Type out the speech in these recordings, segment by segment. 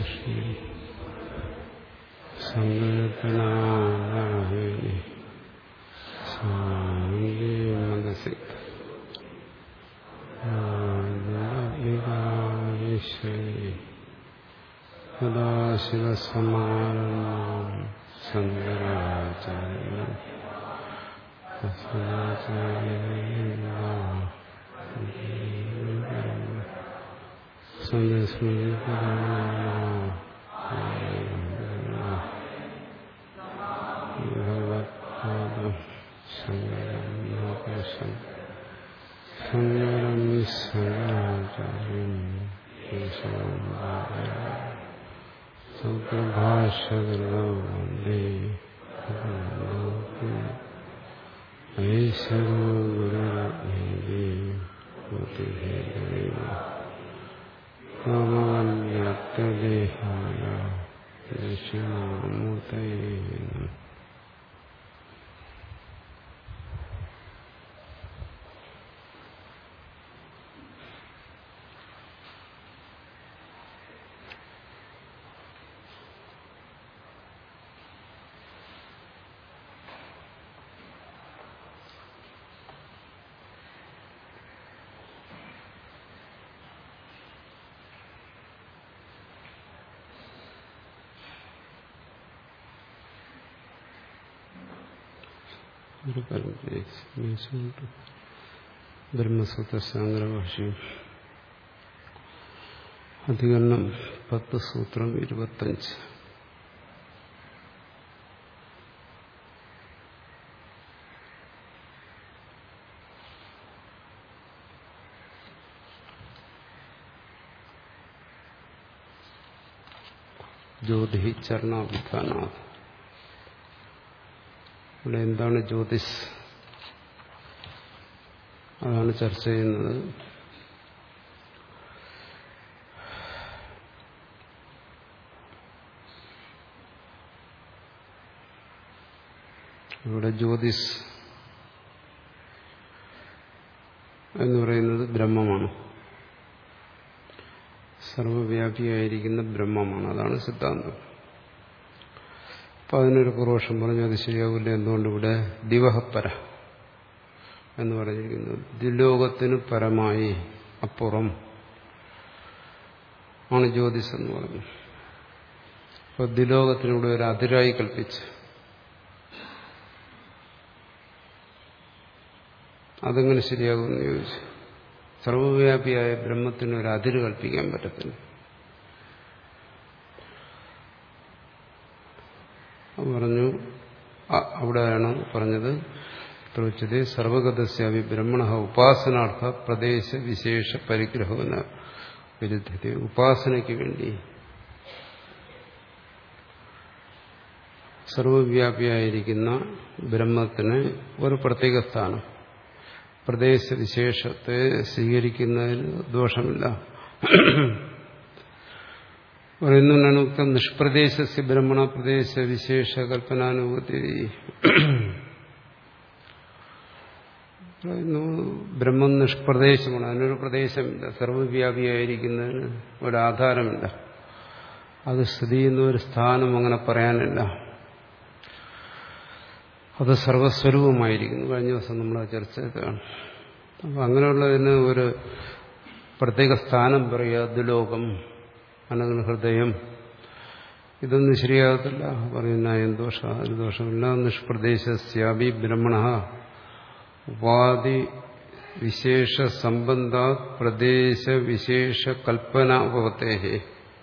ലക്ഷ്മി സങ്കൽപ്പനാഹിനി സ്വാമി മനസി ഈശ്വരി സദാശിവസമാനം ശങ്കരാചാര്യ ഭഗവത്പാദം ശങ്കരം ശങ്കരം ശങ്കരാചാര്യം സൗപ്രഭാഷകൃതം വന്ദേ ഐശ്വരോ ഗുരുരത്നേവ്യക്തദേഹായ ദക്ഷിണാമൂർത്തയേ നമഃ ഒരു പരമ്പരയുണ്ട് ബ്രഹ്മസൂത്ര ശാങ്കരഭാഷ്യം അധികരണം പത്ത് സൂത്രം ഇരുപത്തഞ്ച് ജ്യോതി ചരണാഭിധാനാഥ് ഇവിടെ എന്താണ് ജ്യോതിസ് അതാണ് ചർച്ച ചെയ്യുന്നത് ഇവിടെ ജ്യോതിസ് എന്ന് പറയുന്നത് ബ്രഹ്മമാണ് സർവവ്യാപിയായിരിക്കുന്ന ബ്രഹ്മമാണ് അതാണ് സിദ്ധാന്തം അപ്പൊ അതിനൊരു പുരോഷം പറഞ്ഞു അത് ശരിയാവില്ല എന്തുകൊണ്ട് ഇവിടെ ദിവഹപ്പര എന്ന് പറഞ്ഞിരിക്കുന്നത് ദ്വിലോകത്തിന് പരമായി അപ്പുറം ആണ് ജ്യോതിസ് എന്ന് പറഞ്ഞു അപ്പൊ ദ്വിലോകത്തിനൂടെ ഒരു അതിരായി കൽപ്പിച്ച് അതെങ്ങനെ ശരിയാകുമെന്ന് ചോദിച്ചു സർവവ്യാപിയായ ബ്രഹ്മത്തിന് ഒരു അതിര് കൽപ്പിക്കാൻ പറ്റത്തില്ല പറഞ്ഞു അവിടെയാണ് പറഞ്ഞത് പ്രവച്ചത് സർവഗതസ്യാവി ബ്രഹ്മണ ഉപാസനാർത്ഥ പ്രദേശ വിശേഷ പരിഗ്രഹന വിരുദ്ധത ഉപാസനയ്ക്ക് വേണ്ടി സർവവ്യാപിയായിരിക്കുന്ന ബ്രഹ്മത്തിന് ഒരു പ്രത്യേക സ്ഥാനം പ്രദേശവിശേഷത്തെ സ്വീകരിക്കുന്നതിന് ദോഷമില്ല പറയുന്നതാണ് ഉക്തം നിഷ്പ്രദേശസ്യ ബ്രഹ്മണ പ്രദേശ വിശേഷ കൽപ്പനാനുഭൂതി പറയുന്നു ബ്രഹ്മം നിഷ്പ്രദേശമാണ് അതിനൊരു പ്രദേശമില്ല സർവവ്യാപിയായിരിക്കുന്നതിന് ഒരാധാരമില്ല അത് സ്ഥിതി ചെയ്യുന്ന ഒരു സ്ഥാനം അങ്ങനെ പറയാനില്ല അത് സർവസ്വരൂപമായിരിക്കുന്നു കഴിഞ്ഞ ദിവസം നമ്മൾ ചർച്ച ചെയ്തതാണ് അപ്പം അങ്ങനെയുള്ളതിന് ഒരു പ്രത്യേക സ്ഥാനം പറയുക ദുലോകം അല്ലെങ്കിൽ ഹൃദയം ഇതൊന്നും ശരിയാകത്തില്ല പറയുന്ന ദോഷ അതിന് ദോഷമില്ല നിഷ്പ്രദേശസ്യാപി ബ്രഹ്മണ ഉപാധി വിശേഷ സംബന്ധ പ്രദേശ വിശേഷ കൽപ്പന ഉപവത്തേഹേ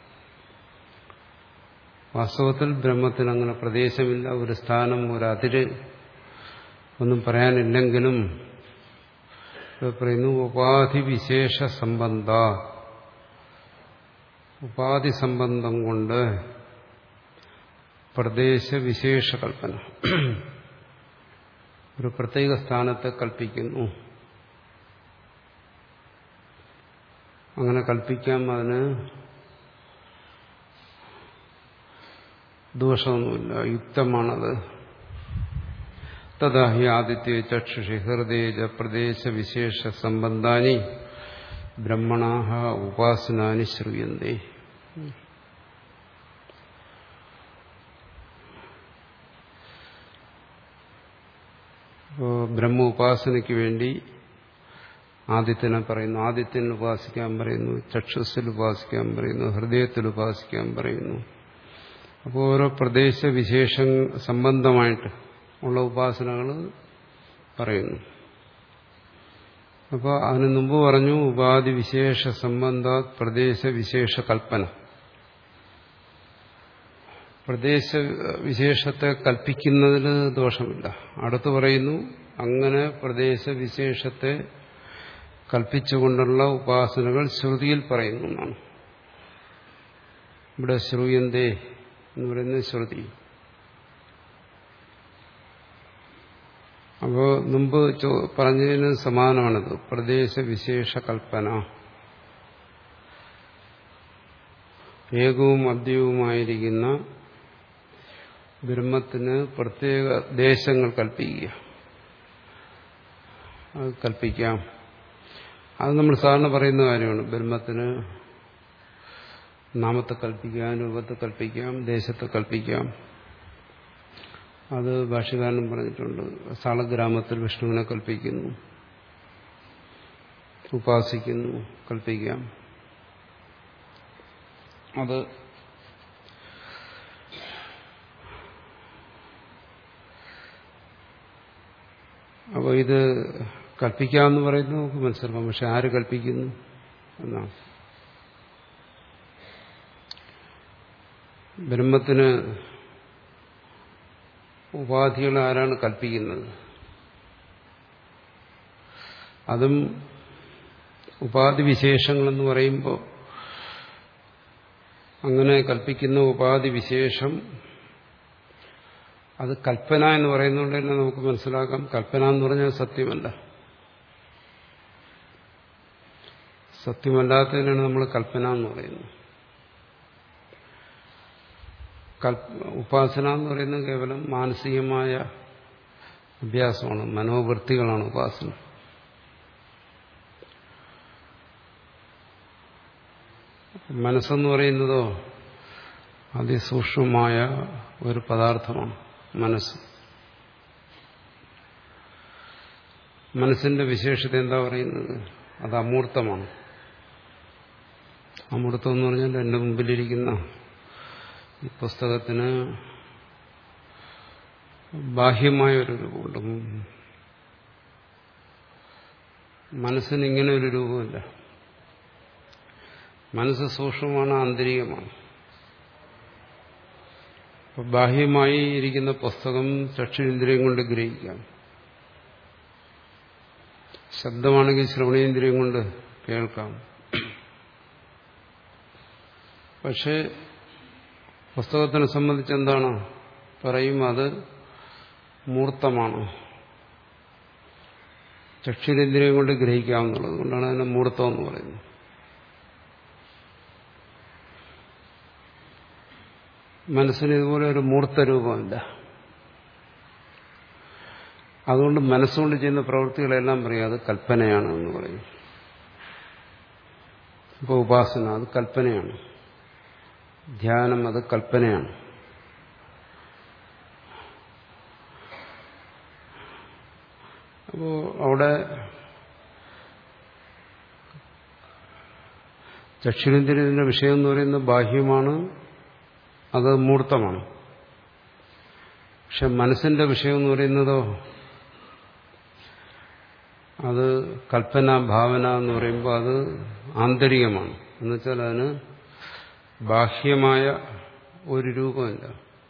വാസ്തവത്തിൽ ബ്രഹ്മത്തിന് അങ്ങനെ പ്രദേശമില്ല ഒരു സ്ഥാനം ഒരു അതിര് ഒന്നും പറയാനില്ലെങ്കിലും പറയുന്നു ഉപാധി വിശേഷ സംബന്ധ ഉപാധി സംബന്ധം കൊണ്ട് പ്രദേശവിശേഷ കൽപ്പന ഒരു പ്രത്യേക സ്ഥാനത്തെ കൽപ്പിക്കുന്നു അങ്ങനെ കൽപ്പിക്കാം അതിന് ദോഷമൊന്നുമില്ല യുക്തമാണത് തഥാ ഹി ആദിത്യ ചക്ഷുഷി ഹൃദയ പ്രദേശവിശേഷ സംബന്ധാനി ബ്രഹ്മണാഹ ഉപാസനാനി ശ്രൂയന്തേ അപ്പോൾ ബ്രഹ്മ ഉപാസനയ്ക്ക് വേണ്ടി ആദിത്യനെ പറയുന്നു ആദിത്യനിൽ ഉപാസിക്കാൻ പറയുന്നു ചക്ഷുസിൽ ഉപാസിക്കാൻ പറയുന്നു ഹൃദയത്തിൽ ഉപാസിക്കാൻ പറയുന്നു അപ്പോൾ ഓരോ പ്രദേശവിശേഷ സംബന്ധമായിട്ട് ഉള്ള ഉപാസനകൾ പറയുന്നു അപ്പോൾ അതിനു മുമ്പ് പറഞ്ഞു ഉപാധി വിശേഷ സംബന്ധ പ്രദേശവിശേഷ കൽപ്പന പ്രദേശവിശേഷത്തെ കൽപ്പിക്കുന്നതിൽ ദോഷമില്ല അടുത്ത് പറയുന്നു അങ്ങനെ പ്രദേശവിശേഷത്തെ കൽപ്പിച്ചുകൊണ്ടുള്ള ഉപാസനകൾ ശ്രുതിയിൽ പറയുന്നു എന്നാണ് ഇവിടെ ശ്രുയന്തേ എന്ന് പറയുന്നത് ശ്രുതി അപ്പോൾ മുമ്പ് പറഞ്ഞതിന് സമാനമാണിത് പ്രദേശവിശേഷ കൽപ്പന ഏകവും അദ്യവുമായിരിക്കുന്ന ബ്രഹ്മത്തിന് പ്രത്യേക ദേശങ്ങൾ കൽപ്പിക്കുക അത് കൽപ്പിക്കാം അത് നമ്മൾ സാധാരണ പറയുന്ന കാര്യമാണ് ബ്രഹ്മത്തിന് നാമത്തെ കൽപ്പിക്കാം രൂപത്തെ കൽപ്പിക്കാം ദേശത്തെ കൽപ്പിക്കാം അത് ഭാഷകാരനും പറഞ്ഞിട്ടുണ്ട് സാളഗ്രാമത്തിൽ വിഷ്ണുവിനെ കൽപ്പിക്കുന്നു ഉപാസിക്കുന്നു കൽപ്പിക്കാം അത് അപ്പോൾ ഇത് കൽപ്പിക്കാമെന്ന് പറയുന്നത് നമുക്ക് മനസ്സിലാക്കാം പക്ഷെ ആര് കൽപ്പിക്കുന്നു എന്നാണ് ബ്രഹ്മത്തിന് ഉപാധികൾ ആരാണ് കൽപ്പിക്കുന്നത് അതും ഉപാധി വിശേഷങ്ങളെന്ന് പറയുമ്പോൾ അങ്ങനെ കൽപ്പിക്കുന്ന ഉപാധി വിശേഷം അത് കൽപ്പന എന്ന് പറയുന്നതുകൊണ്ട് തന്നെ നമുക്ക് മനസ്സിലാക്കാം കൽപ്പന എന്ന് പറഞ്ഞാൽ സത്യമല്ല സത്യമല്ലാത്തതിനാണ് നമ്മൾ കൽപ്പന എന്ന് പറയുന്നത് ഉപാസന എന്ന് പറയുന്നത് കേവലം മാനസികമായ അഭ്യാസമാണ് മനോവൃത്തികളാണ് ഉപാസന മനസ്സെന്ന് പറയുന്നതോ അതിസൂക്ഷ്മമായ ഒരു പദാർത്ഥമാണ് മനസ്സ് മനസ്സിന്റെ വിശേഷത എന്താ പറയുന്നത് അത് അമൂർത്തമാണ് അമൂർത്തം എന്ന് പറഞ്ഞാൽ എൻ്റെ മുമ്പിലിരിക്കുന്ന ഈ പുസ്തകത്തിന് ബാഹ്യമായ ഒരു രൂപമുണ്ട് മനസ്സിന് ഇങ്ങനെ ഒരു രൂപമില്ല മനസ്സ് സൂക്ഷ്മമാണ് ആന്തരികമാണ് അപ്പൊ ബാഹ്യമായി ഇരിക്കുന്ന പുസ്തകം ചക്ഷുരേന്ദ്രിയം കൊണ്ട് ഗ്രഹിക്കാം ശബ്ദമാണെങ്കിൽ ശ്രവണേന്ദ്രിയം കൊണ്ട് കേൾക്കാം പക്ഷേ പുസ്തകത്തിനെ സംബന്ധിച്ച് എന്താണ് പറയും അത് മൂർത്തമാണ് ചക്ഷുരേന്ദ്രിയം കൊണ്ട് ഗ്രഹിക്കാവുന്നുള്ളത് കൊണ്ടാണ് അതിനെ മൂർത്തം എന്ന് പറയുന്നത് മനസ്സിന് ഇതുപോലെ ഒരു മൂർത്ത രൂപമില്ല അതുകൊണ്ട് മനസ്സുകൊണ്ട് ചെയ്യുന്ന പ്രവൃത്തികളെല്ലാം പറയും അത് കൽപ്പനയാണ് എന്ന് പറയും ഇപ്പോൾ ഉപാസന അത് കൽപ്പനയാണ് ധ്യാനം അത് കൽപ്പനയാണ് അപ്പോൾ അവിടെ ചക്ഷുരേന്ദ്രിയത്തിന്റെ വിഷയം എന്ന് പറയുന്നത് ബാഹ്യമാണ് അത് മൂർത്തമാണ് പക്ഷെ മനസ്സിന്റെ വിഷയം എന്ന് പറയുന്നതോ അത് കൽപ്പന ഭാവന എന്ന് പറയുമ്പോൾ അത് ആന്തരികമാണ് എന്നുവെച്ചാൽ അതിന് ബാഹ്യമായ ഒരു രൂപമില്ല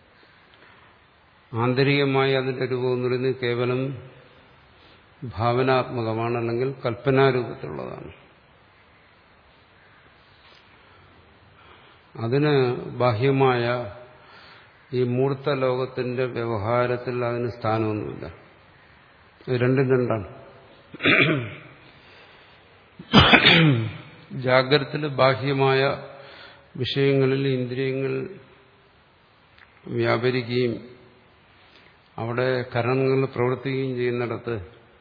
ആന്തരികമായി അതിന്റെ രൂപം എന്ന് പറയുന്നത് കേവലം ഭാവനാത്മകമാണ് അല്ലെങ്കിൽ കൽപ്പനാരൂപത്തിലുള്ളതാണ് അതിന് ബാഹ്യമായ ഈ മൂർത്ത ലോകത്തിന്റെ വ്യവഹാരത്തിൽ അതിന് സ്ഥാനമൊന്നുമില്ല ഇത് രണ്ടും രണ്ടാണ് ജാഗ്രതത്തിൽ ബാഹ്യമായ വിഷയങ്ങളിൽ ഇന്ദ്രിയങ്ങൾ വ്യാപരിക്കുകയും അവിടെ കരണങ്ങൾ പ്രവർത്തിക്കുകയും ചെയ്യുന്നിടത്ത്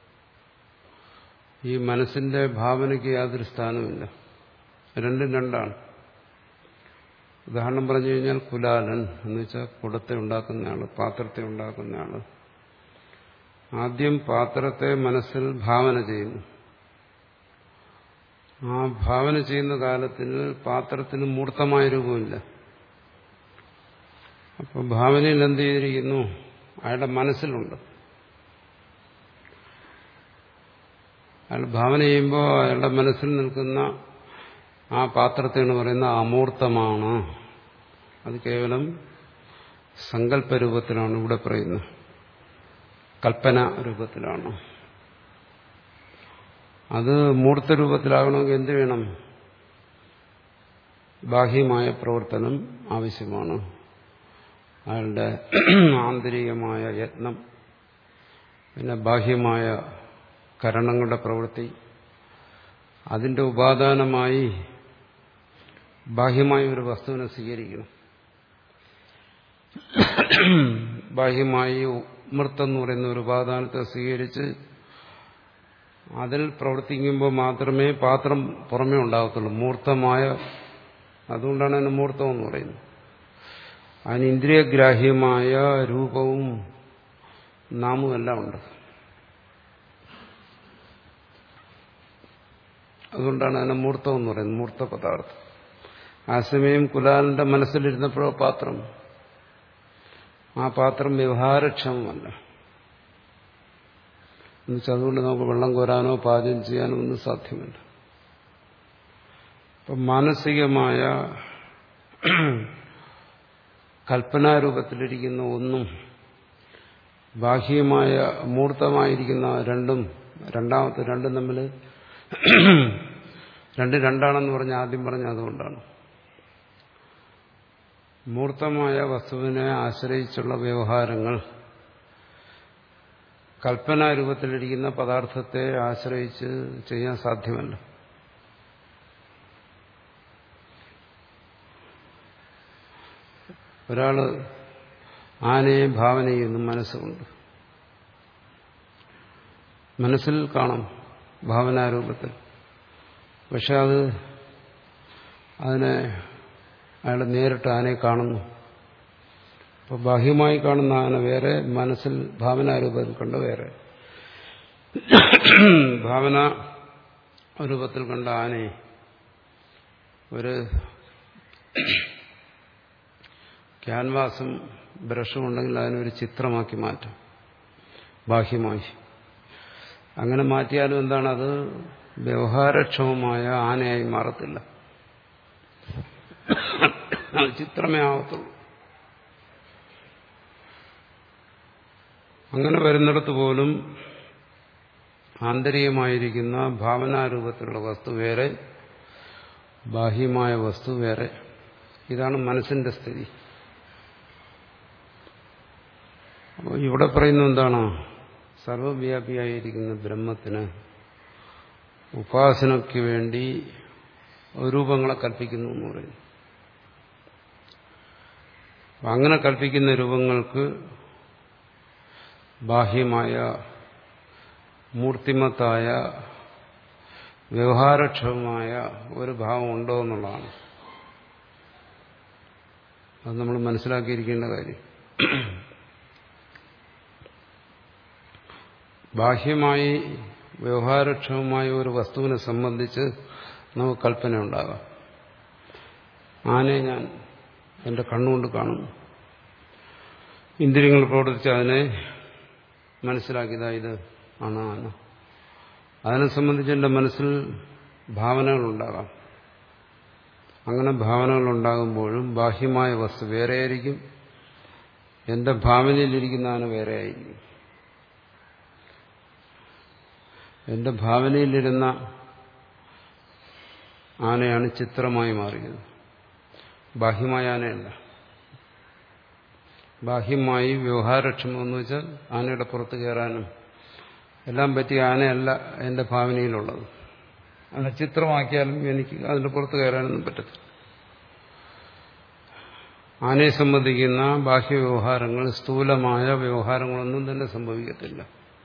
ഈ മനസ്സിന്റെ ഭാവനയ്ക്ക് യാതൊരു സ്ഥാനമില്ല രണ്ടും രണ്ടാണ് ഉദാഹരണം പറഞ്ഞു കഴിഞ്ഞാൽ കുലാലൻ എന്ന് വെച്ചാൽ കുടത്തെ ഉണ്ടാക്കുന്നയാള് പാത്രത്തെ ഉണ്ടാക്കുന്നയാള് ആദ്യം പാത്രത്തെ മനസ്സിൽ ഭാവന ചെയ്യുന്നു ആ ഭാവന ചെയ്യുന്ന കാലത്തിൽ പാത്രത്തിന് മൂർത്തമായ രൂപമില്ല അപ്പൊ ഭാവനയിൽ എന്ത് ചെയ്തിരിക്കുന്നു അയാളുടെ മനസ്സിലുണ്ട് അയാൾ ഭാവന ചെയ്യുമ്പോൾ അയാളുടെ മനസ്സിൽ നിൽക്കുന്ന ആ പാത്രത്തെ എന്ന് പറയുന്ന അമൂർത്തമാണ് അത് കേവലം സങ്കല്പ രൂപത്തിലാണ് ഇവിടെ പറയുന്നത് കൽപ്പന രൂപത്തിലാണ് അത് മൂർത്ത രൂപത്തിലാകണമെങ്കിൽ എന്ത് വേണം ബാഹ്യമായ പ്രവർത്തനം ആവശ്യമാണ് അയാളുടെ ആന്തരികമായ യത്നം പിന്നെ ബാഹ്യമായ കരണങ്ങളുടെ പ്രവൃത്തി അതിന്റെ ഉപാദാനമായി ബാഹ്യമായ ഒരു വസ്തുവിനെ സ്വീകരിക്കണം ബാഹ്യമായി മൃത്തെന്ന് പറയുന്ന ഒരു ഉപാദാനത്തെ സ്വീകരിച്ച് അതിൽ പ്രവർത്തിക്കുമ്പോൾ മാത്രമേ പാത്രം പുറമേ ഉണ്ടാകത്തുള്ളൂ മൂർത്തമായ അതുകൊണ്ടാണ് അതിന് മൂർത്തം എന്ന് പറയുന്നത് അതിന് ഇന്ദ്രിയഗ്രാഹ്യമായ രൂപവും നാമവും എല്ലാം ഉണ്ട് അതുകൊണ്ടാണ് അതിനെ മൂർത്തം എന്ന് പറയുന്നത് മൂർത്ത പദാർത്ഥം ആ സമയം കുലാലിന്റെ മനസ്സിലിരുന്നപ്പോഴോ പാത്രം ആ പാത്രം വ്യവഹാരക്ഷമമല്ല എന്നുവെച്ചാൽ അതുകൊണ്ട് നമുക്ക് വെള്ളം കോരാനോ പാചകം ചെയ്യാനോ ഒന്നും സാധ്യമല്ല അപ്പം മാനസികമായ കൽപ്പനാരൂപത്തിലിരിക്കുന്ന ഒന്നും ബാഹ്യമായ മൂർത്തമായിരിക്കുന്ന രണ്ടും രണ്ടാമത്തെ രണ്ടും തമ്മിൽ രണ്ട് രണ്ടാണെന്ന് പറഞ്ഞ ആദ്യം പറഞ്ഞ അതുകൊണ്ടാണ് മൂർത്തമായ വസ്തുവിനെ ആശ്രയിച്ചുള്ള വ്യവഹാരങ്ങൾ കൽപ്പനാരൂപത്തിലിരിക്കുന്ന പദാർത്ഥത്തെ ആശ്രയിച്ച് ചെയ്യാൻ സാധ്യമല്ല ഒരാള് ആനയെ ഭാവന ചെയ്യുന്നു മനസ്സുകൊണ്ട് മനസ്സിൽ കാണാം ഭാവനാരൂപത്തിൽ പക്ഷെ അത് അതിനെ അയാൾ നേരിട്ട് ആനയെ കാണുന്നു അപ്പോൾ ബാഹ്യമായി കാണുന്ന ആന വേറെ മനസ്സിൽ ഭാവനാരൂപത്തിൽ കണ്ട വേറെ ഭാവന രൂപത്തിൽ കണ്ട ആനയെ ഒരു ക്യാൻവാസും ബ്രഷും ഉണ്ടെങ്കിൽ അതിനൊരു ചിത്രമാക്കി മാറ്റാം ബാഹ്യമായി അങ്ങനെ മാറ്റിയാലും എന്താണ് അത് വ്യവഹാരക്ഷമമായ ആനയായി മാറത്തില്ല അത് ചിത്രമേ ആവത്തുള്ളൂ അങ്ങനെ വരുന്നിടത്ത് പോലും ആന്തരികമായിരിക്കുന്ന ഭാവനാരൂപത്തിലുള്ള വസ്തു വേറെ ബാഹ്യമായ വസ്തു വേറെ ഇതാണ് മനസ്സിന്റെ സ്ഥിതി അപ്പോൾ ഇവിടെ പറയുന്നത് എന്താണ് സർവവ്യാപിയായിരിക്കുന്ന ബ്രഹ്മത്തിന് ഉപാസനയ്ക്ക് വേണ്ടി രൂപങ്ങളെ കൽപ്പിക്കുന്നു എന്ന് പറയുന്നു അങ്ങനെ കൽപ്പിക്കുന്ന രൂപങ്ങൾക്ക് ബാഹ്യമായ മൂർത്തിമത്തായ വ്യവഹാരക്ഷമമായ ഒരു ഭാവം ഉണ്ടോ എന്നുള്ളതാണ് അത് നമ്മൾ മനസ്സിലാക്കിയിരിക്കേണ്ട കാര്യം ബാഹ്യമായി വ്യവഹാരക്ഷമമായ ഒരു വസ്തുവിനെ സംബന്ധിച്ച് നമുക്ക് കൽപ്പന ഉണ്ടാകാം ആനയെ ഞാൻ എന്റെ കണ്ണുകൊണ്ട് കാണുന്നു ഇന്ദ്രിയങ്ങൾ പ്രവർത്തിച്ച് അതിനെ മനസ്സിലാക്കിയതാ ഇത് ആണ് ആന അതിനെ സംബന്ധിച്ച് എൻ്റെ മനസ്സിൽ ഭാവനകളുണ്ടാകാം അങ്ങനെ ഭാവനകളുണ്ടാകുമ്പോഴും ബാഹ്യമായ വസ്തു വേറെയായിരിക്കും എന്റെ ഭാവനയിലിരിക്കുന്ന ആന വേറെ ആയിരിക്കും എന്റെ ഭാവനയിലിരുന്ന ആനയാണ് ചിത്രമായി മാറിയത് ബാഹ്യമായ ആനയല്ല ബാഹ്യമായി വ്യവഹാരക്ഷമം എന്ന് വെച്ചാൽ ആനയുടെ പുറത്ത് കയറാനും എല്ലാം പറ്റിയ ആനയല്ല എന്റെ ഭാവനയിലുള്ളത് അതിനെ ചിത്രമാക്കിയാലും എനിക്ക് അതിന്റെ പുറത്ത് കയറാനൊന്നും പറ്റത്തില്ല ആനയെ സംബന്ധിക്കുന്ന ബാഹ്യ വ്യവഹാരങ്ങൾ സ്ഥൂലമായ വ്യവഹാരങ്ങളൊന്നും തന്നെ സംഭവിക്കത്തില്ല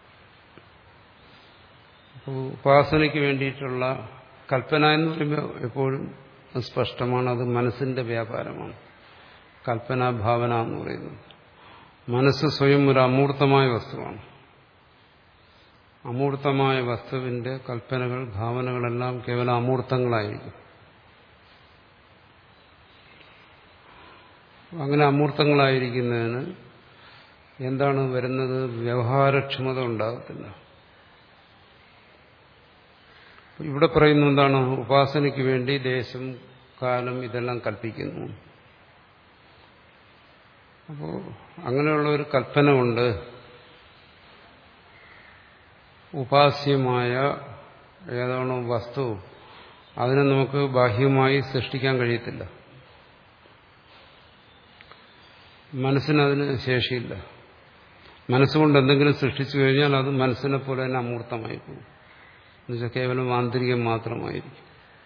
അപ്പോൾ ഉപാസനയ്ക്ക് വേണ്ടിയിട്ടുള്ള കൽപ്പന എന്ന് പറയുമ്പോൾ എപ്പോഴും സ്പഷ്ടമാണ് അത് മനസ്സിന്റെ വ്യാപാരമാണ് കൽപ്പന ഭാവന എന്ന് പറയുന്നത് മനസ്സ് സ്വയം ഒരു അമൂർത്തമായ വസ്തുവാണ് അമൂർത്തമായ വസ്തുവിന്റെ കൽപ്പനകൾ ഭാവനകളെല്ലാം കേവലം അമൂർത്തങ്ങളായിരിക്കും അങ്ങനെ അമൂർത്തങ്ങളായിരിക്കുന്നതിന് എന്താണ് വരുന്നത് വ്യവഹാരക്ഷമത ഉണ്ടാകത്തില്ല ഇവിടെ പറയുന്ന എന്താണ് ഉപാസനയ്ക്ക് വേണ്ടി ദേശം കാലം ഇതെല്ലാം കൽപ്പിക്കുന്നു അപ്പോൾ അങ്ങനെയുള്ള ഒരു കൽപ്പന കൊണ്ട് ഉപാസ്യമായ ഏതാണോ വസ്തു അതിനെ നമുക്ക് ബാഹ്യമായി സൃഷ്ടിക്കാൻ കഴിയത്തില്ല മനസ്സിനതിന് ശേഷിയില്ല മനസ്സുകൊണ്ട് എന്തെങ്കിലും സൃഷ്ടിച്ചു കഴിഞ്ഞാൽ അത് മനസ്സിനെ പോലെ തന്നെ അമൂർത്തമായി പോകും എന്നുവെച്ചാൽ കേവലം ആന്തരികം മാത്രമായിരിക്കും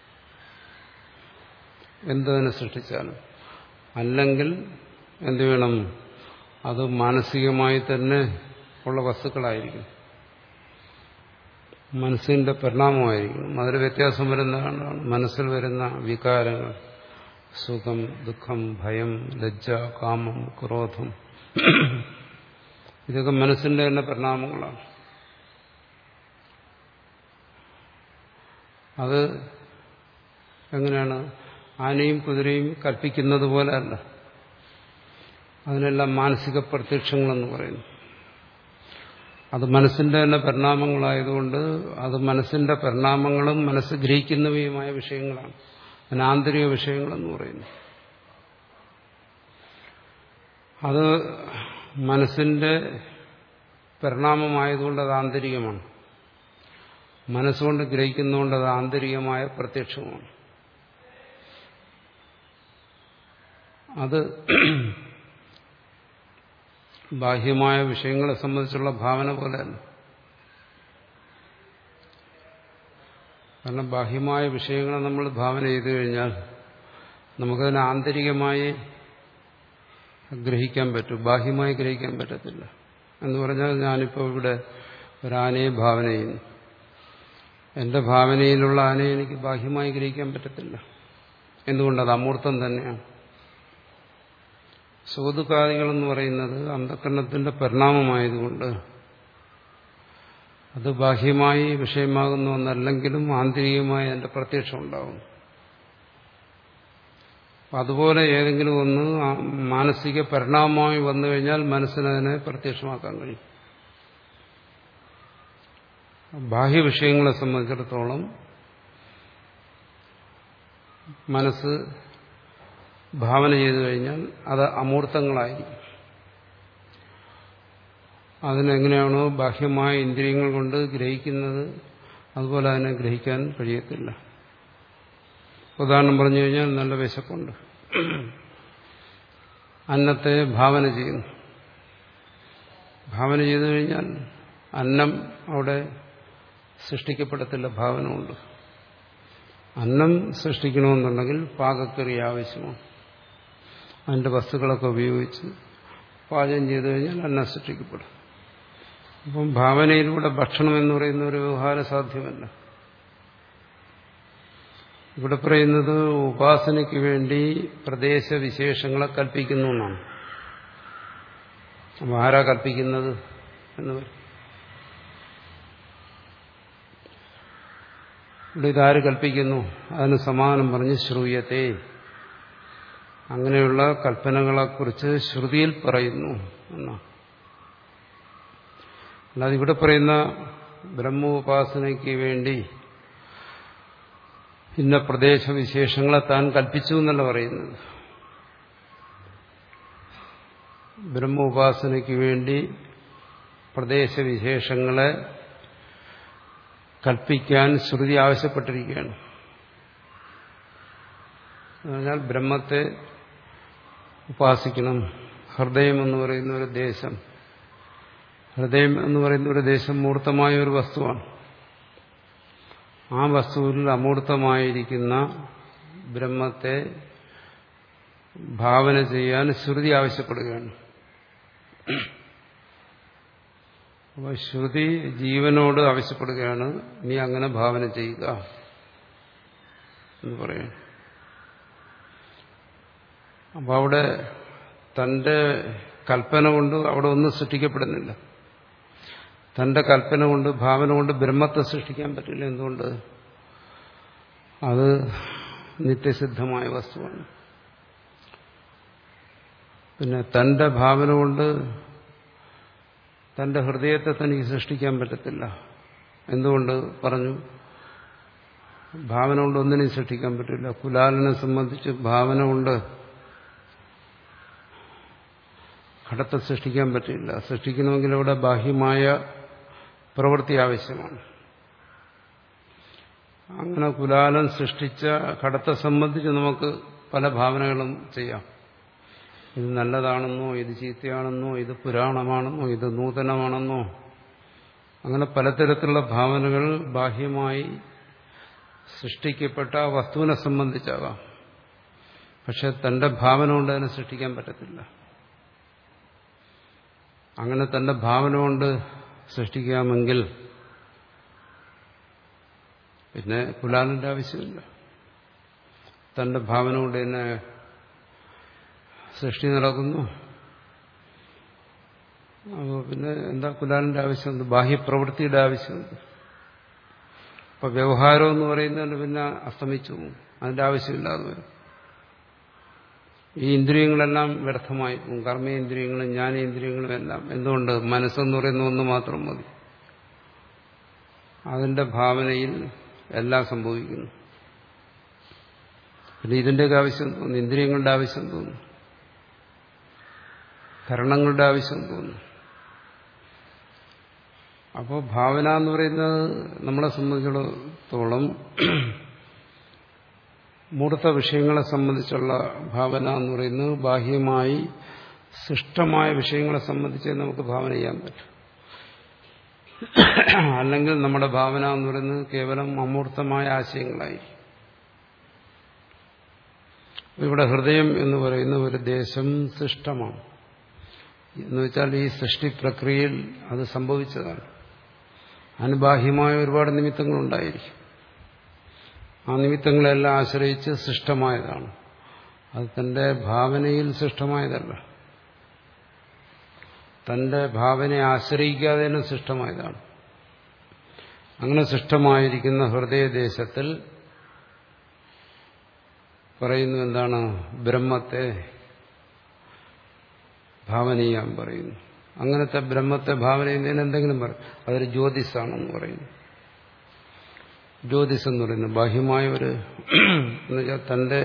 എന്തതിനെ സൃഷ്ടിച്ചാലും അല്ലെങ്കിൽ എന്ത് വേണം അത് മാനസികമായി തന്നെ ഉള്ള വസ്തുക്കളായിരിക്കും മനസ്സിന്റെ പരിണാമമായിരിക്കും അതിൽ വ്യത്യാസം വരുന്നതാണ് മനസ്സിൽ വരുന്ന വികാരങ്ങൾ സുഖം ദുഃഖം ഭയം ലജ്ജ കാമം ക്രോധം ഇതൊക്കെ മനസ്സിന്റെ തന്നെ പരിണാമങ്ങളാണ് അത് എങ്ങനെയാണ് ആനയും കുതിരയും കൽപ്പിക്കുന്നത് പോലെ അല്ല അതിനെല്ലാം മാനസിക പ്രത്യക്ഷങ്ങളെന്ന് പറയുന്നു അത് മനസ്സിന്റെ തന്നെ പരിണാമങ്ങളായതുകൊണ്ട് അത് മനസ്സിന്റെ പരിണാമങ്ങളും മനസ്സ് ഗ്രഹിക്കുന്നവയുമായ വിഷയങ്ങളാണ് അതിന് ആന്തരിക വിഷയങ്ങളെന്ന് പറയുന്നു അത് മനസ്സിന്റെ പരിണാമമായതുകൊണ്ട് അത് ആന്തരികമാണ് മനസ്സുകൊണ്ട് ഗ്രഹിക്കുന്നതുകൊണ്ട് അത് ആന്തരികമായ പ്രത്യക്ഷമാണ് അത് ബാഹ്യമായ വിഷയങ്ങളെ സംബന്ധിച്ചുള്ള ഭാവന പോലെയല്ല കാരണം ബാഹ്യമായ വിഷയങ്ങളെ നമ്മൾ ഭാവന ചെയ്തു കഴിഞ്ഞാൽ നമുക്കതിനെ ആന്തരികമായി ഗ്രഹിക്കാൻ പറ്റും ബാഹ്യമായി ഗ്രഹിക്കാൻ പറ്റത്തില്ല എന്ന് പറഞ്ഞാൽ ഞാനിപ്പോൾ ഇവിടെ ഒരാനയെ ഭാവന ചെയ്യുന്നു എന്റെ ഭാവനയിലുള്ള ആനയെ എനിക്ക് ബാഹ്യമായി ഗ്രഹിക്കാൻ പറ്റത്തില്ല എന്തുകൊണ്ടത് അമൂർത്തം തന്നെയാണ് സോതുകാദികളെന്ന് പറയുന്നത് അന്ധകരണത്തിന്റെ പരിണാമമായതുകൊണ്ട് അത് ബാഹ്യമായി വിഷയമാകുന്ന ഒന്നല്ലെങ്കിലും ആന്തരികമായി അതിന്റെ പ്രത്യക്ഷം ഉണ്ടാകും അതുപോലെ ഏതെങ്കിലും ഒന്ന് മാനസിക പരിണാമമായി വന്നു കഴിഞ്ഞാൽ മനസ്സിനതിനെ പ്രത്യക്ഷമാക്കാൻ കഴിയും ബാഹ്യ വിഷയങ്ങളെ സംബന്ധിച്ചിടത്തോളം മനസ്സ് ഭാവന ചെയ്തു കഴിഞ്ഞാൽ അത് അമൂർത്തങ്ങളായിരിക്കും അതിനെങ്ങനെയാണോ ബാഹ്യമായ ഇന്ദ്രിയങ്ങൾ കൊണ്ട് ഗ്രഹിക്കുന്നത് അതുപോലെ അതിനെ ഗ്രഹിക്കാൻ കഴിയത്തില്ല ഉദാഹരണം പറഞ്ഞു കഴിഞ്ഞാൽ നല്ല വിശപ്പുണ്ട് അന്നത്തെ ഭാവന ചെയ്യുന്നു ഭാവന ചെയ്തു കഴിഞ്ഞാൽ അന്നം അവിടെ സൃഷ്ടിക്കപ്പെടത്തില്ല ഭാവന കൊണ്ട് അന്നം സൃഷ്ടിക്കണമെന്നുണ്ടെങ്കിൽ പാകക്കറി ആവശ്യമാണ് അതിൻ്റെ വസ്തുക്കളൊക്കെ ഉപയോഗിച്ച് പാചകം ചെയ്തു കഴിഞ്ഞാൽ അന്നം സൃഷ്ടിക്കപ്പെടും അപ്പം ഭാവനയിലൂടെ ഭക്ഷണം എന്ന് പറയുന്ന ഒരു വ്യവഹാരം സാധ്യമല്ല ഇവിടെ പറയുന്നത് ഉപാസനയ്ക്ക് വേണ്ടി പ്രദേശവിശേഷങ്ങളെ കൽപ്പിക്കുന്നു എന്നാണ് അപ്പം ആരാ കൽപ്പിക്കുന്നത് എന്ന് പറയും ഇവിടെ ഇതാര് കൽപ്പിക്കുന്നു അതിന് സമാധാനം പറഞ്ഞ് ശ്രൂയത്തെ അങ്ങനെയുള്ള കൽപ്പനകളെക്കുറിച്ച് ശ്രുതിയിൽ പറയുന്നു എന്നാണ് അല്ലാതെ ഇവിടെ പറയുന്ന ബ്രഹ്മോപാസനയ്ക്ക് വേണ്ടി ഇന്ന പ്രദേശവിശേഷങ്ങളെ താൻ കൽപ്പിച്ചു എന്നല്ല പറയുന്നത് ബ്രഹ്മോപാസനയ്ക്ക് വേണ്ടി പ്രദേശവിശേഷങ്ങളെ കൽപ്പിക്കാൻ ശ്രുതി ആവശ്യപ്പെട്ടിരിക്കുകയാണ് പറഞ്ഞാൽ ബ്രഹ്മത്തെ ഉപാസിക്കണം ഹൃദയം എന്ന് പറയുന്ന ഒരു ദേശം ഹൃദയം എന്ന് പറയുന്ന ഒരു ദേശം മൂർത്തമായ ഒരു വസ്തുവാണ് ആ വസ്തുവിൽ അമൂർത്തമായിരിക്കുന്ന ബ്രഹ്മത്തെ ഭാവന ചെയ്യാൻ ശ്രുതി ആവശ്യപ്പെടുകയാണ് അപ്പോൾ ശ്രുതി ജീവനോട് ആവശ്യപ്പെടുകയാണ് നീ അങ്ങനെ ഭാവന ചെയ്യുക എന്ന് പറയുന്നു അപ്പോൾ അവിടെ തന്റെ കൽപ്പന കൊണ്ട് അവിടെ ഒന്നും സൃഷ്ടിക്കപ്പെടുന്നില്ല തന്റെ കൽപ്പന കൊണ്ട് ഭാവന കൊണ്ട് ബ്രഹ്മത്തെ സൃഷ്ടിക്കാൻ പറ്റില്ല എന്തുകൊണ്ട് അത് നിത്യസിദ്ധമായ വസ്തുവാണ് പിന്നെ തന്റെ ഭാവന കൊണ്ട് തന്റെ ഹൃദയത്തെ തനിക്ക് സൃഷ്ടിക്കാൻ പറ്റത്തില്ല എന്തുകൊണ്ട് പറഞ്ഞു ഭാവന കൊണ്ട് ഒന്നിനെയും സൃഷ്ടിക്കാൻ പറ്റില്ല കുലാലിനെ സംബന്ധിച്ച് ഭാവന കൊണ്ട് ഘടത്തെ സൃഷ്ടിക്കാൻ പറ്റില്ല സൃഷ്ടിക്കണമെങ്കിൽ അവിടെ ബാഹ്യമായ പ്രവൃത്തി ആവശ്യമാണ് അങ്ങനെ കുലാലൻ സൃഷ്ടിച്ച ഘടത്തെ സംബന്ധിച്ച് നമുക്ക് പല ഭാവനകളും ചെയ്യാം ഇത് നല്ലതാണെന്നോ ഇത് ചീത്തയാണെന്നോ ഇത് പുരാണമാണെന്നോ ഇത് നൂതനമാണെന്നോ അങ്ങനെ പലതരത്തിലുള്ള ഭാവനകൾ ബാഹ്യമായി സൃഷ്ടിക്കപ്പെട്ട വസ്തുവിനെ സംബന്ധിച്ചാകാം പക്ഷെ തന്റെ ഭാവന കൊണ്ട് അതിനെ സൃഷ്ടിക്കാൻ പറ്റത്തില്ല അങ്ങനെ തന്റെ ഭാവന കൊണ്ട് സൃഷ്ടിക്കാമെങ്കിൽ പിന്നെ കുലാലിന്റെ ആവശ്യമില്ല തന്റെ ഭാവന കൊണ്ട് തന്നെ സൃഷ്ടി നടക്കുന്നു അപ്പോൾ പിന്നെ എന്താ കുലാലിന്റെ ആവശ്യമുണ്ട് ബാഹ്യപ്രവൃത്തിയുടെ ആവശ്യമുണ്ട് അപ്പൊ വ്യവഹാരം എന്ന് പറയുന്നതിന് പിന്നെ അസ്തമിച്ചു പോകും അതിന്റെ ആവശ്യമില്ലാതെ വരും ഈ ഇന്ദ്രിയങ്ങളെല്ലാം വ്യർത്ഥമായി പോകും കർമ്മേന്ദ്രിയങ്ങളും ജ്ഞാനേന്ദ്രിയങ്ങളും എല്ലാം എന്തുകൊണ്ട് മനസ്സെന്ന് പറയുന്ന ഒന്ന് മാത്രം മതി അതിന്റെ ഭാവനയിൽ എല്ലാം സംഭവിക്കുന്നു പിന്നെ ഇതിന്റെയൊക്കെ ആവശ്യം തോന്നുന്നു ഇന്ദ്രിയങ്ങളുടെ ആവശ്യം തോന്നുന്നു കരണങ്ങളുടെ ആവശ്യം തോന്നുന്നു അപ്പോൾ ഭാവന എന്ന് പറയുന്നത് നമ്മളെ സംബന്ധിച്ചിടത്തോളം മൂർത്ത വിഷയങ്ങളെ സംബന്ധിച്ചുള്ള ഭാവന എന്ന് പറയുന്നത് ബാഹ്യമായി സൃഷ്ടമായ വിഷയങ്ങളെ സംബന്ധിച്ച് നമുക്ക് ഭാവന ചെയ്യാൻ പറ്റും അല്ലെങ്കിൽ നമ്മുടെ ഭാവന എന്ന് പറയുന്നത് കേവലം അമൂർത്തമായ ആശയങ്ങളായിരിക്കും ഇവിടെ ഹൃദയം എന്ന് പറയുന്ന ഒരു ദേശം സൃഷ്ടമാണ് എന്ന് വെച്ചാൽ ഈ സൃഷ്ടി പ്രക്രിയയിൽ അത് സംഭവിച്ചതാണ് അനുബാഹ്യമായ ഒരുപാട് നിമിത്തങ്ങളുണ്ടായിരിക്കും ആ നിമിത്തങ്ങളെല്ലാം ആശ്രയിച്ച് സൃഷ്ടമായതാണ് അത് തന്റെ ഭാവനയിൽ സൃഷ്ടമായതല്ല തന്റെ ഭാവനയെ ആശ്രയിക്കാതെ തന്നെ സൃഷ്ടമായതാണ് അങ്ങനെ സൃഷ്ടമായിരിക്കുന്ന ഹൃദയദേശത്തിൽ പറയുന്നു എന്താണ് ബ്രഹ്മത്തെ ഭാവന ചെയ്യാൻ പറയുന്നു അങ്ങനത്തെ ബ്രഹ്മത്തെ ഭാവന ചെയ്യുന്നതിന് എന്തെങ്കിലും പറയും അതൊരു ജ്യോതിസാണെന്ന് പറയുന്നു ജ്യോതിസ് എന്ന് പറയുന്നു ബാഹ്യമായ ഒരു എന്നുവെച്ചാൽ തന്റെ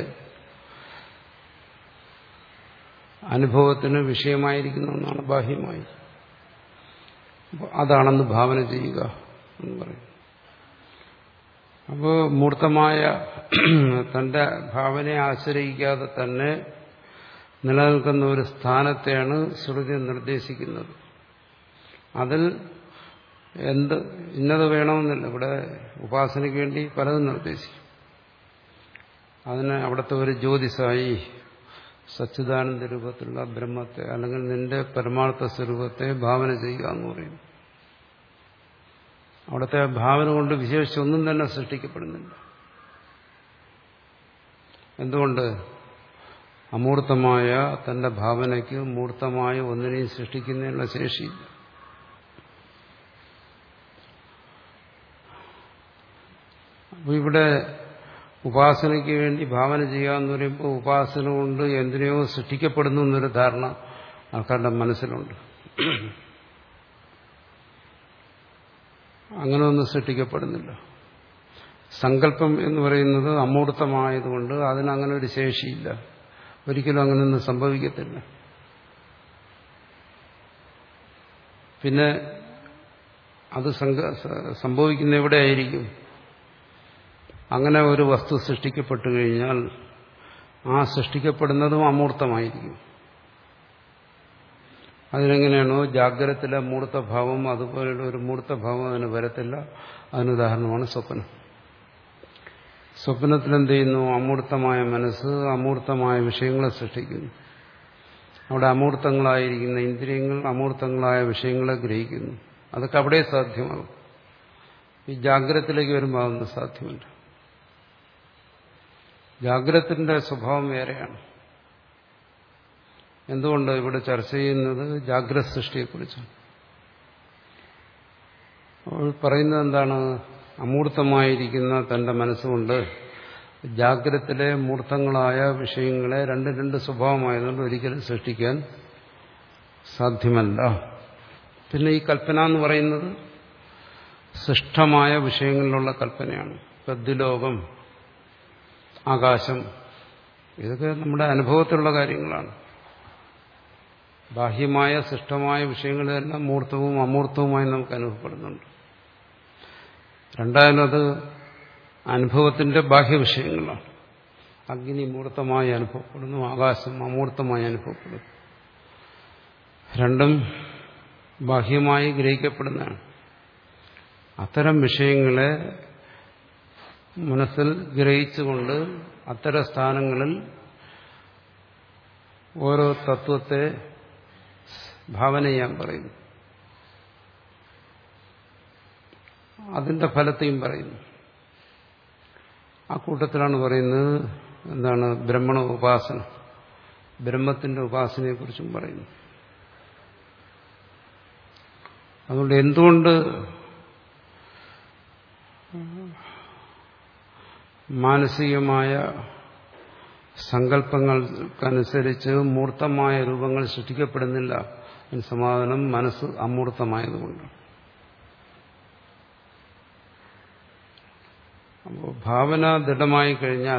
അനുഭവത്തിന് വിഷയമായിരിക്കുന്ന ഒന്നാണ് ബാഹ്യമായി അപ്പോൾ അതാണെന്ന് ഭാവന ചെയ്യുക എന്ന് പറയും അപ്പോൾ മൂർത്തമായ തന്റെ ഭാവനയെ ആശ്രയിക്കാതെ തന്നെ നിലനിൽക്കുന്ന ഒരു സ്ഥാനത്തെയാണ് ശ്രുതി നിർദ്ദേശിക്കുന്നത് അതിൽ എന്ത് ഇന്നത് വേണമെന്നില്ല ഇവിടെ ഉപാസനയ്ക്ക് വേണ്ടി പലതും നിർദ്ദേശിക്കും അതിന് അവിടുത്തെ ഒരു ജ്യോതിസായി സച്ചിദാനന്ദ രൂപത്തിലുള്ള ബ്രഹ്മത്തെ അല്ലെങ്കിൽ നിന്റെ പരമാർത്ഥ സ്വരൂപത്തെ ഭാവന ചെയ്യുക എന്ന് പറയുന്നു അവിടുത്തെ ഭാവന കൊണ്ട് വിശേഷിച്ചൊന്നും തന്നെ സൃഷ്ടിക്കപ്പെടുന്നില്ല എന്തുകൊണ്ട് അമൂർത്തമായ തന്റെ ഭാവനയ്ക്ക് മൂർത്തമായ ഒന്നിനെയും സൃഷ്ടിക്കുന്നതിനുള്ള ശേഷിയില്ല അപ്പോൾ ഇവിടെ ഉപാസനയ്ക്ക് വേണ്ടി ഭാവന ചെയ്യുക എന്ന് പറയുമ്പോൾ ഉപാസന കൊണ്ട് എന്തിനെയോ സൃഷ്ടിക്കപ്പെടുന്നു എന്നൊരു ധാരണ ആൾക്കാരുടെ മനസ്സിലുണ്ട് അങ്ങനെ ഒന്നും സൃഷ്ടിക്കപ്പെടുന്നില്ല സങ്കല്പം എന്ന് പറയുന്നത് അമൂർത്തമായതുകൊണ്ട് അതിനങ്ങനെ ഒരു ശേഷിയില്ല ഒരിക്കലും അങ്ങനെയൊന്നും സംഭവിക്കത്തില്ല പിന്നെ അത് സംഭവിക്കുന്ന എവിടെയായിരിക്കും അങ്ങനെ ഒരു വസ്തു സൃഷ്ടിക്കപ്പെട്ടു കഴിഞ്ഞാൽ ആ സൃഷ്ടിക്കപ്പെടുന്നതും അമൂർത്തമായിരിക്കും അതിനെങ്ങനെയാണോ ജാഗ്രതത്തിലെ മൂർത്തഭാവം അതുപോലെയുള്ള ഒരു മൂർത്തഭാവം അതിന് വരത്തില്ല അതിനുദാഹരണമാണ് സ്വപ്നം സ്വപ്നത്തിൽ എന്ത് ചെയ്യുന്നു അമൂർത്തമായ മനസ്സ് അമൂർത്തമായ വിഷയങ്ങളെ സൃഷ്ടിക്കുന്നു അവിടെ അമൂർത്തങ്ങളായിരിക്കുന്ന ഇന്ദ്രിയങ്ങൾ അമൂർത്തങ്ങളായ വിഷയങ്ങളെ ഗ്രഹിക്കുന്നു അതൊക്കെ അവിടെ സാധ്യമാകും ഈ ജാഗ്രതത്തിലേക്ക് വരുമ്പോൾ അതൊന്നും സാധ്യമല്ല ജാഗ്രതത്തിന്റെ സ്വഭാവം വേറെയാണ് എന്തുകൊണ്ട് ഇവിടെ ചർച്ച ചെയ്യുന്നത് ജാഗ്രത സൃഷ്ടിയെക്കുറിച്ചാണ് അത് പറയുന്നത് എന്താണ് അമൂർത്തമായിരിക്കുന്ന തന്റെ മനസ്സുകൊണ്ട് ജാഗ്രതത്തിലെ മൂർത്തങ്ങളായ വിഷയങ്ങളെ രണ്ട് രണ്ട് സ്വഭാവമായതുകൊണ്ട് ഒരിക്കലും സൃഷ്ടിക്കാൻ സാധ്യമല്ല പിന്നെ ഈ കൽപ്പന എന്ന് പറയുന്നത് സൃഷ്ടമായ വിഷയങ്ങളിലുള്ള കൽപ്പനയാണ് ബദ്ധിലോകം ആകാശം ഇതൊക്കെ നമ്മുടെ അനുഭവത്തിലുള്ള കാര്യങ്ങളാണ് ബാഹ്യമായ സൃഷ്ടമായ വിഷയങ്ങളെല്ലാം മൂർത്തവും അമൂർത്തവുമായി നമുക്ക് അനുഭവപ്പെടുന്നുണ്ട് രണ്ടായാലും അത് അനുഭവത്തിന്റെ ബാഹ്യ വിഷയങ്ങളാണ് അഗ്നി മൂർത്തമായി അനുഭവപ്പെടുന്നു ആകാശം അമൂർത്തമായി അനുഭവപ്പെടുന്നു രണ്ടും ബാഹ്യമായി ഗ്രഹിക്കപ്പെടുന്നതാണ് അത്തരം വിഷയങ്ങളെ മനസ്സിൽ ഗ്രഹിച്ചുകൊണ്ട് അത്തരം സ്ഥാനങ്ങളിൽ ഓരോ തത്വത്തെ ഭാവന ചെയ്യാൻ പറയുന്നു അതിന്റെ ഫലത്തെയും പറയുന്നു ആ കൂട്ടത്തിലാണ് പറയുന്നത് എന്താണ് ബ്രഹ്മണ ഉപാസന ബ്രഹ്മത്തിന്റെ ഉപാസനയെക്കുറിച്ചും പറയുന്നു അതുകൊണ്ട് എന്തുകൊണ്ട് മാനസികമായ സങ്കല്പങ്ങൾക്കനുസരിച്ച് മൂർത്തമായ രൂപങ്ങൾ സൃഷ്ടിക്കപ്പെടുന്നില്ല അതിന് സമാധാനം മനസ്സ് അമൂർത്തമായതുകൊണ്ട് അപ്പോൾ ഭാവന ദൃഢമായി കഴിഞ്ഞാൽ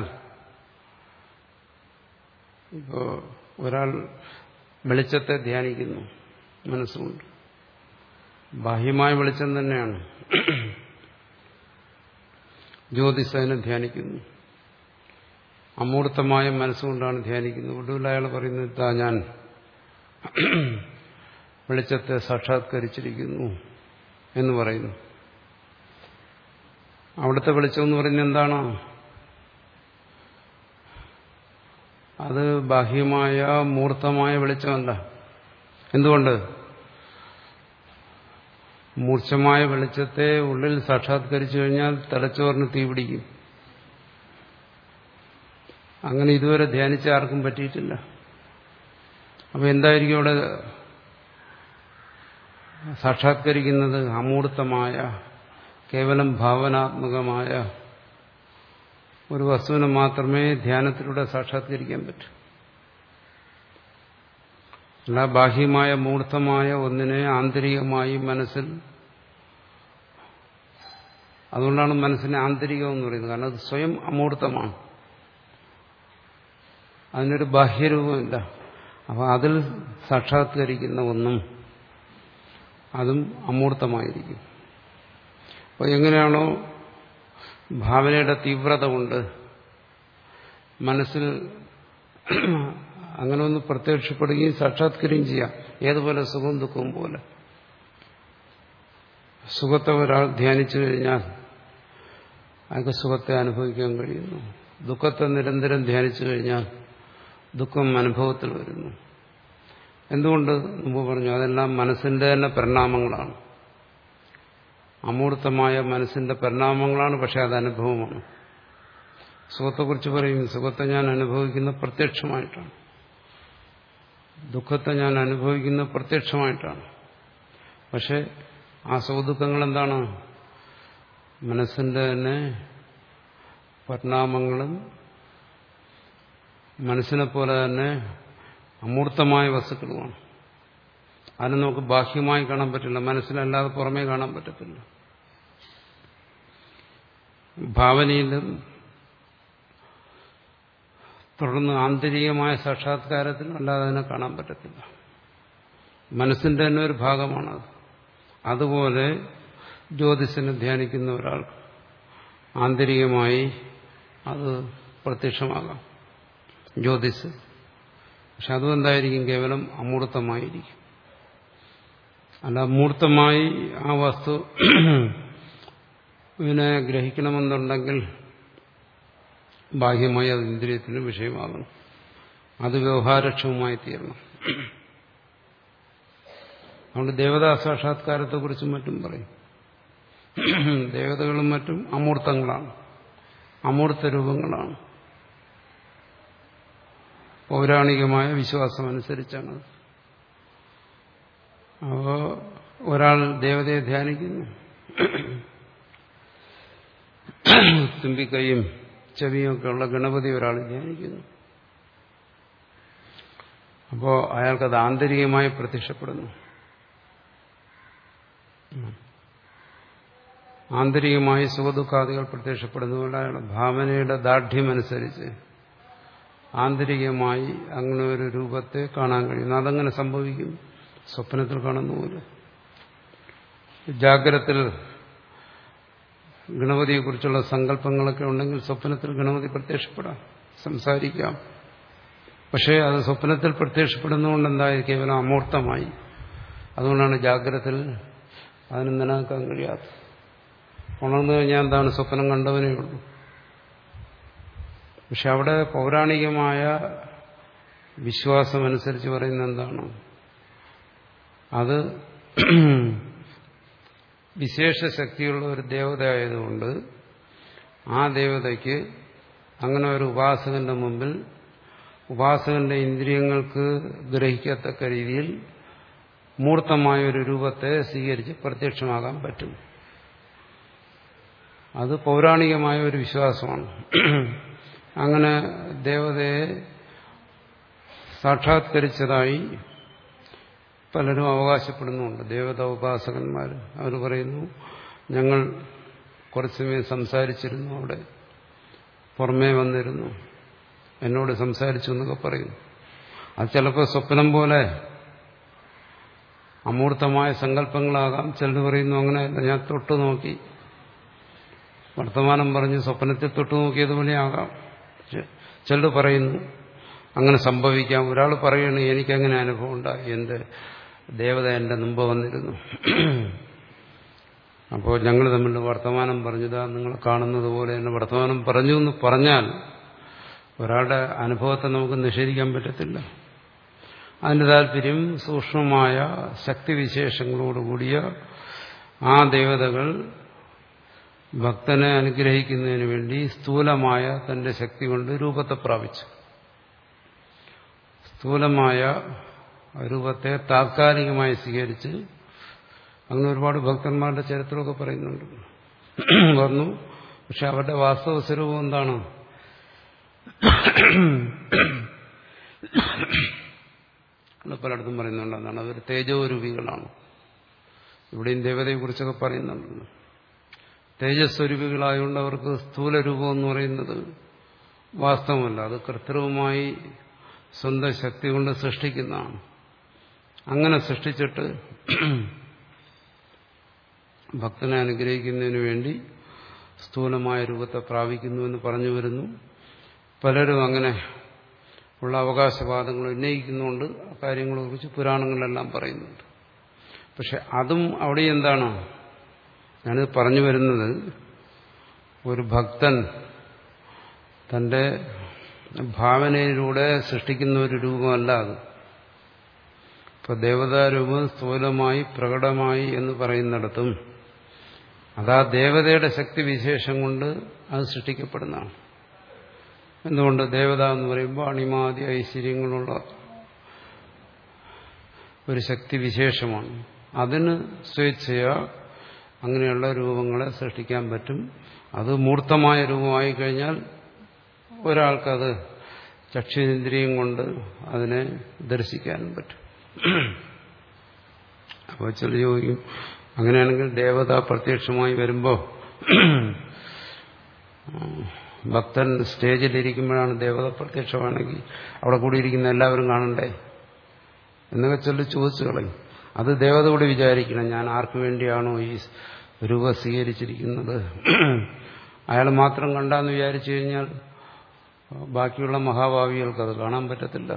ഇപ്പോ ഒരാൾ വെളിച്ചത്തെ ധ്യാനിക്കുന്നു മനസ്സുകൊണ്ട് ബാഹ്യമായ വെളിച്ചം തന്നെയാണ് ജ്യോതിസനെ ധ്യാനിക്കുന്നു അമൂർത്തമായ മനസ്സുകൊണ്ടാണ് ധ്യാനിക്കുന്നത് ഒടുവിൽ അയാൾ പറയുന്നത് ഇതാ ഞാൻ വെളിച്ചത്തെ സാക്ഷാത്കരിച്ചിരിക്കുന്നു എന്ന് പറയുന്നു അവിടുത്തെ വെളിച്ചം എന്ന് പറയുന്നത് എന്താണ് അത് ബാഹ്യമായ മൂർത്തമായ വെളിച്ചമല്ല എന്തുകൊണ്ട് മൂർച്ചമായ വെളിച്ചത്തെ ഉള്ളിൽ സാക്ഷാത്കരിച്ചു കഴിഞ്ഞാൽ തലച്ചോറിന് തീപിടിക്കും അങ്ങനെ ഇതുവരെ ധ്യാനിച്ച ആർക്കും പറ്റിയിട്ടില്ല അപ്പൊ എന്തായിരിക്കും അവിടെ സാക്ഷാത്കരിക്കുന്നത് അമൂർത്തമായ കേവലം ഭാവനാത്മകമായ ഒരു വസ്തുവിനെ മാത്രമേ ധ്യാനത്തിലൂടെ സാക്ഷാത്കരിക്കാൻ പറ്റൂ അല്ല ബാഹ്യമായ മൂർത്തമായ ഒന്നിനെ ആന്തരികമായി മനസ്സിൽ അതുകൊണ്ടാണ് മനസ്സിനെ ആന്തരികം എന്ന് പറയുന്നത് കാരണം അത് സ്വയം അമൂർത്തമാണ് അതിനൊരു ബാഹ്യരൂപമില്ല അപ്പൊ അതിൽ സാക്ഷാത്കരിക്കുന്ന ഒന്നും അതും അമൂർത്തമായിരിക്കും അപ്പോൾ എങ്ങനെയാണോ ഭാവനയുടെ തീവ്രത കൊണ്ട് മനസ്സിൽ അങ്ങനെ ഒന്ന് പ്രത്യക്ഷപ്പെടുകയും സാക്ഷാത്കരിക്കുകയും ചെയ്യാം ഏതുപോലെ സുഖവും ദുഃഖവും പോലെ സുഖത്തെ ഒരാൾ ധ്യാനിച്ചു കഴിഞ്ഞാൽ അയാൾക്ക് സുഖത്തെ അനുഭവിക്കാൻ കഴിയുന്നു ദുഃഖത്തെ നിരന്തരം ധ്യാനിച്ചു കഴിഞ്ഞാൽ ദുഃഖം അനുഭവത്തിൽ വരുന്നു എന്തുകൊണ്ട് മുമ്പ് പറഞ്ഞു അതെല്ലാം മനസ്സിന്റെ തന്നെ പരിണാമങ്ങളാണ് അമൂർത്തമായ മനസ്സിന്റെ പരിണാമങ്ങളാണ് പക്ഷെ അത് അനുഭവമാണ് സുഖത്തെക്കുറിച്ച് പറയും സുഖത്തെ ഞാൻ അനുഭവിക്കുന്ന പ്രത്യക്ഷമായിട്ടാണ് ദുഃഖത്തെ ഞാൻ അനുഭവിക്കുന്ന പ്രത്യക്ഷമായിട്ടാണ് പക്ഷെ ആ സുഖദുഃഖങ്ങൾ എന്താണ് മനസ്സിന്റെ തന്നെ പരിണാമങ്ങളും മനസ്സിനെ പോലെ തന്നെ അമൂർത്തമായ വസ്തുക്കളുമാണ് അതിനെ നമുക്ക് ബാഹ്യമായി കാണാൻ പറ്റില്ല മനസ്സിലല്ലാതെ പുറമേ കാണാൻ പറ്റത്തില്ല ഭാവനയിലും തുടർന്ന് ആന്തരികമായ സാക്ഷാത്കാരത്തിലും അല്ലാതെ അതിനെ കാണാൻ പറ്റത്തില്ല മനസ്സിന്റെ തന്നെ ഒരു ഭാഗമാണത് അതുപോലെ ജ്യോതിസിനെ ധ്യാനിക്കുന്ന ഒരാൾ ആന്തരികമായി അത് പ്രത്യക്ഷമാകാം ജ്യോതിസ് പക്ഷെ അതും എന്തായിരിക്കും കേവലം അമൂർത്തമായിരിക്കും അല്ല മൂർത്തമായി ആ വസ്തു ഇതിനെ ഗ്രഹിക്കണമെന്നുണ്ടെങ്കിൽ ബാഹ്യമായി അത് ഇന്ദ്രിയത്തിന് വിഷയമാകണം അത് വ്യവഹാരക്ഷമമായി തീരണം അതുകൊണ്ട് ദേവതാ സാക്ഷാത്കാരത്തെക്കുറിച്ചും മറ്റും പറയും ദേവതകളും മറ്റും അമൂർത്തങ്ങളാണ് അമൂർത്ത രൂപങ്ങളാണ് പൗരാണികമായ വിശ്വാസം അനുസരിച്ചാണ് അപ്പോൾ ഒരാൾ ദേവതയെ ധ്യാനിക്കുന്നു തുമ്പിക്കൈയും ചെവിയും ഒക്കെ ഉള്ള ഗണപതി ഒരാൾ ധ്യാനിക്കുന്നു അപ്പോൾ അയാൾക്കത് ആന്തരികമായി പ്രത്യക്ഷപ്പെടുന്നു ആന്തരികമായി സുഖദുഃഖാദികൾ പ്രത്യക്ഷപ്പെടുന്നതുകൊണ്ട് അയാളുടെ ഭാവനയുടെ ദാർഢ്യമനുസരിച്ച് ആന്തരികമായി അങ്ങനെ ഒരു രൂപത്തെ കാണാൻ കഴിയുന്നു അതങ്ങനെ സംഭവിക്കും സ്വപ്നത്തിൽ കാണുന്ന പോലെ ജാഗ്രത്തിൽ ഗണപതിയെക്കുറിച്ചുള്ള സങ്കല്പങ്ങളൊക്കെ ഉണ്ടെങ്കിൽ സ്വപ്നത്തിൽ ഗണപതി പ്രത്യക്ഷപ്പെടാം സംസാരിക്കാം പക്ഷേ അത് സ്വപ്നത്തിൽ പ്രത്യക്ഷപ്പെടുന്നതുകൊണ്ട് എന്തായി കേവലം അമൂർത്തമായി അതുകൊണ്ടാണ് ജാഗ്രതത്തിൽ അതിന് നിലനിൽക്കാൻ കഴിയാത്തത് ഉണർന്നു കഴിഞ്ഞാൽ എന്താണ് സ്വപ്നം കണ്ടവനേ ഉള്ളൂ പക്ഷെ അവിടെ പൗരാണികമായ വിശ്വാസമനുസരിച്ച് പറയുന്ന എന്താണ് അത് വിശേഷ ശക്തിയുള്ള ഒരു ദേവത ആയതുകൊണ്ട് ആ ദേവതയ്ക്ക് അങ്ങനെ ഒരു ഉപാസകന്റെ മുമ്പിൽ ഉപാസകന്റെ ഇന്ദ്രിയങ്ങൾക്ക് ഗ്രഹിക്കത്തക്ക രീതിയിൽ മൂർത്തമായ ഒരു രൂപത്തെ സ്വീകരിച്ച് പ്രത്യക്ഷമാകാൻ പറ്റും അത് പൗരാണികമായ ഒരു വിശ്വാസമാണ് അങ്ങനെ ദേവതയെ സാക്ഷാത്കരിച്ചതായി പലരും അവകാശപ്പെടുന്നുണ്ട് ദേവത ഉപാസകന്മാർ അവർ പറയുന്നു ഞങ്ങൾ കുറച്ചു സമയം സംസാരിച്ചിരുന്നു അവിടെ പുറമേ വന്നിരുന്നു എന്നോട് സംസാരിച്ചു എന്നൊക്കെ പറയുന്നു അത് ചിലപ്പോൾ സ്വപ്നം പോലെ അമൂർത്തമായ സങ്കല്പങ്ങളാകാം ചിലർ പറയുന്നു അങ്ങനെയല്ല ഞാൻ തൊട്ടു നോക്കി വർത്തമാനം പറഞ്ഞ് സ്വപ്നത്തിൽ തൊട്ടു നോക്കിയതുപോലെ ആകാം ചിലർ പറയുന്നു അങ്ങനെ സംഭവിക്കാം ഒരാൾ പറയുന്നു എനിക്കങ്ങനെ അനുഭവം ഉണ്ടായി എൻ്റെ ദേവത എൻ്റെ മുമ്പ് വന്നിരുന്നു അപ്പോൾ ഞങ്ങൾ തമ്മിൽ വർത്തമാനം പറഞ്ഞതാ നിങ്ങൾ കാണുന്നത് പോലെ എന്നെ വർത്തമാനം പറഞ്ഞു എന്ന് പറഞ്ഞാൽ ഒരാളുടെ അനുഭവത്തെ നമുക്ക് നിഷേധിക്കാൻ പറ്റത്തില്ല അതിൻ്റെ താല്പര്യം സൂക്ഷ്മമായ ശക്തിവിശേഷങ്ങളോടുകൂടിയ ആ ദേവതകൾ ഭക്തനെ അനുഗ്രഹിക്കുന്നതിന് വേണ്ടി സ്ഥൂലമായ തന്റെ ശക്തി കൊണ്ട് രൂപത്തെ പ്രാപിച്ചു സ്ഥൂലമായ രൂപത്തെ താത്കാലികമായി സ്വീകരിച്ച് അങ്ങനെ ഒരുപാട് ഭക്തന്മാരുടെ ചരിത്രമൊക്കെ പറയുന്നുണ്ട് വന്നു പക്ഷെ അവരുടെ വാസ്തവ സ്വരൂപം എന്താണ് പലയിടത്തും പറയുന്നുണ്ട് എന്താണ് അവർ തേജോരൂപികളാണ് ഇവിടെയും ദേവതയെക്കുറിച്ചൊക്കെ പറയുന്നുണ്ടല്ലോ തേജസ്വരൂപികളായതുകൊണ്ട് അവർക്ക് സ്ഥൂല രൂപം എന്ന് പറയുന്നത് വാസ്തവമല്ല അത് കൃത്രിമമായി സ്വന്തം ശക്തി കൊണ്ട് സൃഷ്ടിക്കുന്നതാണ് അങ്ങനെ സൃഷ്ടിച്ചിട്ട് ഭക്തനെ അനുഗ്രഹിക്കുന്നതിന് വേണ്ടി സ്ഥൂലമായ രൂപത്തെ പ്രാപിക്കുന്നുവെന്ന് പറഞ്ഞു വരുന്നു പലരും അങ്ങനെ ഉള്ള അവകാശവാദങ്ങൾ ഉന്നയിക്കുന്നുണ്ട് ആ കാര്യങ്ങളെക്കുറിച്ച് പുരാണങ്ങളിലെല്ലാം പറയുന്നുണ്ട് പക്ഷെ അതും അവിടെ എന്താണ് ഞാനിത് പറഞ്ഞു വരുന്നത് ഒരു ഭക്തൻ തന്റെ ഭാവനയിലൂടെ സൃഷ്ടിക്കുന്ന ഒരു രൂപമല്ല അത് ഇപ്പൊ ദേവതാരൂപം സ്ഥൂലമായി പ്രകടമായി എന്ന് പറയുന്നിടത്തും അതാ ദേവതയുടെ ശക്തി വിശേഷം കൊണ്ട് അത് സൃഷ്ടിക്കപ്പെടുന്നതാണ് എന്തുകൊണ്ട് ദേവത എന്ന് പറയുമ്പോൾ അണിമാതി ഐശ്വര്യങ്ങളുള്ള ഒരു ശക്തി വിശേഷമാണ് അതിന് സ്വേച്ഛയ അങ്ങനെയുള്ള രൂപങ്ങളെ സൃഷ്ടിക്കാൻ പറ്റും അത് മൂർത്തമായ രൂപമായി കഴിഞ്ഞാൽ ഒരാൾക്കത് ചക്ഷുരേന്ദ്രിയം കൊണ്ട് അതിനെ ദർശിക്കാനും പറ്റും അപ്പോൾ ചില ചോദിക്കും അങ്ങനെയാണെങ്കിൽ ദേവത പ്രത്യക്ഷമായി വരുമ്പോൾ ഭക്തൻ സ്റ്റേജിലിരിക്കുമ്പോഴാണ് ദേവത പ്രത്യക്ഷമാണെങ്കിൽ അവിടെ കൂടിയിരിക്കുന്ന എല്ലാവരും കാണണ്ടേ എന്നൊക്കെ ചൊല്ലി ചോദിച്ചു കളയും അത് ദേവത കൂടി വിചാരിക്കണം ഞാൻ ആർക്കു വേണ്ടിയാണോ ഈ രൂപ സ്വീകരിച്ചിരിക്കുന്നത് അയാൾ മാത്രം കണ്ടാന്ന് വിചാരിച്ചു കഴിഞ്ഞാൽ ബാക്കിയുള്ള മഹാഭാവികൾക്ക് അത് കാണാൻ പറ്റത്തില്ല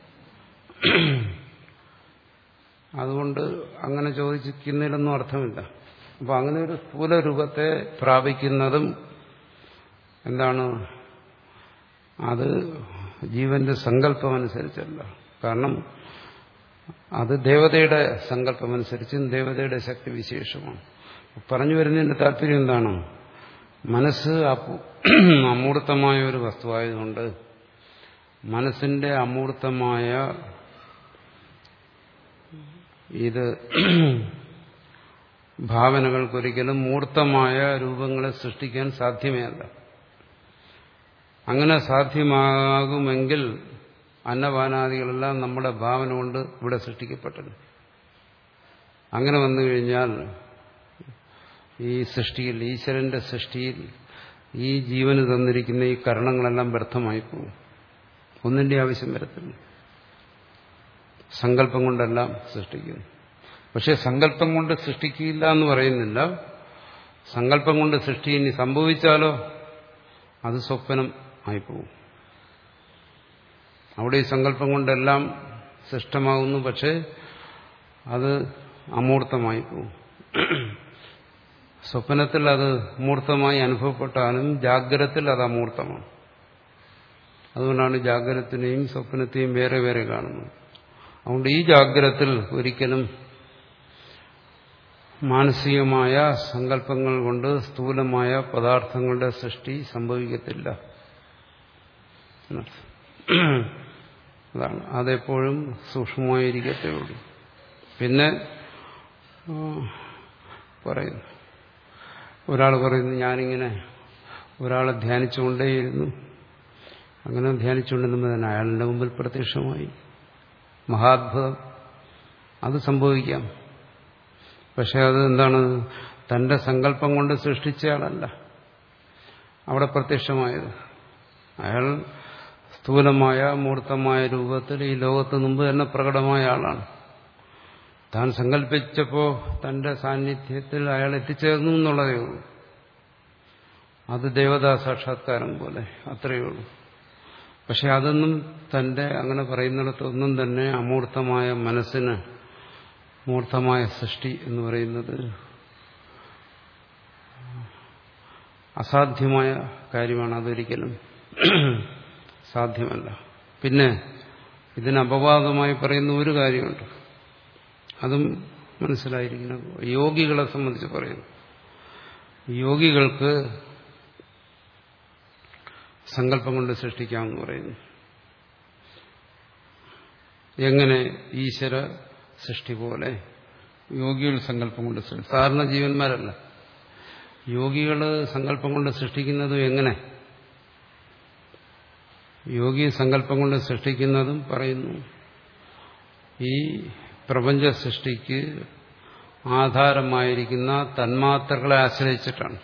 അതുകൊണ്ട് അങ്ങനെ ചോദിക്കുന്നതിലൊന്നും അർത്ഥമില്ല അപ്പൊ അങ്ങനെ ഒരു സ്ഥൂല രൂപത്തെ പ്രാപിക്കുന്നതും എന്താണ് അത് ജീവന്റെ സങ്കല്പമനുസരിച്ചല്ല കാരണം അത് ദേവതയുടെ സങ്കല്പമനുസരിച്ചും ദേവതയുടെ ശക്തി വിശേഷമാണ് പറഞ്ഞു വരുന്നതിന്റെ താല്പര്യം എന്താണ് മനസ്സ് അമൂർത്തമായ ഒരു വസ്തുവായതുകൊണ്ട് മനസ്സിന്റെ അമൂർത്തമായ ഇത് ഭാവനകൾക്കൊരിക്കലും മൂർത്തമായ രൂപങ്ങളെ സൃഷ്ടിക്കാൻ സാധ്യമേ അല്ല അങ്ങനെ സാധ്യമാകുമെങ്കിൽ അന്നപാനാദികളെല്ലാം നമ്മുടെ ഭാവന കൊണ്ട് ഇവിടെ സൃഷ്ടിക്കപ്പെട്ടത് അങ്ങനെ വന്നു കഴിഞ്ഞാൽ ഈ സൃഷ്ടിയിൽ ഈശ്വരന്റെ സൃഷ്ടിയിൽ ഈ ജീവന് തന്നിരിക്കുന്ന ഈ കരണങ്ങളെല്ലാം വ്യർത്ഥമായി പോകും ഒന്നിന്റെ ആവശ്യം വരത്തില്ല സങ്കല്പം കൊണ്ടെല്ലാം സൃഷ്ടിക്കുന്നു പക്ഷെ സങ്കല്പം കൊണ്ട് സൃഷ്ടിക്കില്ല എന്ന് പറയുന്നില്ല സങ്കല്പം കൊണ്ട് സൃഷ്ടി ഇനി സംഭവിച്ചാലോ അത് സ്വപ്നം ആയിപ്പോവും അവിടെ ഈ സങ്കല്പം കൊണ്ടെല്ലാം സൃഷ്ടമാകുന്നു പക്ഷെ അത് അമൂർത്തമായി പോവും സ്വപ്നത്തിൽ അത് മൂർത്തമായി അനുഭവപ്പെട്ടാലും ജാഗ്രതത്തിൽ അത് അമൂർത്തമാണ് അതുകൊണ്ടാണ് ജാഗ്രതത്തിനെയും സ്വപ്നത്തെയും വേറെ വേറെ കാണുന്നത് അതുകൊണ്ട് ഈ ജാഗ്രതത്തിൽ ഒരിക്കലും മാനസികമായ സങ്കല്പങ്ങൾ കൊണ്ട് സ്ഥൂലമായ പദാർത്ഥങ്ങളുടെ സൃഷ്ടി സംഭവിക്കത്തില്ല എന്നർത്ഥം അതാണ് അതെപ്പോഴും സൂക്ഷ്മമായിരിക്കത്തേ ഉള്ളൂ പിന്നെ പറയുന്നു ഒരാൾ പറയുന്നു ഞാനിങ്ങനെ ഒരാളെ ധ്യാനിച്ചുകൊണ്ടേയിരുന്നു അങ്ങനെ ധ്യാനിച്ചുകൊണ്ടിരുമ്പോൾ തന്നെ അയാളുടെ മുമ്പിൽ പ്രത്യക്ഷമായി മഹാത്ഭുതം അത് സംഭവിക്കാം പക്ഷെ അത് എന്താണ് തന്റെ സങ്കല്പം കൊണ്ട് സൃഷ്ടിച്ചയാളല്ല അവിടെ പ്രത്യക്ഷമായത് അയാൾ സ്ഥൂലമായ മൂർത്തമായ രൂപത്തിൽ ഈ ലോകത്ത് മുമ്പ് തന്നെ പ്രകടമായ ആളാണ് താൻ സങ്കല്പിച്ചപ്പോ തന്റെ സാന്നിധ്യത്തിൽ അയാൾ എത്തിച്ചേർന്നു എന്നുള്ളതേ ഉള്ളൂ അത് ദേവതാ സാക്ഷാത്കാരം പോലെ അത്രയേ ഉള്ളൂ പക്ഷെ അതൊന്നും തന്റെ അങ്ങനെ പറയുന്നിടത്തൊന്നും തന്നെ അമൂർത്തമായ മനസ്സിന് മൂർത്തമായ സൃഷ്ടി എന്ന് പറയുന്നത് അസാധ്യമായ കാര്യമാണ് അതൊരിക്കലും സാധ്യമല്ല പിന്നെ ഇതിന് അപവാദമായി പറയുന്ന ഒരു കാര്യമുണ്ട് അതും മനസ്സിലായിരിക്കണം യോഗികളെ സംബന്ധിച്ച് പറയുന്നു യോഗികൾക്ക് സങ്കല്പം കൊണ്ട് സൃഷ്ടിക്കാമെന്ന് പറയുന്നു എങ്ങനെ ഈശ്വര സൃഷ്ടി പോലെ യോഗികൾ സങ്കല്പം കൊണ്ട് സൃഷ്ടി സാധാരണ ജീവന്മാരല്ല യോഗികൾ സങ്കല്പം കൊണ്ട് സൃഷ്ടിക്കുന്നതും എങ്ങനെ യോഗി സങ്കല്പം കൊണ്ട് സൃഷ്ടിക്കുന്നതും പറയുന്നു ഈ പ്രപഞ്ച സൃഷ്ടിക്ക് ആധാരമായിരിക്കുന്ന തന്മാത്രകളെ ആശ്രയിച്ചിട്ടാണ്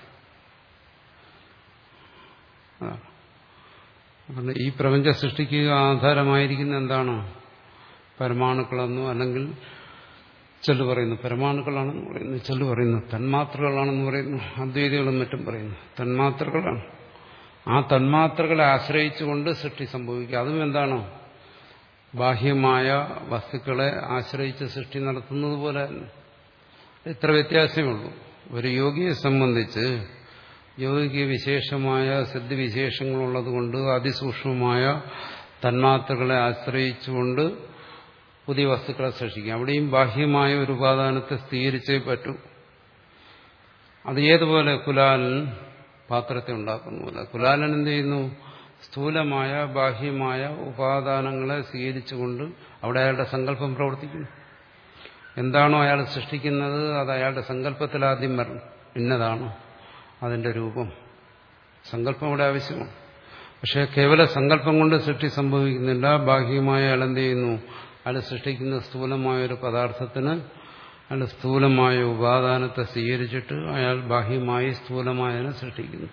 അതുകൊണ്ട് ഈ പ്രപഞ്ച സൃഷ്ടിക്ക് ആധാരമായിരിക്കുന്ന എന്താണ് പരമാണുക്കളെന്നോ അല്ലെങ്കിൽ ചെല്ലു പറയുന്നു പരമാണുക്കളാണെന്ന് പറയുന്നു ചെല്ലു പറയുന്നു തന്മാത്രകളാണെന്ന് പറയുന്നു അദ്വൈതികളും മറ്റും പറയുന്നു തന്മാത്രകളാണ് ആ തന്മാത്രകളെ ആശ്രയിച്ചുകൊണ്ട് സൃഷ്ടി സംഭവിക്കുക അതും എന്താണ് ബാഹ്യമായ വസ്തുക്കളെ ആശ്രയിച്ച് സൃഷ്ടി നടത്തുന്നത് പോലെ തന്നെ ഇത്ര വ്യത്യാസമേ ഉള്ളൂ ഒരു യോഗിയെ സംബന്ധിച്ച് യോഗിക്ക് വിശേഷമായ സിദ്ധിവിശേഷങ്ങളുള്ളത് കൊണ്ട് അതിസൂക്ഷ്മമായ തന്മാത്രകളെ ആശ്രയിച്ചുകൊണ്ട് പുതിയ വസ്തുക്കളെ സൃഷ്ടിക്കാം അവിടെയും ബാഹ്യമായ ഒരു ഉപാദാനത്തെ സ്ഥിരീകരിച്ചേ പറ്റൂ അത് ഏതുപോലെ കുലാലൻ പാത്രത്തെ ഉണ്ടാക്കുന്നില്ല കുലാലൻ എന്ത് ചെയ്യുന്നു സ്ഥൂലമായ ബാഹ്യമായ ഉപാദാനങ്ങളെ സ്വീകരിച്ചുകൊണ്ട് അവിടെ അയാളുടെ സങ്കല്പം പ്രവർത്തിക്കുന്നു എന്താണോ അയാൾ സൃഷ്ടിക്കുന്നത് അത് അയാളുടെ സങ്കല്പത്തിൽ ആദ്യം വരണം ഇന്നതാണ് അതിന്റെ രൂപം സങ്കല്പം അവിടെ ആവശ്യമാണ് പക്ഷെ കേവല സങ്കല്പം കൊണ്ട് സൃഷ്ടി സംഭവിക്കുന്നില്ല ബാഹ്യമായ അയാൾ എന്ത് ചെയ്യുന്നു അയാൾ സൃഷ്ടിക്കുന്ന സ്ഥൂലമായ ഒരു പദാർത്ഥത്തിന് അയാൾ സ്ഥൂലമായ ഉപാദാനത്തെ സ്വീകരിച്ചിട്ട് അയാൾ ബാഹ്യമായി സ്ഥൂലമായതിനെ സൃഷ്ടിക്കുന്നു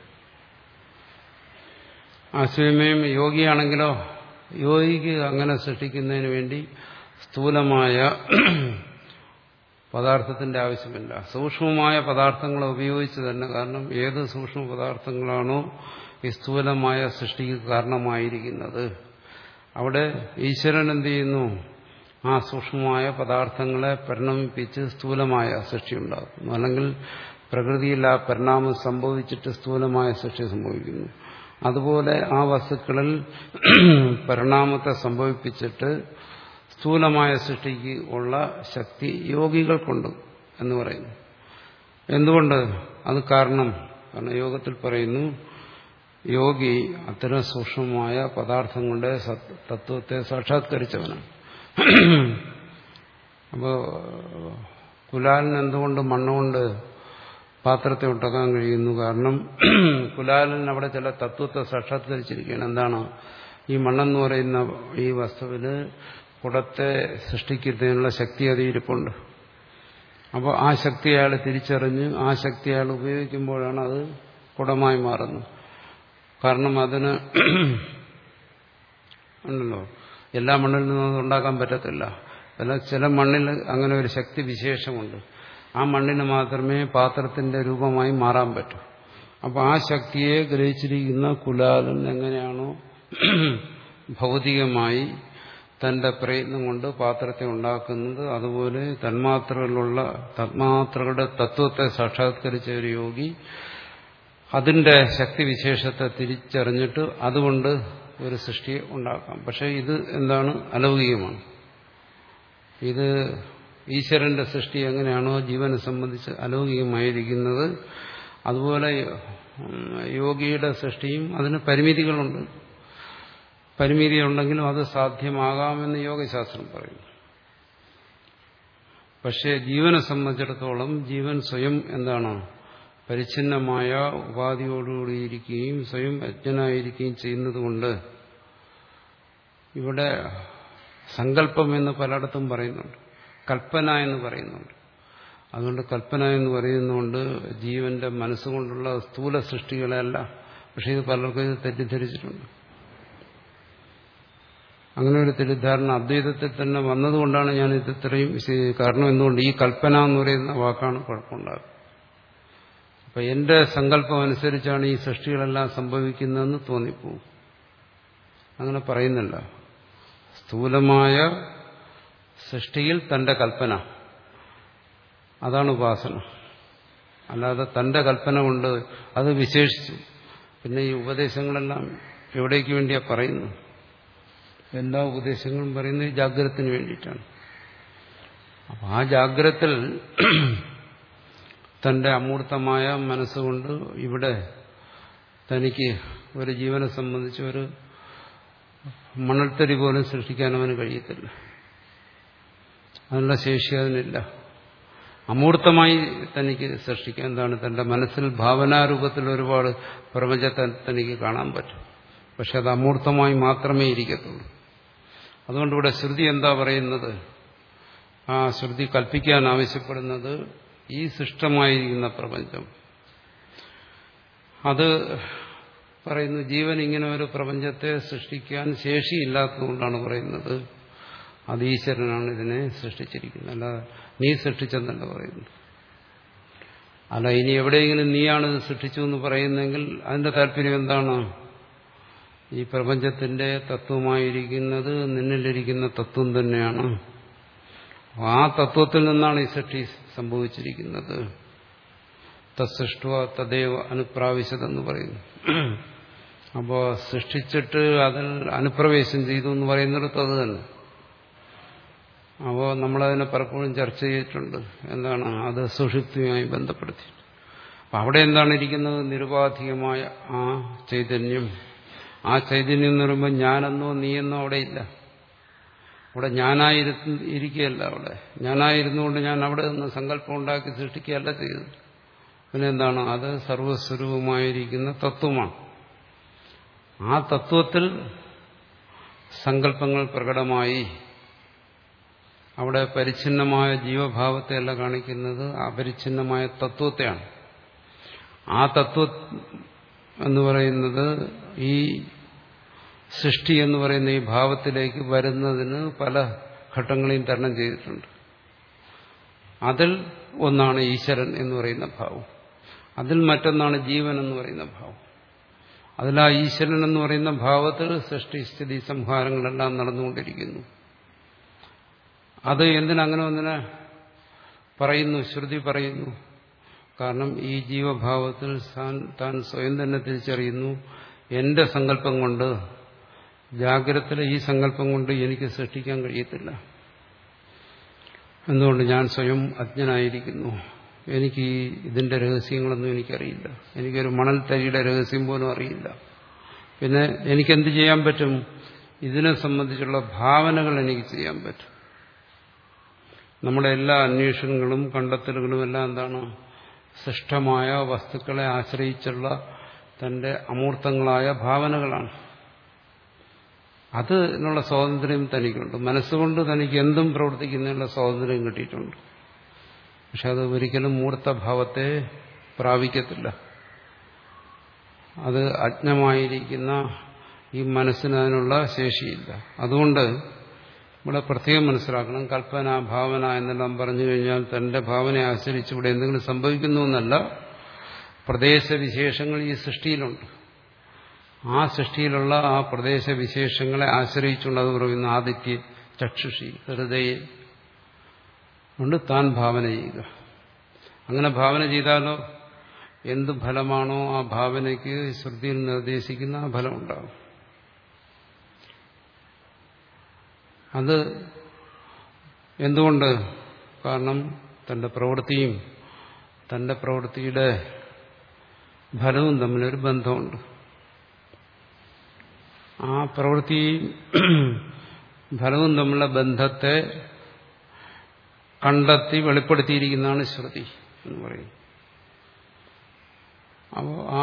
ആശയമയം യോഗിയാണെങ്കിലോ യോഗിക്ക് അങ്ങനെ സൃഷ്ടിക്കുന്നതിന് വേണ്ടി സ്ഥൂലമായ പദാർത്ഥത്തിന്റെ ആവശ്യമില്ല സൂക്ഷ്മമായ പദാർത്ഥങ്ങളെ ഉപയോഗിച്ച് തന്നെ കാരണം ഏത് സൂക്ഷ്മ പദാർത്ഥങ്ങളാണോ ഈ സ്ഥൂലമായ സൃഷ്ടിക്ക് കാരണമായിരിക്കുന്നത് അവിടെ ഈശ്വരൻ എന്ത് ചെയ്യുന്നു ആ സൂക്ഷ്മമായ പദാർത്ഥങ്ങളെ പരിണമിപ്പിച്ച് സ്ഥൂലമായ സൃഷ്ടി ഉണ്ടാക്കുന്നു അല്ലെങ്കിൽ പ്രകൃതിയിൽ ആ പരിണാമം സംഭവിച്ചിട്ട് സ്ഥൂലമായ സൃഷ്ടി സംഭവിക്കുന്നു അതുപോലെ ആ വസ്തുക്കളിൽ പരിണാമത്തെ സംഭവിപ്പിച്ചിട്ട് സ്ഥൂലമായ സൃഷ്ടിക്ക് ഉള്ള ശക്തി യോഗികൾക്കുണ്ട് എന്ന് പറയുന്നു എന്തുകൊണ്ട് അത് കാരണം കാരണം യോഗത്തിൽ പറയുന്നു യോഗി അത്തരം സൂക്ഷ്മമായ പദാർത്ഥങ്ങളുടെ തത്വത്തെ സാക്ഷാത്കരിച്ചവനാണ് അപ്പോ കുലാലിന് എന്തുകൊണ്ട് മണ്ണുകൊണ്ട് പാത്രത്തെ ഉണ്ടാക്കാൻ കഴിയുന്നു കാരണം കുലാലൻ അവിടെ ചില തത്വത്തെ സാക്ഷാത്കരിച്ചിരിക്കുകയാണ് എന്താണ് ഈ മണ്ണെന്ന് പറയുന്ന ഈ വസ്തുവിന് കുടത്തെ സൃഷ്ടിക്കുന്നതിനുള്ള ശക്തി അതിരിപ്പുണ്ട് അപ്പോൾ ആ ശക്തി അയാൾ തിരിച്ചറിഞ്ഞ് ആ ശക്തി അയാൾ ഉപയോഗിക്കുമ്പോഴാണ് അത് കുടമായി മാറുന്നത് കാരണം അതിന് ഉണ്ടല്ലോ എല്ലാ മണ്ണിൽ നിന്നും അത് ഉണ്ടാക്കാൻ പറ്റത്തില്ല എന്നാൽ ചില മണ്ണിൽ അങ്ങനെ ഒരു ശക്തി വിശേഷമുണ്ട് ആ മണ്ണിന് മാത്രമേ പാത്രത്തിന്റെ രൂപമായി മാറാൻ പറ്റൂ അപ്പോൾ ആ ശക്തിയെ ഗ്രഹിച്ചിരിക്കുന്ന കുലാലൻ എങ്ങനെയാണോ ഭൗതികമായി തന്റെ പ്രയത്നം കൊണ്ട് പാത്രത്തെ ഉണ്ടാക്കുന്നത് അതുപോലെ തന്മാത്രകളിലുള്ള തന്മാത്രകളുടെ തത്വത്തെ സാക്ഷാത്കരിച്ച ഒരു യോഗി അതിന്റെ ശക്തിവിശേഷത്തെ തിരിച്ചറിഞ്ഞിട്ട് അതുകൊണ്ട് ഒരു സൃഷ്ടിയെ ഉണ്ടാക്കാം പക്ഷെ ഇത് എന്താണ് അലൗകികമാണ് ഇത് ഈശ്വരന്റെ സൃഷ്ടി എങ്ങനെയാണോ ജീവനെ സംബന്ധിച്ച് അലൗകികമായിരിക്കുന്നത് അതുപോലെ യോഗിയുടെ സൃഷ്ടിയും അതിന് പരിമിതികളുണ്ട് പരിമിതി ഉണ്ടെങ്കിലും അത് സാധ്യമാകാമെന്ന് യോഗശാസ്ത്രം പറയുന്നു പക്ഷേ ജീവനെ സംബന്ധിച്ചിടത്തോളം ജീവൻ സ്വയം എന്താണ് പരിച്ഛിന്നമായ ഉപാധിയോടുകൂടിയിരിക്കുകയും സ്വയം അജ്ഞനായിരിക്കുകയും ചെയ്യുന്നതുകൊണ്ട് ഇവിടെ സങ്കല്പം എന്ന് പലയിടത്തും പറയുന്നുണ്ട് കൽപ്പന എന്ന് പറയുന്നുണ്ട് അതുകൊണ്ട് കൽപ്പന എന്ന് പറയുന്നതുകൊണ്ട് ജീവന്റെ മനസ്സുകൊണ്ടുള്ള സ്ഥൂല സൃഷ്ടികളെയല്ല പക്ഷെ ഇത് പലർക്കും ഇത് തെറ്റിദ്ധരിച്ചിട്ടുണ്ട് അങ്ങനെ ഒരു തെറ്റിദ്ധാരണ അദ്വൈതത്തിൽ തന്നെ വന്നതുകൊണ്ടാണ് ഞാൻ ഇത് ഇത്രയും കാരണം എന്തുകൊണ്ട് ഈ കൽപ്പന എന്ന് പറയുന്ന വാക്കാണ് കുഴപ്പമുണ്ടാകുന്നത് അപ്പൊ എന്റെ സങ്കല്പം അനുസരിച്ചാണ് ഈ സൃഷ്ടികളെല്ലാം സംഭവിക്കുന്നതെന്ന് തോന്നിപ്പോവും അങ്ങനെ പറയുന്നില്ല സ്ഥൂലമായ സൃഷ്ടിയിൽ തന്റെ കൽപ്പന അതാണ് ഉപാസന അല്ലാതെ തന്റെ കൽപ്പന കൊണ്ട് അത് വിശേഷിച്ചു പിന്നെ ഈ ഉപദേശങ്ങളെല്ലാം എവിടേക്ക് വേണ്ടിയാ പറയുന്നു എല്ലാ ഉപദേശങ്ങളും പറയുന്നത് ജാഗ്രതത്തിന് വേണ്ടിയിട്ടാണ് അപ്പം ആ ജാഗ്രത്തിൽ തന്റെ അമൂർത്തമായ മനസ്സുകൊണ്ട് ഇവിടെ തനിക്ക് ഒരു ജീവനെ സംബന്ധിച്ച് ഒരു മണൽത്തരി പോലും സൃഷ്ടിക്കാൻ അവന് കഴിയത്തില്ല അതിനുള്ള ശേഷി അതിനില്ല അമൂർത്തമായി തനിക്ക് സൃഷ്ടിക്കാൻ എന്താണ് തന്റെ മനസ്സിൽ ഭാവനാരൂപത്തിൽ ഒരുപാട് പ്രപഞ്ചത്തെ തനിക്ക് കാണാൻ പറ്റും പക്ഷെ അത് അമൂർത്തമായി മാത്രമേ ഇരിക്കത്തുള്ളൂ അതുകൊണ്ട് ഇവിടെ ശ്രുതി എന്താ പറയുന്നത് ആ ശ്രുതി കൽപ്പിക്കാൻ ആവശ്യപ്പെടുന്നത് ഈ സൃഷ്ടമായിരിക്കുന്ന പ്രപഞ്ചം അത് പറയുന്നു ജീവൻ ഇങ്ങനെ ഒരു പ്രപഞ്ചത്തെ സൃഷ്ടിക്കാൻ ശേഷിയില്ലാത്തതുകൊണ്ടാണ് പറയുന്നത് അത് ഈശ്വരനാണ് ഇതിനെ സൃഷ്ടിച്ചിരിക്കുന്നത് അല്ല നീ സൃഷ്ടിച്ചെന്നല്ല പറയുന്നു അല്ല ഇനി എവിടെയെങ്കിലും നീയാണ് ഇത് സൃഷ്ടിച്ചു എന്ന് പറയുന്നെങ്കിൽ അതിന്റെ താല്പര്യം എന്താണ് ഈ പ്രപഞ്ചത്തിന്റെ തത്വമായിരിക്കുന്നത് നിന്നിലിരിക്കുന്ന തത്വം തന്നെയാണ് ആ തത്വത്തിൽ നിന്നാണ് ഈ സൃഷ്ടി സംഭവിച്ചിരിക്കുന്നത് തത്സൃഷ്ട തദൈവ അനുപ്രാവശ്യതെന്ന് പറയുന്നു അപ്പോൾ സൃഷ്ടിച്ചിട്ട് അതിൽ അനുപ്രവേശം ചെയ്തു എന്ന് പറയുന്നിടത്ത് അത് തന്നെ അപ്പോൾ നമ്മളതിനെ പലപ്പോഴും ചർച്ച ചെയ്തിട്ടുണ്ട് എന്താണ് അത് സുഷുപ്തിയുമായി ബന്ധപ്പെടുത്തി അപ്പം അവിടെ എന്താണ് ഇരിക്കുന്നത് നിരുപാധികമായ ആ ചൈതന്യം ആ ചൈതന്യം എന്ന് പറയുമ്പോൾ ഞാനെന്നോ നീയെന്നോ അവിടെ ഇല്ല അവിടെ ഞാനായിരു ഇരിക്കുകയല്ല അവിടെ ഞാനായിരുന്നുകൊണ്ട് ഞാൻ അവിടെ നിന്ന് സങ്കല്പം ഉണ്ടാക്കി സൃഷ്ടിക്കുകയല്ല ചെയ്തത് പിന്നെ എന്താണ് അത് സർവസ്വരൂപമായിരിക്കുന്ന തത്വമാണ് ആ തത്വത്തിൽ സങ്കല്പങ്ങൾ പ്രകടമായി അവിടെ പരിച്ഛിന്നമായ ജീവഭാവത്തെയല്ല കാണിക്കുന്നത് അപരിച്ഛിന്നമായ തത്വത്തെയാണ് ആ തത്വം എന്ന് പറയുന്നത് ഈ സൃഷ്ടി എന്ന് പറയുന്ന ഈ ഭാവത്തിലേക്ക് വരുന്നതിന് പല ഘട്ടങ്ങളെയും തരണം ചെയ്തിട്ടുണ്ട് അതിൽ ഒന്നാണ് ഈശ്വരൻ എന്ന് പറയുന്ന ഭാവം അതിൽ മറ്റൊന്നാണ് ജീവൻ എന്ന് പറയുന്ന ഭാവം അതിൽ ആ ഈശ്വരൻ എന്ന് പറയുന്ന ഭാവത്തിൽ സൃഷ്ടി സ്ഥിതി സംഹാരങ്ങളെല്ലാം നടന്നുകൊണ്ടിരിക്കുന്നു അത് എന്തിനങ്ങനെ ഒന്നിനെ പറയുന്നു ശ്രുതി പറയുന്നു കാരണം ഈ ജീവഭാവത്തിൽ താൻ സ്വയം തന്നെ തിരിച്ചറിയുന്നു എന്റെ സങ്കല്പം കൊണ്ട് ജാഗ്രതത്തിലെ ഈ സങ്കല്പം കൊണ്ട് എനിക്ക് സൃഷ്ടിക്കാൻ കഴിയത്തില്ല എന്തുകൊണ്ട് ഞാൻ സ്വയം അജ്ഞനായിരിക്കുന്നു എനിക്ക് ഈ ഇതിന്റെ രഹസ്യങ്ങളൊന്നും എനിക്കറിയില്ല എനിക്കൊരു മണൽത്തരിയുടെ രഹസ്യം പോലും അറിയില്ല പിന്നെ എനിക്കെന്ത് ചെയ്യാൻ പറ്റും ഇതിനെ സംബന്ധിച്ചുള്ള ഭാവനകൾ എനിക്ക് ചെയ്യാൻ പറ്റും നമ്മുടെ എല്ലാ അന്വേഷണങ്ങളും കണ്ടെത്തലുകളും എല്ലാം എന്താണ് സൃഷ്ടമായ വസ്തുക്കളെ ആശ്രയിച്ചുള്ള തന്റെ അമൂർത്തങ്ങളായ ഭാവനകളാണ് അതിനുള്ള സ്വാതന്ത്ര്യം തനിക്കുണ്ട് മനസ്സുകൊണ്ട് തനിക്ക് എന്തും പ്രവർത്തിക്കുന്നതിനുള്ള സ്വാതന്ത്ര്യം കിട്ടിയിട്ടുണ്ട് പക്ഷെ അത് ഒരിക്കലും മൂർത്തഭാവത്തെ പ്രാപിക്കത്തില്ല അത് അജ്ഞമായിരിക്കുന്ന ഈ മനസ്സിന് അതിനുള്ള ശേഷിയില്ല അതുകൊണ്ട് ഇവിടെ പ്രത്യേകം മനസ്സിലാക്കണം കൽപ്പന ഭാവന എന്നെല്ലാം പറഞ്ഞു കഴിഞ്ഞാൽ തന്റെ ഭാവനയെ ആശ്രയിച്ച് ഇവിടെ എന്തെങ്കിലും സംഭവിക്കുന്നു എന്നല്ല പ്രദേശവിശേഷങ്ങൾ ഈ സൃഷ്ടിയിലുണ്ട് ആ സൃഷ്ടിയിലുള്ള ആ പ്രദേശവിശേഷങ്ങളെ ആശ്രയിച്ചുകൊണ്ട് അത് പറയുന്ന ആദിത്യ ചക്ഷുഷി ഹൃദയ കൊണ്ട് താൻ ഭാവന ചെയ്യുക അങ്ങനെ ഭാവന ചെയ്താലോ എന്ത് ഫലമാണോ ആ ഭാവനയ്ക്ക് ശ്രുതിയിൽ നിർദ്ദേശിക്കുന്ന ആ ഫലം ഉണ്ടാകും അത് എന്തുകൊണ്ട് കാരണം തന്റെ പ്രവൃത്തിയും തന്റെ പ്രവൃത്തിയുടെ ഫലവും തമ്മിലൊരു ബന്ധമുണ്ട് ആ പ്രവൃത്തിയും ഫലവും തമ്മിലുള്ള ബന്ധത്തെ കണ്ടെത്തി വെളിപ്പെടുത്തിയിരിക്കുന്നതാണ് ശ്രുതി എന്ന് പറയും അപ്പോൾ ആ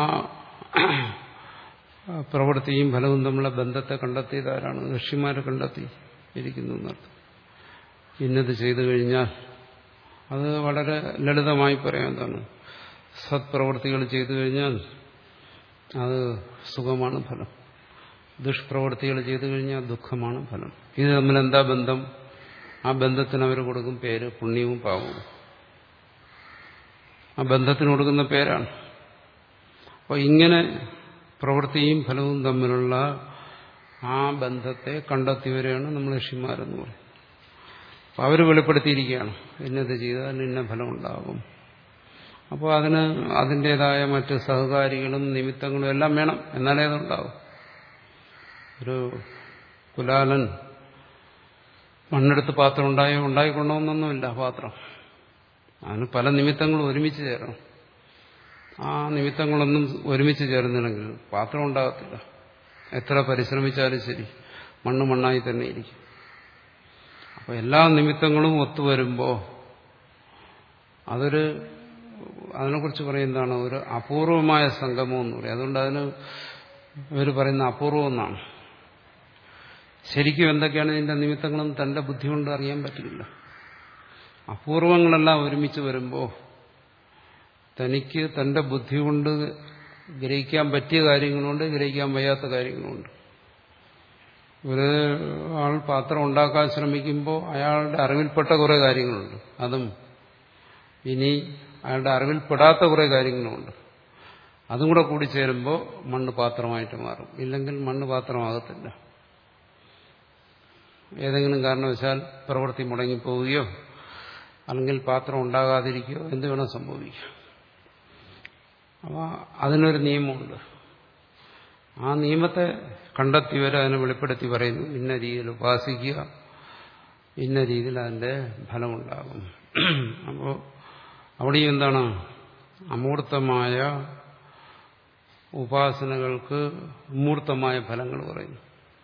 പ്രവൃത്തിയും ഫലവും തമ്മിലുള്ള ബന്ധത്തെ കണ്ടെത്തിയതാരാണ് ഋഷിമാരെ കണ്ടെത്തി ഇരിക്കുന്നു എന്നർത്ഥം ഇന്നത് ചെയ്തു കഴിഞ്ഞാൽ അത് വളരെ ലളിതമായി പറയാം എന്താണ് സത്പ്രവൃത്തികൾ ചെയ്തു കഴിഞ്ഞാൽ അത് സുഖമാണ് ഫലം ദുഷ്പ്രവൃത്തികൾ ചെയ്തു കഴിഞ്ഞാൽ ദുഃഖമാണ് ഫലം ഇത് തമ്മിൽ എന്താ ബന്ധം ആ ബന്ധത്തിന് അവർ കൊടുക്കും പേര് പുണ്യവും പാവവും ആ ബന്ധത്തിന് കൊടുക്കുന്ന പേരാണ് അപ്പോൾ ഇങ്ങനെ പ്രവൃത്തിയും ഫലവും തമ്മിലുള്ള ആ ബന്ധത്തെ കണ്ടെത്തിയവരെയാണ് നമ്മൾ ഋഷിമാരെന്ന് പറയുന്നത് അപ്പോൾ അവർ വെളിപ്പെടുത്തിയിരിക്കുകയാണ് ഇന്നത് ചെയ്താൽ ഇന്ന ഫലം ഉണ്ടാകും അപ്പോൾ അതിന് അതിൻ്റെതായ മറ്റ് സഹകാരികളും നിമിത്തങ്ങളും എല്ലാം വേണം എന്നാലേ അതുണ്ടാവും ഒരു കുലാലൻ മണ്ണെടുത്ത് പാത്രം ഉണ്ടായോ ഉണ്ടായിക്കൊള്ളണമെന്നൊന്നുമില്ല പാത്രം അതിന് പല നിമിത്തങ്ങളും ഒരുമിച്ച് ചേരണം ആ നിമിത്തങ്ങളൊന്നും ഒരുമിച്ച് ചേർന്നില്ലെങ്കിൽ പാത്രം ഉണ്ടാകത്തില്ല എത്ര പരിശ്രമിച്ചാലും ശരി മണ്ണ് മണ്ണായി തന്നെ ഇരിക്കും അപ്പോൾ എല്ലാ നിമിത്തങ്ങളും ഒത്തുവരുമ്പോൾ അതൊരു അതിനെക്കുറിച്ച് പറയുന്നതാണ് ഒരു അപൂർവമായ സംഗമം എന്ന് പറയും അതുകൊണ്ട് അതിന് ഇവർ പറയുന്ന അപൂർവം എന്നാണ് ശരിക്കും എന്തൊക്കെയാണ് ഇതിന്റെ നിമിത്തങ്ങളെന്ന് തന്റെ ബുദ്ധി കൊണ്ട് അറിയാൻ പറ്റില്ല അപൂർവങ്ങളെല്ലാം ഒരുമിച്ച് വരുമ്പോൾ തനിക്ക് തന്റെ ബുദ്ധി കൊണ്ട് ഗ്രഹിക്കാൻ പറ്റിയ കാര്യങ്ങളുണ്ട് ഗ്രഹിക്കാൻ വയ്യാത്ത കാര്യങ്ങളുണ്ട് ഒരു ആൾ പാത്രം ഉണ്ടാക്കാൻ ശ്രമിക്കുമ്പോൾ അയാളുടെ അറിവിൽപ്പെട്ട കുറേ കാര്യങ്ങളുണ്ട് അതും ഇനി അയാളുടെ അറിവിൽപ്പെടാത്ത കുറേ കാര്യങ്ങളുണ്ട് അതും കൂടെ കൂടി ചേരുമ്പോൾ മണ്ണ് പാത്രമായിട്ട് മാറും ഇല്ലെങ്കിൽ മണ്ണ് പാത്രമാകത്തില്ല ഏതെങ്കിലും കാരണവശാൽ പ്രവൃത്തി മുടങ്ങിപ്പോവുകയോ അല്ലെങ്കിൽ പാത്രം ഉണ്ടാകാതിരിക്കുകയോ എന്ത് വേണം സംഭവിക്കുക അപ്പോൾ അതിനൊരു നിയമമുണ്ട് ആ നിയമത്തെ കണ്ടെത്തിയവരെ അതിനെ വെളിപ്പെടുത്തി പറയുന്നു ഇന്ന രീതിയിൽ ഉപാസിക്കുക ഇന്ന രീതിയിൽ അതിൻ്റെ ഫലമുണ്ടാകും അപ്പോൾ അവിടെയും എന്താണ് അമൂർത്തമായ ഉപാസനകൾക്ക് മൂർത്തമായ ഫലങ്ങൾ പറയുന്നു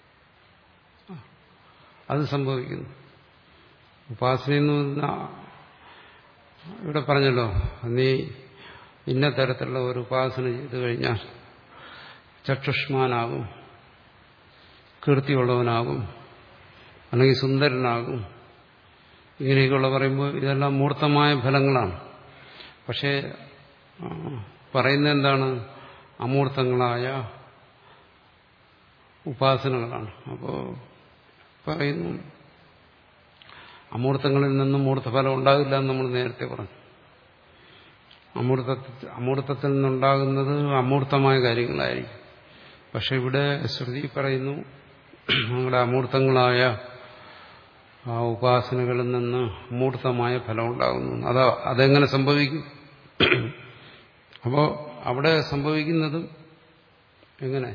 അത് സംഭവിക്കുന്നു ഉപാസനയെന്ന് പറഞ്ഞാൽ ഇവിടെ പറഞ്ഞല്ലോ നീ ഇന്ന തരത്തിലുള്ള ഒരു ഉപാസന ചെയ്തു കഴിഞ്ഞാൽ ചക്ഷുഷ്മാനാകും കീർത്തിയുള്ളവനാകും അല്ലെങ്കിൽ സുന്ദരനാകും ഇങ്ങനെയൊക്കെയുള്ള പറയുമ്പോൾ ഇതെല്ലാം മൂർത്തമായ ഫലങ്ങളാണ് പക്ഷേ പറയുന്നത് എന്താണ് അമൂർത്തങ്ങളായ ഉപാസനകളാണ് അപ്പോൾ പറയുന്നു അമൂർത്തങ്ങളിൽ നിന്നും മൂർത്തഫലം ഉണ്ടാകില്ല എന്ന് നമ്മൾ നേരത്തെ പറഞ്ഞു അമൂർത്ത അമൂർത്തത്തിൽ നിന്നുണ്ടാകുന്നത് അമൂർത്തമായ കാര്യങ്ങളായിരിക്കും പക്ഷെ ഇവിടെ ശ്രുതി പറയുന്നു നമ്മുടെ അമൂർത്തങ്ങളായ ആ ഉപാസനകളിൽ നിന്ന് മൂർത്തമായ ഫലം ഉണ്ടാകുന്നു അതാ അതെങ്ങനെ സംഭവിക്കും അപ്പോൾ അവിടെ സംഭവിക്കുന്നതും എങ്ങനെ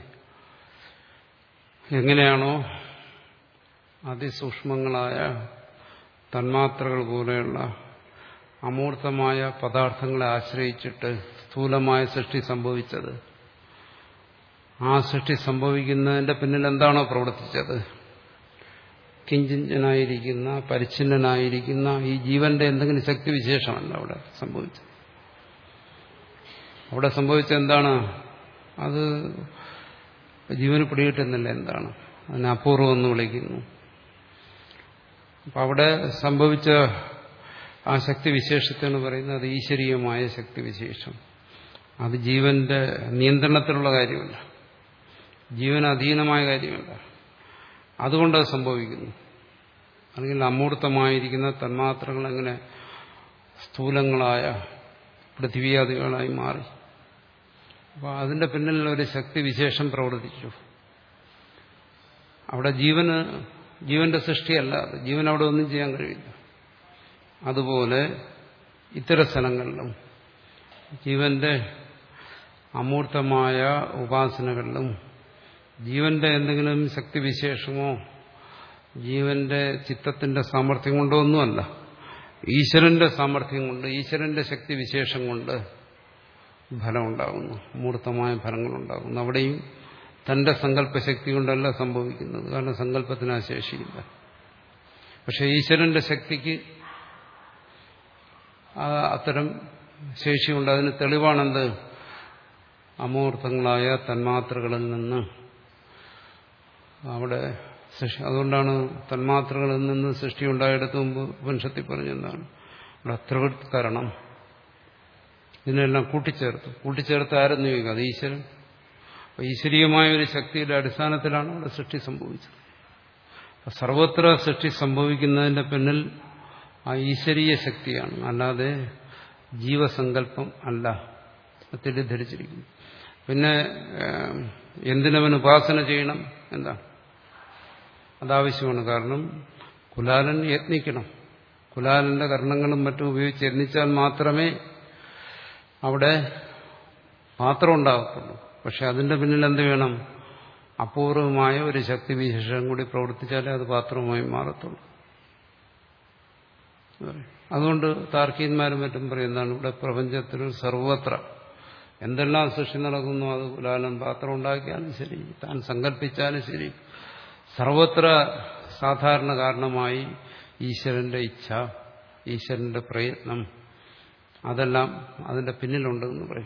എങ്ങനെയാണോ അതിസൂക്ഷ്മങ്ങളായ തന്മാത്രകൾ പോലെയുള്ള അമൂർത്തമായ പദാർത്ഥങ്ങളെ ആശ്രയിച്ചിട്ട് സ്ഥൂലമായ സൃഷ്ടി സംഭവിച്ചത് ആ സൃഷ്ടി സംഭവിക്കുന്നതിന്റെ പിന്നിൽ എന്താണോ പ്രവർത്തിച്ചത് കിഞ്ചിഞ്ചനായിരിക്കുന്ന പരിച്ഛിന്നനായിരിക്കുന്ന ഈ ജീവന്റെ എന്തെങ്കിലും ശക്തി വിശേഷമല്ല അവിടെ സംഭവിച്ചത് അവിടെ സംഭവിച്ച എന്താണ് അത് ജീവന് പിടികിട്ടുന്നില്ല എന്താണ് അതിനെ അപൂർവം എന്ന് വിളിക്കുന്നു അപ്പം അവിടെ സംഭവിച്ച ആ ശക്തി വിശേഷത്തെന്ന് പറയുന്നത് അത് ഈശ്വരീയമായ ശക്തി വിശേഷം അത് ജീവന്റെ നിയന്ത്രണത്തിലുള്ള കാര്യമല്ല ജീവന് അധീനമായ കാര്യമല്ല അതുകൊണ്ട് അത് സംഭവിക്കുന്നു അല്ലെങ്കിൽ അമൂർത്തമായിരിക്കുന്ന തന്മാത്രകൾ എങ്ങനെ സ്ഥൂലങ്ങളായ പൃഥ്വിയാദികളായി മാറി അപ്പോൾ അതിന്റെ പിന്നിൽ ഒരു ശക്തി വിശേഷം പ്രവർത്തിച്ചു അവിടെ ജീവന് ജീവന്റെ സൃഷ്ടിയല്ല അത് ജീവൻ അവിടെ ഒന്നും ചെയ്യാൻ കഴിയില്ല അതുപോലെ ഇത്തരം സ്ഥലങ്ങളിലും ജീവന്റെ അമൂർത്തമായ ഉപാസനകളിലും ജീവന്റെ എന്തെങ്കിലും ശക്തിവിശേഷമോ ജീവന്റെ ചിത്തത്തിന്റെ സാമർഥ്യം കൊണ്ടോ ഒന്നുമല്ല ഈശ്വരന്റെ സാമർഥ്യം കൊണ്ട് ഈശ്വരന്റെ ശക്തി വിശേഷം കൊണ്ട് ഫലമുണ്ടാകുന്നു മൂർത്തമായ ഫലങ്ങളുണ്ടാകുന്നു അവിടെയും തന്റെ സങ്കല്പശക്തി കൊണ്ടല്ല സംഭവിക്കുന്നത് കാരണം സങ്കല്പത്തിന് ആ ശേഷിയില്ല പക്ഷെ ഈശ്വരന്റെ ശക്തിക്ക് അത്തരം ശേഷിയുണ്ട് അതിന് തെളിവാണെന്ത് അമൂർത്തങ്ങളായ തന്മാത്രകളിൽ നിന്ന് അവിടെ സൃഷ്ടി അതുകൊണ്ടാണ് തന്മാത്രകളിൽ നിന്ന് സൃഷ്ടി ഉണ്ടായെടുത്ത് മുമ്പ് ഉപനിഷത്തിൽ പറഞ്ഞെന്താണ് ഇവിടെ ത്രിവൃത്കരണം ഇതിനെല്ലാം കൂട്ടിച്ചേർത്തു കൂട്ടിച്ചേർത്ത് ആരെന്ന് ചോദിക്കുക അത് ഈശ്വരൻ അപ്പോൾ ഈശ്വരീയമായ ഒരു ശക്തിയുടെ അടിസ്ഥാനത്തിലാണ് അവിടെ സൃഷ്ടി സംഭവിച്ചത് അപ്പോൾ സർവത്ര സൃഷ്ടി സംഭവിക്കുന്നതിന്റെ പിന്നിൽ ആ ഈശ്വരീയ ശക്തിയാണ് അല്ലാതെ ജീവസങ്കല്പം അല്ല തെറ്റിദ്ധരിച്ചിരിക്കുന്നു പിന്നെ എന്തിനവൻ ഉപാസന ചെയ്യണം എന്താ അതാവശ്യമാണ് കാരണം കുലാലൻ യത്നിക്കണം കുലാലന്റെ കർണങ്ങളും മറ്റും ഉപയോഗിച്ച് യത്നിച്ചാൽ മാത്രമേ അവിടെ പാത്രം ഉണ്ടാകത്തുള്ളൂ പക്ഷെ അതിന്റെ പിന്നിൽ എന്ത് വേണം അപൂർവമായ ഒരു ശക്തിവിശേഷം കൂടി പ്രവർത്തിച്ചാലേ അത് പാത്രമായി മാറത്തുള്ളൂ അതുകൊണ്ട് താർക്കീന്മാരും മറ്റും പറയുന്നതാണ് ഇവിടെ പ്രപഞ്ചത്തിൽ സർവത്ര എന്തെല്ലാം സൃഷ്ടി നടക്കുന്നു അത് കുലാലൻ പാത്രം ഉണ്ടാക്കിയാലും ശരി താൻ സങ്കല്പിച്ചാലും ശരി സർവത്ര സാധാരണ കാരണമായി ഈശ്വരന്റെ ഇച്ഛ ഈശ്വരന്റെ പ്രയത്നം അതെല്ലാം അതിന്റെ പിന്നിലുണ്ടെന്ന് പറയും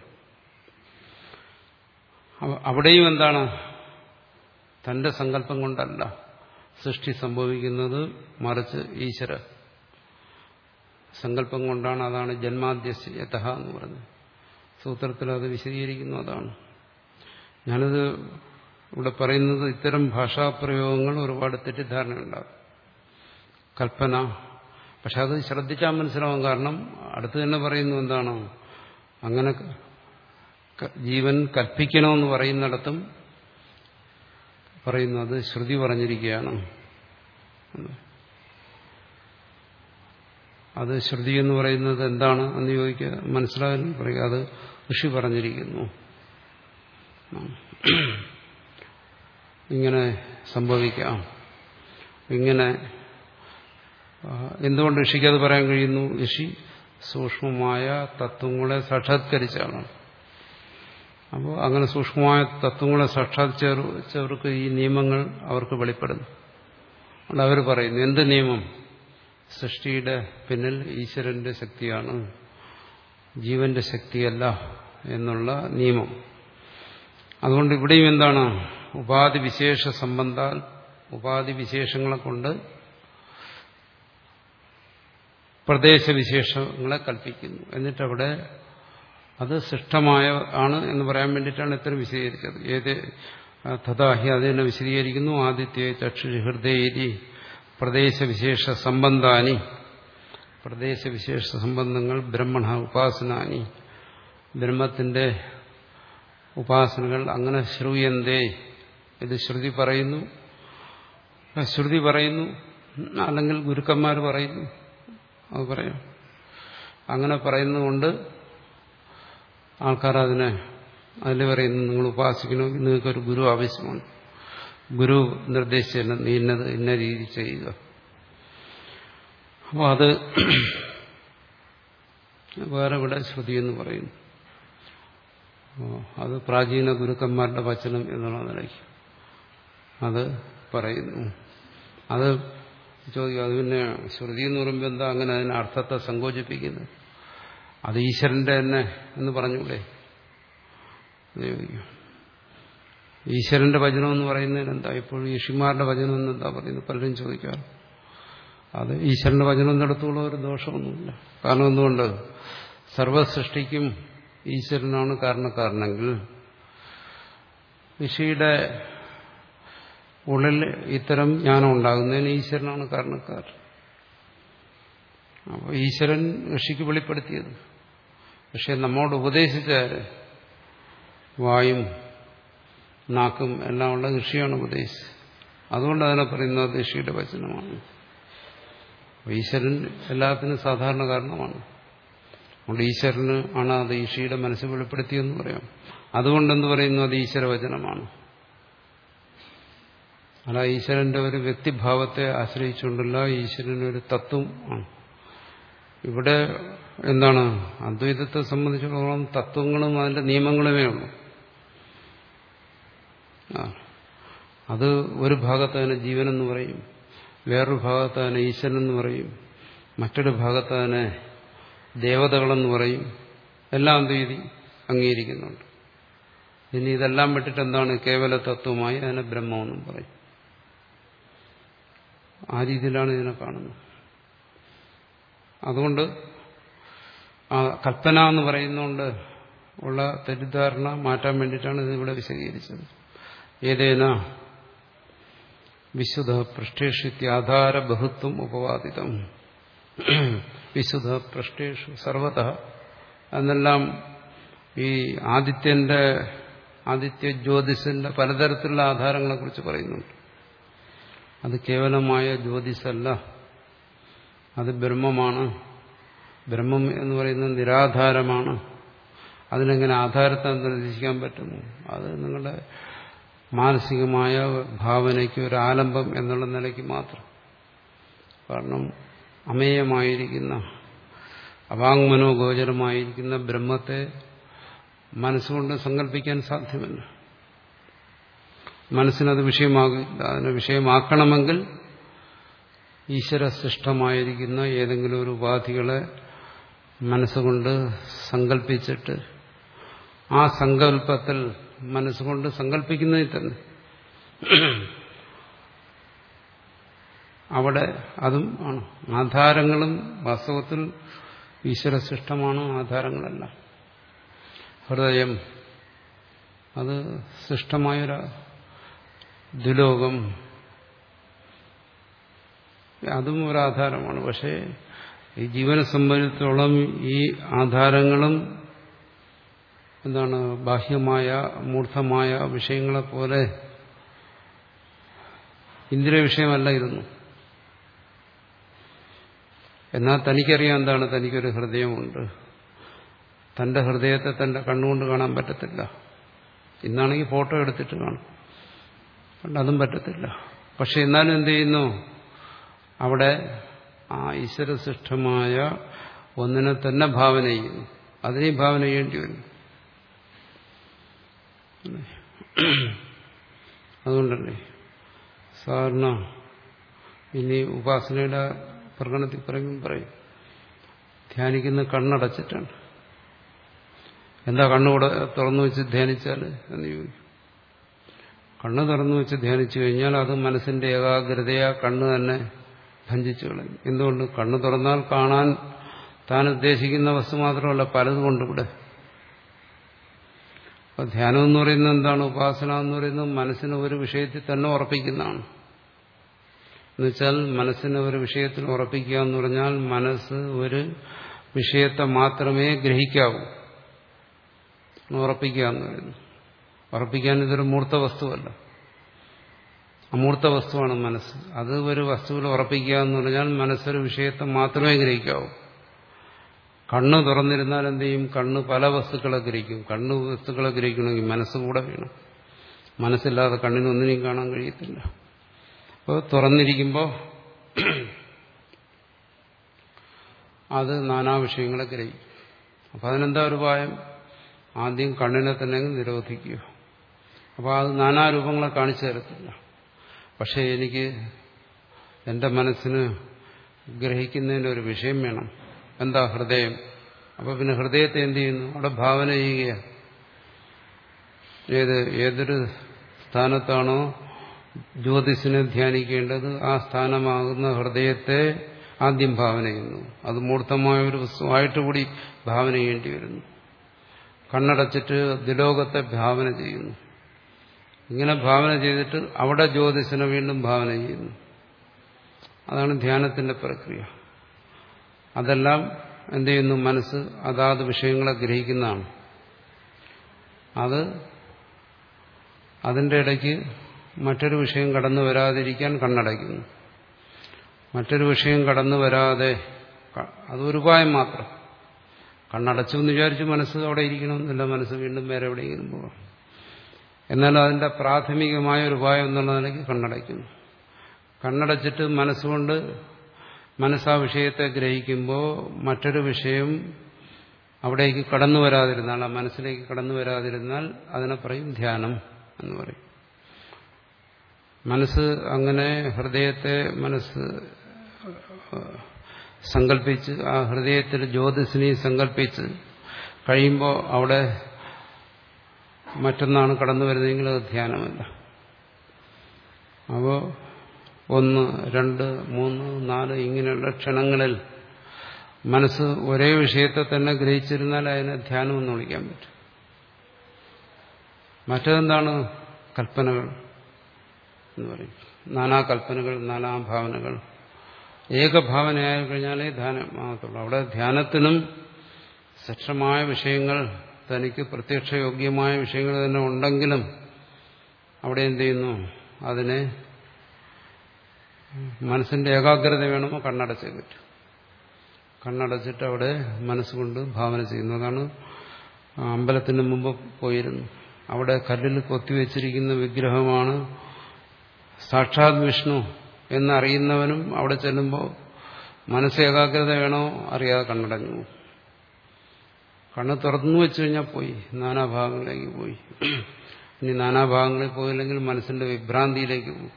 അവിടെയും എന്താണ് തന്റെ സങ്കല്പം കൊണ്ടല്ല സൃഷ്ടി സംഭവിക്കുന്നത് മറിച്ച് ഈശ്വര സങ്കല്പം കൊണ്ടാണ് അതാണ് ജന്മാദ്യസ്യത എന്ന് പറഞ്ഞത് സൂത്രത്തിൽ അത് വിശദീകരിക്കുന്നു അതാണ് ഞാനത് ഇവിടെ പറയുന്നത് ഇത്തരം ഭാഷാപ്രയോഗങ്ങൾ ഒരുപാട് തെറ്റിദ്ധാരണയുണ്ടാകും കൽപ്പന പക്ഷെ അത് ശ്രദ്ധിച്ചാൽ മനസ്സിലാവും കാരണം അടുത്ത് തന്നെ പറയുന്നു എന്താണ് അങ്ങനെ ജീവൻ കൽപ്പിക്കണമെന്ന് പറയുന്നിടത്തും പറയുന്നു അത് ശ്രുതി പറഞ്ഞിരിക്കുകയാണ് അത് ശ്രുതി എന്ന് പറയുന്നത് എന്താണ് എന്ന് ചോദിക്കുക മനസ്സിലാകാൻ പറയുക അത് ഋഷി പറഞ്ഞിരിക്കുന്നു ഇങ്ങനെ സംഭവിക്കാം ഇങ്ങനെ എന്തുകൊണ്ട് ഋഷിക്ക് അത് പറയാൻ കഴിയുന്നു ഋഷി സൂക്ഷ്മമായ തത്വങ്ങളെ സാക്ഷാത്കരിച്ചാണ് അപ്പോൾ അങ്ങനെ സൂക്ഷ്മമായ തത്വങ്ങളെ സാക്ഷാത്കരിച്ചവർക്ക് ഈ നിയമങ്ങൾ അവർക്ക് വെളിപ്പെടുന്നു അതുകൊണ്ട് അവർ പറയുന്നു എന്ത് നിയമം സൃഷ്ടിയുടെ പിന്നിൽ ഈശ്വരന്റെ ശക്തിയാണ് ജീവന്റെ ശക്തിയല്ല എന്നുള്ള നിയമം അതുകൊണ്ട് ഇവിടെയും എന്താണ് ഉപാധി വിശേഷ സംബന്ധാൽ ഉപാധി വിശേഷങ്ങളെ കൊണ്ട് പ്രദേശവിശേഷങ്ങളെ കൽപ്പിക്കുന്നു എന്നിട്ടവിടെ അത് സൃഷ്ടമായ ആണ് എന്ന് പറയാൻ വേണ്ടിയിട്ടാണ് ഇത്ര വിശദീകരിച്ചത് ഏത് തഥാഹി അതിനെ വിശദീകരിക്കുന്നു ആദിത്യ ചക്ഷുഷി ഹൃദയരി പ്രദേശവിശേഷ സംബന്ധാനി പ്രദേശവിശേഷ സംബന്ധങ്ങൾ ബ്രഹ്മണ ഉപാസനാനി ബ്രഹ്മത്തിന്റെ ഉപാസനകൾ അങ്ങനെ ശ്രൂയന്തേ ഇത് ശ്രുതി പറയുന്നു ശ്രുതി പറയുന്നു അല്ലെങ്കിൽ ഗുരുക്കന്മാർ പറയുന്നു അത് പറയാം അങ്ങനെ പറയുന്നതുകൊണ്ട് ആൾക്കാർ അതിനെ അതിൽ പറയുന്നു നിങ്ങൾ ഉപാസിക്കണമെങ്കിൽ നിങ്ങൾക്കൊരു ഗുരു ആവശ്യമാണ് ഗുരു നിർദ്ദേശിച്ച നീ ഇന്നത് ഇന്ന രീതി ചെയ്യുക അപ്പോൾ അത് വേറെ ഇവിടെ ശ്രുതി എന്ന് പറയുന്നു അത് പ്രാചീന ഗുരുക്കന്മാരുടെ വചനം എന്നുള്ള നിലയ്ക്ക് അത് പറയുന്നു അത് ചോദിക്കും അത് പിന്നെ ശ്രുതി എന്ന് പറയുമ്പോൾ എന്താ അങ്ങനെ അതിന് അർത്ഥത്തെ സങ്കോചിപ്പിക്കുന്നത് അത് ഈശ്വരന്റെ തന്നെ എന്ന് പറഞ്ഞൂടെ എന്ന് ചോദിക്കും ഈശ്വരന്റെ വചനം എന്ന് പറയുന്നതിന് എന്താ ഇപ്പോഴും ഋഷിമാരുടെ വചനം എന്ന് എന്താ പറയുന്നത് പലരും ചോദിക്കാറ് അത് ഈശ്വരന്റെ വചനം നടത്തുള്ള ഒരു ദോഷമൊന്നുമില്ല കാരണം എന്തുകൊണ്ട് സർവസൃഷ്ടിക്കും ഈശ്വരനാണ് കാരണക്കാരനെങ്കിൽ ഋഷിയുടെ ഉള്ളിൽ ഇത്തരം ജ്ഞാനം ഉണ്ടാകുന്നതിന് ഈശ്വരനാണ് കാരണക്കാരൻ അപ്പോൾ ഈശ്വരൻ ഋഷിക്ക് വെളിപ്പെടുത്തിയത് പക്ഷെ നമ്മോട് ഉപദേശിച്ച വായും നാക്കും എല്ലാം ഉള്ള ഋഷിയാണ് ഉപദേശിച്ചത് അതുകൊണ്ട് അതിനെ പറയുന്നത് ഋഷിയുടെ വചനമാണ് ഈശ്വരൻ എല്ലാത്തിനും സാധാരണ കാരണമാണ് അതുകൊണ്ട് ഈശ്വരന് ആണ് അത് ഈശയുടെ മനസ്സ് വെളിപ്പെടുത്തിയെന്ന് പറയാം അതുകൊണ്ടെന്ന് പറയുന്നു അത് ഈശ്വരവചനമാണ് അല്ല ഈശ്വരന്റെ ഒരു വ്യക്തിഭാവത്തെ ആശ്രയിച്ചുകൊണ്ടല്ല ഈശ്വരൻ ഒരു തത്വം ആണ് ഇവിടെ എന്താണ് അദ്വൈതത്തെ സംബന്ധിച്ചിടത്തോളം തത്വങ്ങളും അതിന്റെ നിയമങ്ങളുമേ ഉള്ളൂ ആ അത് ഒരു ഭാഗത്ത് അതിനെ ജീവനെന്ന് പറയും വേറൊരു ഭാഗത്ത് അതിനെ ഈശ്വരൻ എന്ന് പറയും മറ്റൊരു ഭാഗത്ത് അതിനെ ദേവതകളെന്ന് പറയും എല്ലാം തീയതി അംഗീകരിക്കുന്നുണ്ട് ഇനി ഇതെല്ലാം വിട്ടിട്ട് എന്താണ് കേവല തത്വമായി അതിനെ ബ്രഹ്മമെന്നും പറയും ആ രീതിയിലാണ് ഇതിനെ കാണുന്നത് അതുകൊണ്ട് ആ കൽപ്പന എന്ന് പറയുന്നതുകൊണ്ട് ഉള്ള തെറ്റിദ്ധാരണ മാറ്റാൻ വേണ്ടിയിട്ടാണ് ഇതിവിടെ വിശദീകരിച്ചത് ഏതേന വിശുദ്ധ പൃഷ്ഠേഷ്യത്യാധാര ബഹുത്വം ഉപവാദിതം വിശുദ്ധ പൃഷ്ഠേഷു സർവത എന്നെല്ലാം ഈ ആദിത്യന്റെ ആദിത്യ ജ്യോതിസിന്റെ പലതരത്തിലുള്ള ആധാരങ്ങളെക്കുറിച്ച് പറയുന്നുണ്ട് അത് കേവലമായ ജ്യോതിസല്ല അത് ബ്രഹ്മമാണ് ബ്രഹ്മം എന്ന് പറയുന്നത് നിരാധാരമാണ് അതിനെങ്ങനെ ആധാരത്തെ നിർദ്ദേശിക്കാൻ പറ്റുന്നു അത് നിങ്ങളുടെ മാനസികമായ ഭാവനയ്ക്ക് ഒരു ആലംബം എന്നുള്ള നിലയ്ക്ക് മാത്രം കാരണം അമേയമായിരിക്കുന്ന അവാങ്മനോഗോചരമായിരിക്കുന്ന ബ്രഹ്മത്തെ മനസ്സുകൊണ്ട് സങ്കല്പിക്കാൻ സാധ്യമല്ല മനസ്സിനത് വിഷയമാകില്ല അതിനെ വിഷയമാക്കണമെങ്കിൽ ഈശ്വരസൃഷ്ടമായിരിക്കുന്ന ഏതെങ്കിലും ഒരു ഉപാധികളെ മനസ്സുകൊണ്ട് സങ്കല്പിച്ചിട്ട് ആ സങ്കല്പത്തിൽ മനസ്സുകൊണ്ട് സങ്കല്പിക്കുന്നതിൽ തന്നെ അവിടെ അതും ആണ് ആധാരങ്ങളും വാസ്തവത്തിൽ ഈശ്വരസൃഷ്ടമാണ് ആധാരങ്ങളല്ല ഹൃദയം അത് സൃഷ്ടമായൊരു ദുലോകം അതും ഒരു ആധാരമാണ് പക്ഷേ ഈ ജീവനെ സംബന്ധിച്ചിടത്തോളം ഈ ആധാരങ്ങളും എന്താണ് ബാഹ്യമായ മൂർദ്ധമായ വിഷയങ്ങളെ പോലെ ഇന്ദ്രിയ വിഷയമല്ല ഇതൊന്നും എന്നാൽ തനിക്കറിയാം എന്താണ് തനിക്കൊരു ഹൃദയമുണ്ട് തന്റെ ഹൃദയത്തെ തന്റെ കണ്ണുകൊണ്ട് കാണാൻ പറ്റത്തില്ല ഇന്നാണെങ്കിൽ ഫോട്ടോ എടുത്തിട്ട് കാണും അതുകൊണ്ട് അതും പറ്റത്തില്ല പക്ഷെ എന്നാലും എന്ത് ചെയ്യുന്നു അവിടെ ആ ഈശ്വരസൃഷ്ടമായ ഒന്നിനെ തന്നെ ഭാവന ചെയ്യുന്നു അതിനെയും ഭാവന ചെയ്യേണ്ടി വരും അതുകൊണ്ടല്ലേ സാധാരണ ഇനി ഉപാസനയുടെ പ്രകടനത്തിൽ പറയും പറയും ധ്യാനിക്കുന്ന കണ്ണടച്ചിട്ടാണ് എന്താ കണ്ണുകൂടെ തുറന്നു വെച്ച് ധ്യാനിച്ചാൽ എന്ന് ചോദിക്കും കണ്ണ് തുറന്നു വെച്ച് ധ്യാനിച്ചു കഴിഞ്ഞാൽ അത് മനസ്സിന്റെ ഏകാഗ്രതയാ കണ്ണ് തന്നെ ഭഞ്ചിച്ചു കളയും എന്തുകൊണ്ട് കണ്ണ് തുറന്നാൽ കാണാൻ താൻ ഉദ്ദേശിക്കുന്ന വസ്തു മാത്രമല്ല പലതും കൊണ്ടിവിടെ അപ്പൊ ധ്യാനം എന്ന് പറയുന്നത് എന്താണ് ഉപാസന എന്ന് പറയുന്നത് മനസ്സിന് ഒരു വിഷയത്തിൽ തന്നെ ഉറപ്പിക്കുന്നതാണ് എന്നുവെച്ചാൽ മനസ്സിനെ ഒരു വിഷയത്തിൽ ഉറപ്പിക്കുക എന്ന് പറഞ്ഞാൽ മനസ്സ് ഒരു വിഷയത്തെ മാത്രമേ ഗ്രഹിക്കാവൂ ഉറപ്പിക്കുക എന്ന് പറയുന്നു ഉറപ്പിക്കാൻ ഇതൊരു മൂർത്ത വസ്തുവല്ല അമൂർത്ത വസ്തുവാണ് മനസ്സ് അത് ഒരു വസ്തുവിൽ ഉറപ്പിക്കുക എന്ന് പറഞ്ഞാൽ മനസ്സൊരു വിഷയത്തെ മാത്രമേ ഗ്രഹിക്കാവൂ കണ്ണ് തുറന്നിരുന്നാൽ എന്ത് ചെയ്യും കണ്ണ് പല വസ്തുക്കളെ ഗ്രഹിക്കും കണ്ണ് വസ്തുക്കളെ ഗ്രഹിക്കണമെങ്കിൽ മനസ്സ് കൂടെ വേണം മനസ്സില്ലാതെ കണ്ണിന് ഒന്നിനെയും കാണാൻ കഴിയത്തില്ല അപ്പോൾ തുറന്നിരിക്കുമ്പോൾ അത് നാനാ വിഷയങ്ങളെ ഗ്രഹിക്കും അപ്പം അതിനെന്താ ഒരു ഉപായം ആദ്യം കണ്ണിനെ തന്നെ നിരോധിക്കുക അപ്പോൾ അത് നാനാരൂപങ്ങളെ കാണിച്ചു തരത്തില്ല പക്ഷേ എനിക്ക് എന്റെ മനസ്സിന് ഗ്രഹിക്കുന്നതിന് ഒരു വിഷയം വേണം എന്താ ഹൃദയം അപ്പൊ പിന്നെ ഹൃദയത്തെ എന്ത് ചെയ്യുന്നു അവിടെ ഭാവന ചെയ്യുകയാണ് ഏത് ഏതൊരു സ്ഥാനത്താണോ ജ്യോതിസിനെ ധ്യാനിക്കേണ്ടത് ആ സ്ഥാനമാകുന്ന ഹൃദയത്തെ ആദ്യം ഭാവന ചെയ്യുന്നു അത് മൂർത്തമായ ഒരു വസ്തുവായിട്ട് കൂടി ഭാവന ചെയ്യേണ്ടി വരുന്നു കണ്ണടച്ചിട്ട് ദിലോകത്തെ ഭാവന ചെയ്യുന്നു ഇങ്ങനെ ഭാവന ചെയ്തിട്ട് അവിടെ ജ്യോതിസിനെ വീണ്ടും ഭാവന ചെയ്യുന്നു അതാണ് ധ്യാനത്തിന്റെ പ്രക്രിയ അതെല്ലാം എന്ത് ചെയ്യുന്നു മനസ്സ് അതാത് വിഷയങ്ങളെ ഗ്രഹിക്കുന്നതാണ് അത് അതിൻ്റെ ഇടയ്ക്ക് മറ്റൊരു വിഷയം കടന്നു വരാതിരിക്കാൻ കണ്ണടയ്ക്കുന്നു മറ്റൊരു വിഷയം കടന്നു വരാതെ അതൊരു ഉപായം മാത്രം കണ്ണടച്ചു എന്ന് വിചാരിച്ച് മനസ്സ് അവിടെ ഇരിക്കണമെന്നില്ല മനസ്സ് വീണ്ടും വേറെ എവിടെയെങ്കിലും പോകാം എന്നാൽ അതിന്റെ പ്രാഥമികമായ ഒരു ഉപായം എന്നുള്ള നിലയ്ക്ക് കണ്ണടയ്ക്കുന്നു കണ്ണടച്ചിട്ട് മനസ്സുകൊണ്ട് മനസ്സാ വിഷയത്തെ ഗ്രഹിക്കുമ്പോൾ മറ്റൊരു വിഷയം അവിടേക്ക് കടന്നു വരാതിരുന്നാൽ ആ മനസ്സിലേക്ക് കടന്നു വരാതിരുന്നാൽ അതിനെ പറയും ധ്യാനം എന്ന് പറയും മനസ്സ് അങ്ങനെ ഹൃദയത്തെ മനസ്സ് സങ്കല്പിച്ച് ആ ഹൃദയത്തിൽ ജ്യോതിസിനെ സങ്കല്പിച്ച് കഴിയുമ്പോൾ അവിടെ മറ്റൊന്നാണ് കടന്നു വരുന്നതെങ്കിൽ അത് ധ്യാനമല്ല അപ്പോൾ ഒന്ന് രണ്ട് മൂന്ന് നാല് ഇങ്ങനെയുള്ള ക്ഷണങ്ങളിൽ മനസ്സ് ഒരേ വിഷയത്തെ തന്നെ ഗ്രഹിച്ചിരുന്നാൽ അതിനെ ധ്യാനം എന്ന് വിളിക്കാൻ പറ്റും മറ്റതെന്താണ് കൽപ്പനകൾ എന്ന് പറയും നാനാ കൽപ്പനകൾ നാനാ ഭാവനകൾ ഏകഭാവനയായി കഴിഞ്ഞാലേ ധ്യാനം ആകത്തുള്ളൂ അവിടെ ധ്യാനത്തിനും സക്ഷമായ വിഷയങ്ങൾ തനിക്ക് പ്രത്യക്ഷയോഗ്യമായ വിഷയങ്ങൾ തന്നെ ഉണ്ടെങ്കിലും അവിടെ എന്ത് ചെയ്യുന്നു അതിനെ മനസ്സിന്റെ ഏകാഗ്രത വേണമോ കണ്ണടച്ചേ പറ്റും കണ്ണടച്ചിട്ട് അവിടെ മനസ്സുകൊണ്ട് ഭാവന ചെയ്യുന്നു അതാണ് അമ്പലത്തിന് മുമ്പ് പോയിരുന്നു അവിടെ കല്ലിൽ കൊത്തിവെച്ചിരിക്കുന്ന വിഗ്രഹമാണ് സാക്ഷാത് വിഷ്ണു എന്നറിയുന്നവനും അവിടെ ചെല്ലുമ്പോൾ മനസ്സ് ഏകാഗ്രത വേണോ അറിയാതെ കണ്ണടഞ്ഞു പോകും കണ്ണ് തുറന്നു വെച്ചു കഴിഞ്ഞാൽ പോയി നാനാഭാഗങ്ങളിലേക്ക് പോയി ഇനി നാനാഭാഗങ്ങളിൽ പോയില്ലെങ്കിൽ മനസ്സിന്റെ വിഭ്രാന്തിയിലേക്ക് പോകും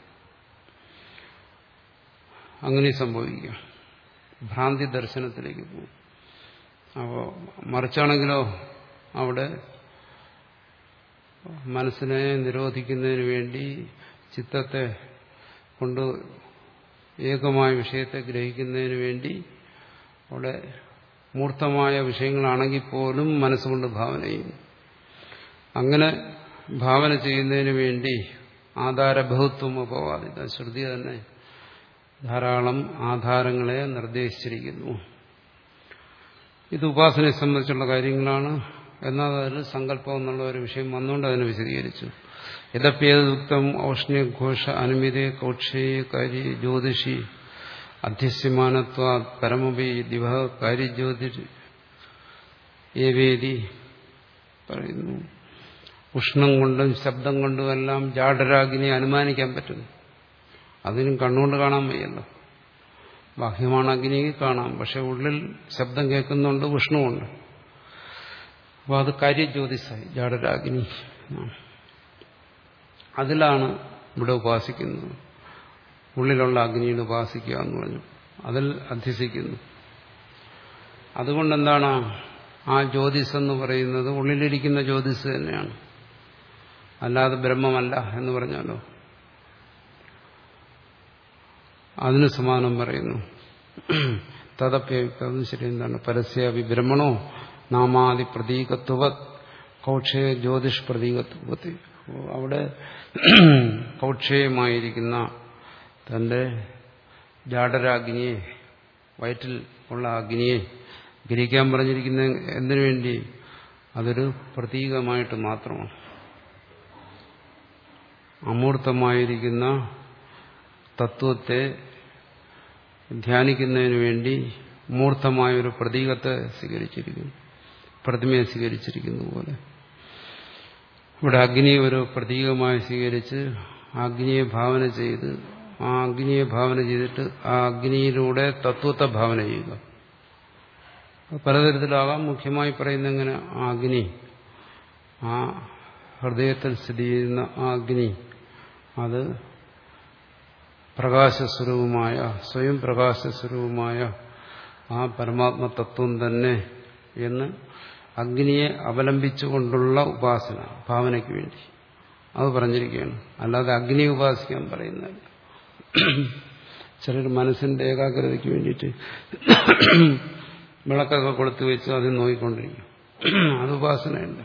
അങ്ങനെ സംഭവിക്കുക ഭ്രാന്തി ദർശനത്തിലേക്ക് പോകും അപ്പോൾ മറിച്ചാണെങ്കിലോ അവിടെ മനസ്സിനെ നിരോധിക്കുന്നതിന് വേണ്ടി ചിത്തത്തെ കൊണ്ട് ഏകമായ വിഷയത്തെ ഗ്രഹിക്കുന്നതിന് വേണ്ടി അവിടെ മൂർത്തമായ വിഷയങ്ങളാണെങ്കിൽ പോലും മനസ്സുകൊണ്ട് ഭാവന ചെയ്യുന്നു അങ്ങനെ ഭാവന ചെയ്യുന്നതിന് വേണ്ടി ആധാരബഹുത്വം അപവാദിത ശ്രുതി തന്നെ ധാരാളം ആധാരങ്ങളെ നിർദ്ദേശിച്ചിരിക്കുന്നു ഇത് ഉപാസനയെ സംബന്ധിച്ചുള്ള കാര്യങ്ങളാണ് എന്നാൽ അതിൽ സങ്കല്പം എന്നുള്ള ഒരു വിഷയം വന്നുകൊണ്ട് അതിനെ വിശദീകരിച്ചു യഥപ്യേതുക്തം ഔഷ്ണ്യഘോഷ അനുമിതേ കൗക്ഷേ കരി ജ്യോതിഷി അധ്യസ്യമാനത്വ പരമപി ദിവ കാര്യജ്യോതി ഏവേദി പറയുന്നു ഉഷ്ണം കൊണ്ടും ശബ്ദം കൊണ്ടുമെല്ലാം ജാഡരാഗിനെ അനുമാനിക്കാൻ പറ്റുന്നു അതിനും കണ്ണുകൊണ്ട് കാണാൻ വയ്യല്ലോ ബാഹ്യമാണ് അഗ്നി കാണാം പക്ഷെ ഉള്ളിൽ ശബ്ദം കേൾക്കുന്നുണ്ട് ഉഷ്ണമുണ്ട് അപ്പോൾ അത് കാര്യജ്യോതിസായി ജാഡരാഗ്നി അതിലാണ് ഇവിടെ ഉപാസിക്കുന്നത് ഉള്ളിലുള്ള അഗ്നിയിൽ ഉപാസിക്കുക എന്ന് പറഞ്ഞു അതിൽ അധ്യസിക്കുന്നു അതുകൊണ്ടെന്താണ് ആ ജ്യോതിസ് എന്ന് പറയുന്നത് ഉള്ളിലിരിക്കുന്ന ജ്യോതിസ് തന്നെയാണ് അല്ലാതെ ബ്രഹ്മമല്ല എന്ന് പറഞ്ഞാലോ അതിന് സമാനം പറയുന്നു തദപ്യതും ശരി എന്താണ് പരസ്യ വിഭ്രമണോ നാമാദി പ്രതീകത്വ കൗക്ഷയ ജ്യോതിഷ് പ്രതീകത്വത്തിൽ അവിടെ കൗക്ഷയമായിരിക്കുന്ന തന്റെ ജാഡരാഗ്നിയെ വയറ്റിൽ ഉള്ള അഗ്നിയെ ഗ്രഹിക്കാൻ പറഞ്ഞിരിക്കുന്ന എന്തിനു വേണ്ടി അതൊരു പ്രതീകമായിട്ട് മാത്രമാണ് അമൂർത്തമായിരിക്കുന്ന തത്വത്തെ ധ്യാനിക്കുന്നതിന് വേണ്ടി മൂർത്തമായ ഒരു പ്രതീകത്തെ സ്വീകരിച്ചിരിക്കുന്നു പ്രതിമയെ സ്വീകരിച്ചിരിക്കുന്ന പോലെ ഇവിടെ അഗ്നിയെ ഒരു പ്രതീകമായി സ്വീകരിച്ച് അഗ്നിയെ ഭാവന ചെയ്ത് ആ അഗ്നിയെ ഭാവന ചെയ്തിട്ട് ആ അഗ്നിയിലൂടെ തത്വത്തെ ഭാവന ചെയ്യുക പലതരത്തിലാകാം മുഖ്യമായി പറയുന്ന എങ്ങനെ ആ അഗ്നി ആ ഹൃദയത്തിൽ സ്ഥിതി ചെയ്യുന്ന ആ അഗ്നി അത് പ്രകാശസ്വരൂപമായ സ്വയം പ്രകാശസ്വരൂപമായ ആ പരമാത്മ തത്വം തന്നെ എന്ന് അഗ്നിയെ അവലംബിച്ചുകൊണ്ടുള്ള ഉപാസന ഭാവനയ്ക്ക് വേണ്ടി അത് പറഞ്ഞിരിക്കുകയാണ് അല്ലാതെ അഗ്നി ഉപാസിക്കാൻ പറയുന്നതല്ല ചിലർ മനസ്സിന്റെ ഏകാഗ്രതയ്ക്ക് വേണ്ടിയിട്ട് വിളക്കൊക്കെ കൊളുത്തി വെച്ച് അത് നോക്കിക്കൊണ്ടിരിക്കും അത് ഉപാസനയല്ല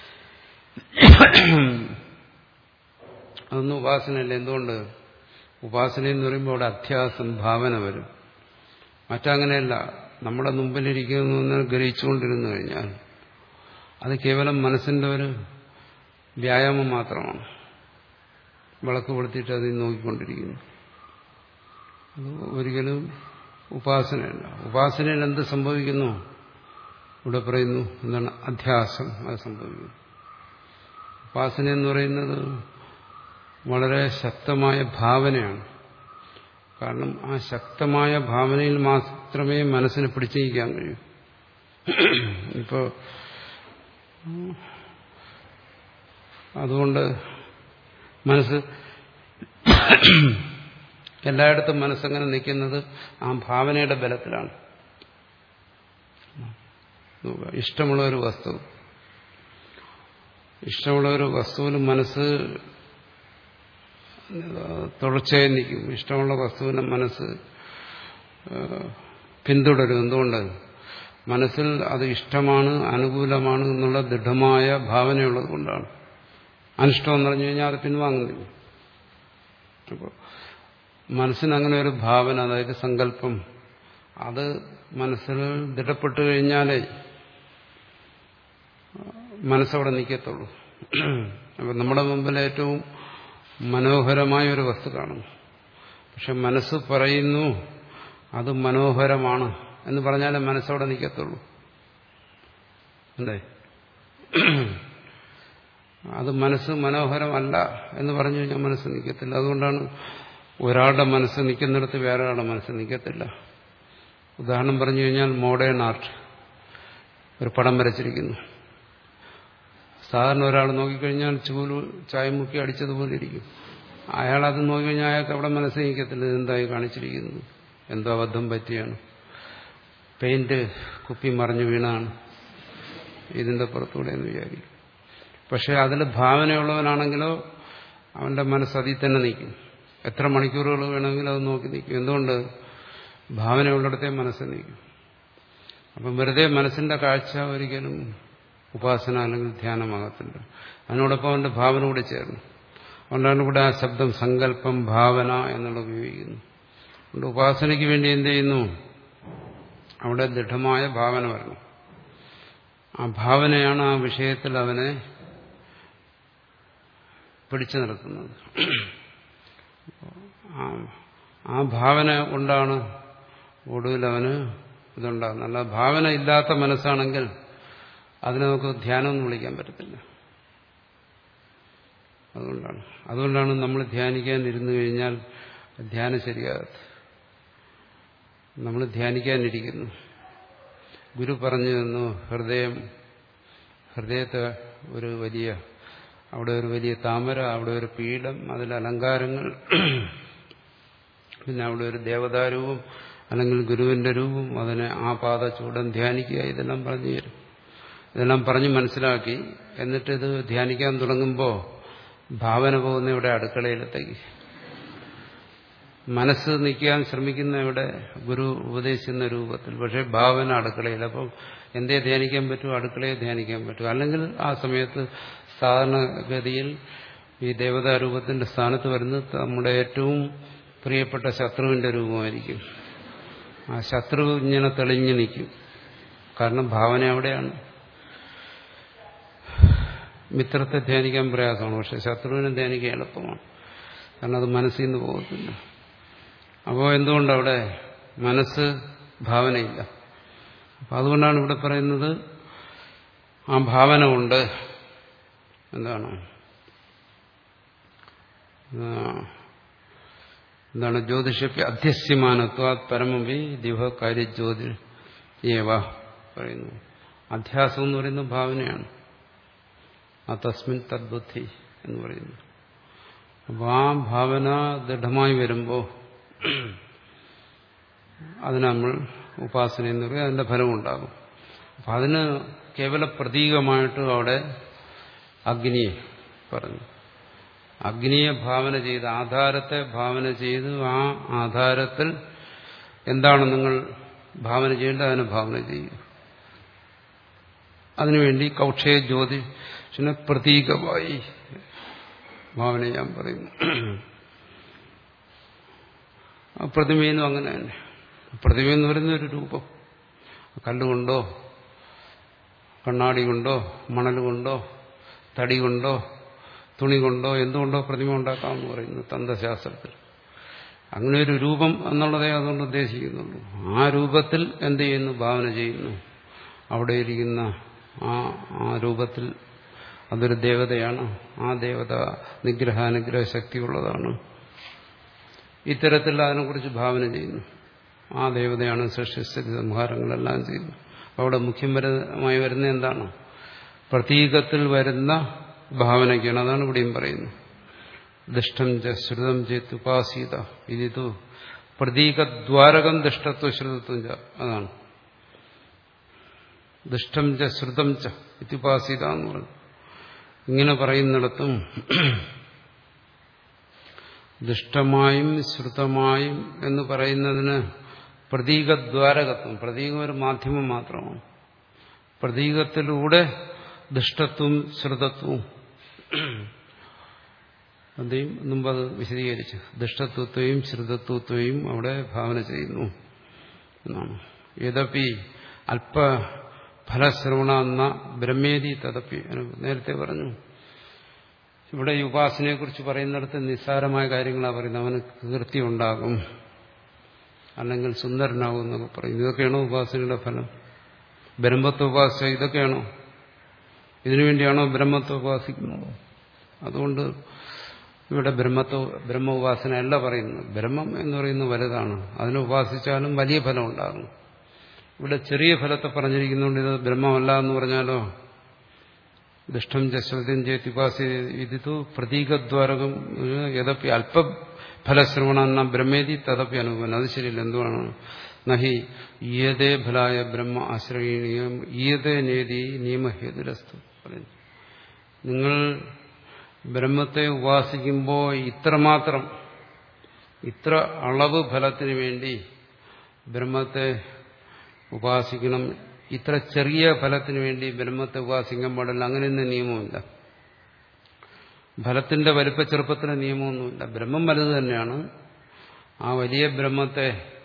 അതൊന്നും ഉപാസനയല്ല എന്തുകൊണ്ട് ഉപാസന എന്ന് പറയുമ്പോൾ അവിടെ അധ്യാസം ഭാവന വരും മറ്റങ്ങനെയല്ല നമ്മുടെ മുമ്പിലിരിക്കുന്നു ഗ്രഹിച്ചുകൊണ്ടിരുന്നു കഴിഞ്ഞാൽ അത് കേവലം മനസ്സിന്റെ ഒരു വ്യായാമം മാത്രമാണ് വിളക്ക് കൊളുത്തിയിട്ട് അതിൽ നോക്കിക്കൊണ്ടിരിക്കുന്നു അത് ഒരിക്കലും ഉപാസനയല്ല ഉപാസനയിൽ എന്ത് സംഭവിക്കുന്നു ഇവിടെ പറയുന്നു എന്താണ് അധ്യാസം അത് സംഭവിക്കുന്നു ഉപാസന എന്ന് പറയുന്നത് വളരെ ശക്തമായ ഭാവനയാണ് കാരണം ആ ശക്തമായ ഭാവനയിൽ മാത്രമേ മനസ്സിനെ പിടിച്ചിരിക്കാൻ കഴിയൂ ഇപ്പോൾ അതുകൊണ്ട് മനസ്സ് എല്ലായിടത്തും മനസ്സങ്ങനെ നിൽക്കുന്നത് ആ ഭാവനയുടെ ബലത്തിലാണ് ഇഷ്ടമുള്ള ഒരു വസ്തു ഇഷ്ടമുള്ള ഒരു വസ്തുവിൽ മനസ്സ് തുടർച്ചയായി നിൽക്കും ഇഷ്ടമുള്ള വസ്തുവിനെ മനസ്സ് പിന്തുടരും എന്തുകൊണ്ട് മനസ്സിൽ അത് ഇഷ്ടമാണ് അനുകൂലമാണ് എന്നുള്ള ദൃഢമായ ഭാവനയുള്ളത് കൊണ്ടാണ് അനിഷ്ടം എന്ന് പറഞ്ഞു കഴിഞ്ഞാൽ അത് പിൻവാങ്ങുന്നില്ല അപ്പോൾ മനസ്സിന് അങ്ങനെ ഒരു ഭാവന അതായത് സങ്കല്പം അത് മനസ്സിൽ ദൃഢപ്പെട്ടു കഴിഞ്ഞാലേ മനസ്സവിടെ നിൽക്കത്തുള്ളൂ അപ്പം നമ്മുടെ മുമ്പിൽ ഏറ്റവും മനോഹരമായ ഒരു വസ്തു കാണുന്നു പക്ഷെ മനസ്സ് പറയുന്നു അത് മനോഹരമാണ് എന്ന് പറഞ്ഞാലേ മനസ്സവിടെ നിൽക്കത്തുള്ളൂ അല്ലേ അത് മനസ്സ് മനോഹരമല്ല എന്ന് പറഞ്ഞു കഴിഞ്ഞാൽ മനസ്സ് നിൽക്കത്തില്ല അതുകൊണ്ടാണ് ഒരാളുടെ മനസ്സ് നിൽക്കുന്നിടത്ത് വേറെ ഒരാളുടെ മനസ്സ് നിൽക്കത്തില്ല ഉദാഹരണം പറഞ്ഞു കഴിഞ്ഞാൽ മോഡേൺ ആർട്ട് ഒരു പടം വരച്ചിരിക്കുന്നു സാധാരണ ഒരാൾ നോക്കിക്കഴിഞ്ഞാൽ ചൂല് ചായമുക്കി അടിച്ചതുപോലെ ഇരിക്കും അയാൾ അത് നോക്കിക്കഴിഞ്ഞാൽ അയാൾക്ക് അവിടെ മനസ്സിൽ നിൽക്കത്തില്ല ഇതെന്തായി കാണിച്ചിരിക്കുന്നത് എന്തോ അബദ്ധം പറ്റിയാണ് പെയിന്റ് കുപ്പി മറിഞ്ഞു വീണാണ് ഇതിന്റെ പുറത്തൂടെ എന്ന് വിചാരിക്കും പക്ഷെ അതിൽ ഭാവനയുള്ളവനാണെങ്കിലോ അവന്റെ മനസ്സ് അതിൽ തന്നെ നിൽക്കും എത്ര മണിക്കൂറുകൾ വേണമെങ്കിലും അത് നോക്കി നിൽക്കും എന്തുകൊണ്ട് ഭാവനയുള്ളിടത്തെ മനസ്സ് നിൽക്കും അപ്പം വെറുതെ മനസ്സിന്റെ കാഴ്ച ഒരിക്കലും ഉപാസന അല്ലെങ്കിൽ ധ്യാനമാകത്തില്ല അതിനോടൊപ്പം അവന്റെ ഭാവന കൂടി ചേർന്നു അതുകൊണ്ടാണ് ഇവിടെ ആ ശബ്ദം സങ്കല്പം ഭാവന എന്നുള്ളത് ഉപയോഗിക്കുന്നു അതുകൊണ്ട് ഉപാസനയ്ക്ക് വേണ്ടി എന്ത് ചെയ്യുന്നു അവിടെ ദൃഢമായ ഭാവന വരണം ആ ഭാവനയാണ് ആ വിഷയത്തിൽ അവനെ പിടിച്ചു നിർത്തുന്നത് ആ ഭാവന കൊണ്ടാണ് ഒടുവിൽ അവന് ഇതുണ്ടാകുന്നത് അല്ല ഭാവന ഇല്ലാത്ത മനസ്സാണെങ്കിൽ അതിനെ നമുക്ക് ധ്യാനം എന്ന് വിളിക്കാൻ പറ്റത്തില്ല അതുകൊണ്ടാണ് അതുകൊണ്ടാണ് നമ്മൾ ധ്യാനിക്കാൻ ഇരുന്നു കഴിഞ്ഞാൽ ധ്യാനം ശരിയാകത്ത് നമ്മൾ ധ്യാനിക്കാനിരിക്കുന്നു ഗുരു പറഞ്ഞു തന്നു ഹൃദയം ഹൃദയത്തെ ഒരു വലിയ അവിടെ ഒരു വലിയ താമര അവിടെ ഒരു പീഠം അതിൽ അലങ്കാരങ്ങൾ പിന്നെ അവിടെ ഒരു ദേവതാരൂപം അല്ലെങ്കിൽ ഗുരുവിന്റെ രൂപം അതിനെ ആ പാത ചൂടൻ ധ്യാനിക്കുക ഇതെല്ലാം പറഞ്ഞു തരും ഇതെല്ലാം പറഞ്ഞ് മനസ്സിലാക്കി എന്നിട്ട് ഇത് ധ്യാനിക്കാൻ തുടങ്ങുമ്പോൾ ഭാവന പോകുന്ന ഇവിടെ അടുക്കളയിലത്തേക്ക് മനസ്സ് നിൽക്കാൻ ശ്രമിക്കുന്ന ഇവിടെ ഗുരു ഉപദേശിക്കുന്ന രൂപത്തിൽ പക്ഷേ ഭാവന അടുക്കളയിൽ അപ്പം എന്തേ ധ്യാനിക്കാൻ പറ്റും അടുക്കളയെ ധ്യാനിക്കാൻ പറ്റും അല്ലെങ്കിൽ ആ സമയത്ത് സാധാരണഗതിയിൽ ഈ ദേവതാരൂപത്തിന്റെ സ്ഥാനത്ത് വരുന്നത് നമ്മുടെ ഏറ്റവും പ്രിയപ്പെട്ട ശത്രുവിന്റെ രൂപമായിരിക്കും ആ ശത്രു ഇങ്ങനെ തെളിഞ്ഞു നിൽക്കും കാരണം ഭാവന അവിടെയാണ് മിത്രത്തെ ധ്യാനിക്കാൻ പ്രയാസമാണ് പക്ഷെ ശത്രുവിനെ ധ്യാനിക്കാൻ എളുപ്പമാണ് കാരണം അത് മനസ്സിൽ നിന്ന് പോകത്തില്ല അപ്പോൾ എന്തുകൊണ്ടവിടെ മനസ്സ് ഭാവനയില്ല അപ്പം അതുകൊണ്ടാണ് ഇവിടെ പറയുന്നത് ആ ഭാവന കൊണ്ട് എന്താണ് എന്താണ് ജ്യോതിഷപ്യ അധ്യസ്യമാനത്വ പരമവി ദിവ കാര്യജ്യോതി ഏവ പറയുന്നു അധ്യാസം എന്ന് പറയുന്ന ഭാവനയാണ് ആ തസ്മിൻ തദ്ബുദ്ധി എന്ന് പറയുന്നു അപ്പോൾ ആ ഭാവന ദൃഢമായി വരുമ്പോൾ അതിന് നമ്മൾ ഉപാസന എന്ന് പറയും അതിന്റെ ഫലം ഉണ്ടാകും അപ്പം അതിന് കേവല പ്രതീകമായിട്ട് അവിടെ അഗ്നിയെ പറഞ്ഞു അഗ്നിയെ ഭാവന ചെയ്ത് ആധാരത്തെ ഭാവന ചെയ്ത് ആ ആധാരത്തിൽ എന്താണ് നിങ്ങൾ ഭാവന ചെയ്യേണ്ടത് അതിനെ ഭാവന ചെയ്യുക അതിനുവേണ്ടി കൗക്ഷയ ജ്യോതിഷിനെ പ്രതീകമായി ഭാവന ചെയ്യാൻ പറയുന്നു പ്രതിമയിലും അങ്ങനെ തന്നെ പ്രതിമ എന്ന് പറയുന്ന ഒരു രൂപം കല്ലുകൊണ്ടോ കണ്ണാടി കൊണ്ടോ മണൽ കൊണ്ടോ തടി കൊണ്ടോ തുണി കൊണ്ടോ എന്തുകൊണ്ടോ പ്രതിമ ഉണ്ടാക്കാമെന്ന് പറയുന്നു തന്ത്രശാസ്ത്രത്തിൽ അങ്ങനെ ഒരു രൂപം എന്നുള്ളതേ അതുകൊണ്ട് ഉദ്ദേശിക്കുന്നുള്ളൂ ആ രൂപത്തിൽ എന്ത് ചെയ്യുന്നു ഭാവന ചെയ്യുന്നു അവിടെ ഇരിക്കുന്ന ആ ആ രൂപത്തിൽ അതൊരു ദേവതയാണ് ആ ദേവത നിഗ്രഹാനുഗ്രഹ ശക്തിയുള്ളതാണ് ഇത്തരത്തിൽ അതിനെക്കുറിച്ച് ഭാവന ചെയ്യുന്നു ആ ദേവതയാണ് സൃഷ്ടിസ്ഥിതി സംഹാരങ്ങളെല്ലാം ചെയ്യുന്നു അവിടെ മുഖ്യപരമായി വരുന്ന എന്താണ് പ്രതീകത്തിൽ വരുന്ന ഭാവനയ്ക്കാണ് അതാണ് ഇവിടെയും പറയുന്നത് ദുഷ്ടം ച ശ്രുതം ചേത്ത് ഉപാസീത ഇതിതു പ്രതീകദ്വാരകം ദുഷ്ടത്വ ശ്രുതത്വം ച അതാണ് ദുഷ്ടം ച ശ്രുതം ച ഇത്യുപാസീത എന്ന് പറഞ്ഞു ഇങ്ങനെ പറയുന്നിടത്തും ദുഷ്ടമായും ശ്രുതമായും എന്ന് പറയുന്നതിന് പ്രതീകദ്വാരകത്വം പ്രതീകം ഒരു മാധ്യമം മാത്രമാണ് പ്രതീകത്തിലൂടെ ദുഷ്ടത്വം ശ്രുതത്വവും അതേയും മുമ്പ് അത് വിശദീകരിച്ചു ദുഷ്ടത്വത്തെയും ശ്രുതത്വത്തെയും അവിടെ ഭാവന ചെയ്യുന്നു എന്നാണ് യഥപി അല്പ ഫലശ്രവണ എന്ന ബ്രഹ്മേദി തദപ്പി നേരത്തെ പറഞ്ഞു ഇവിടെ ഈ ഉപാസനയെ കുറിച്ച് പറയുന്നിടത്ത് നിസ്സാരമായ കാര്യങ്ങളാണ് പറയുന്നത് അവന് കീർത്തി ഉണ്ടാകും അല്ലെങ്കിൽ സുന്ദരനാകും എന്നൊക്കെ പറയും ഇതൊക്കെയാണോ ഉപാസനയുടെ ഫലം ബ്രഹ്മത്വ ഉപാസന ഇതൊക്കെയാണോ ഇതിനുവേണ്ടിയാണോ ബ്രഹ്മത്വ ഉപാസിക്കുന്നത് അതുകൊണ്ട് ഇവിടെ ബ്രഹ്മത്വ ബ്രഹ്മ ഉപാസന അല്ല പറയുന്നത് ബ്രഹ്മം എന്ന് പറയുന്നത് വലുതാണ് അതിനെ ഉപാസിച്ചാലും വലിയ ഫലം ഉണ്ടാകും ഇവിടെ ചെറിയ ഫലത്തെ പറഞ്ഞിരിക്കുന്നുണ്ട് ഇത് ബ്രഹ്മമല്ല എന്ന് പറഞ്ഞാലോ ദുഷ്ടം ജശ്വതം ചേത്തിപാസി ഇതിതു പ്രതീകദ്വാരകം യഥപ്പി അല്പഫലശ്രവണ എന്ന ബ്രഹ്മേതി തദപ്പി അനുഭവം അത് ശരിയല്ല എന്തുവാണ് നഹി ഈയതേ ഫലായ ബ്രഹ്മ ആശ്രയണീയം ഈയതേ നേതി നിയമഹേതുരസ്തു പറയുന്നു നിങ്ങൾ ബ്രഹ്മത്തെ ഉപാസിക്കുമ്പോൾ ഇത്രമാത്രം ഇത്ര അളവ് ഫലത്തിന് വേണ്ടി ബ്രഹ്മത്തെ ഉപാസിക്കണം ഇത്ര ചെറിയ ഫലത്തിന് വേണ്ടി ബ്രഹ്മത്തെ ഉപാസിക്കാൻ പാടില്ല അങ്ങനെയൊന്നും നിയമമില്ല ഫലത്തിന്റെ വലിപ്പ ചെറുപ്പത്തിന് നിയമമൊന്നുമില്ല ബ്രഹ്മം വലുത് തന്നെയാണ് ആ വലിയ ബ്രഹ്മത്തെ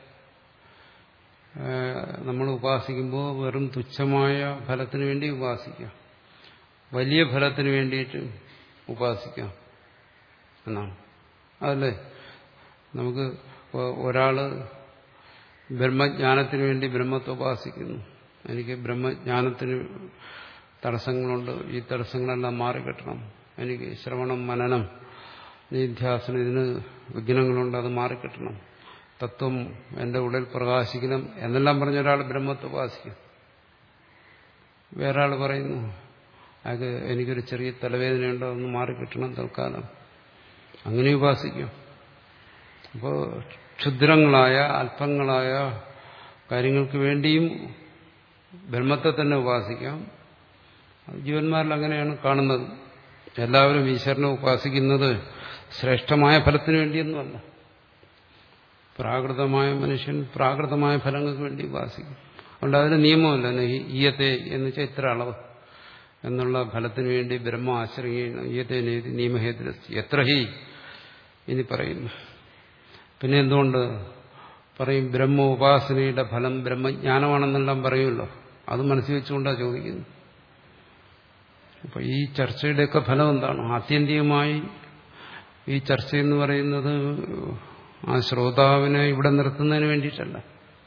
നമ്മൾ ഉപാസിക്കുമ്പോൾ വെറും തുച്ഛമായ ഫലത്തിന് വേണ്ടി ഉപാസിക്കാം വലിയ ഫലത്തിന് വേണ്ടിയിട്ട് ഉപാസിക്കാം എന്നാണ് അതല്ലേ നമുക്ക് ഒരാള് ബ്രഹ്മജ്ഞാനത്തിന് വേണ്ടി ബ്രഹ്മത്തെ ഉപാസിക്കുന്നു എനിക്ക് ബ്രഹ്മജ്ഞാനത്തിന് തടസ്സങ്ങളുണ്ട് ഈ തടസ്സങ്ങളെല്ലാം മാറിക്കിട്ടണം എനിക്ക് ശ്രവണം മനനം നിധ്യാസനം ഇതിന് വിഘ്നങ്ങളുണ്ട് അത് മാറിക്കിട്ടണം തത്വം എന്റെ ഉള്ളിൽ പ്രകാശിക്കണം എന്നെല്ലാം പറഞ്ഞ ഒരാൾ ബ്രഹ്മത്തെ ഉപാസിക്കും വേറെ ആൾ പറയുന്നു അയാൾക്ക് എനിക്കൊരു ചെറിയ തലവേദനയുണ്ടോ ഒന്ന് മാറിക്കിട്ടണം തൽക്കാലം അങ്ങനെ ഉപാസിക്കും അപ്പോൾ ക്ഷുദ്രങ്ങളായ അല്പങ്ങളായ കാര്യങ്ങൾക്ക് വേണ്ടിയും ബ്രഹ്മത്തെ തന്നെ ഉപാസിക്കാം ജീവന്മാരിൽ അങ്ങനെയാണ് കാണുന്നത് എല്ലാവരും ഈശ്വരനെ ഉപാസിക്കുന്നത് ശ്രേഷ്ഠമായ ഫലത്തിന് വേണ്ടിയൊന്നുമല്ല പ്രാകൃതമായ മനുഷ്യൻ പ്രാകൃതമായ ഫലങ്ങൾക്ക് വേണ്ടി ഉപാസിക്കും അതുകൊണ്ട് അതിന് നിയമമല്ല ഈയത്തെ എന്ന് വെച്ചാൽ ഇത്ര അളവ് എന്നുള്ള ഫലത്തിന് വേണ്ടി ബ്രഹ്മ ആശ്രയിക്കണം ഈയത്തെ നേതി നിയമഹേതുരസ്തി എത്ര ഹി ഇനി പറയുന്നു പിന്നെ എന്തുകൊണ്ട് പറയും ബ്രഹ്മ ഉപാസനയുടെ ഫലം ബ്രഹ്മജ്ഞാനമാണെന്നെല്ലാം പറയുമല്ലോ അത് മനസ്സിൽ വെച്ചുകൊണ്ടാണ് ചോദിക്കുന്നത് അപ്പൊ ഈ ചർച്ചയുടെയൊക്കെ ഫലം എന്താണ് ആത്യന്തികമായി ഈ ചർച്ച എന്ന് പറയുന്നത് ആ ശ്രോതാവിനെ ഇവിടെ നിർത്തുന്നതിന് വേണ്ടിയിട്ടല്ല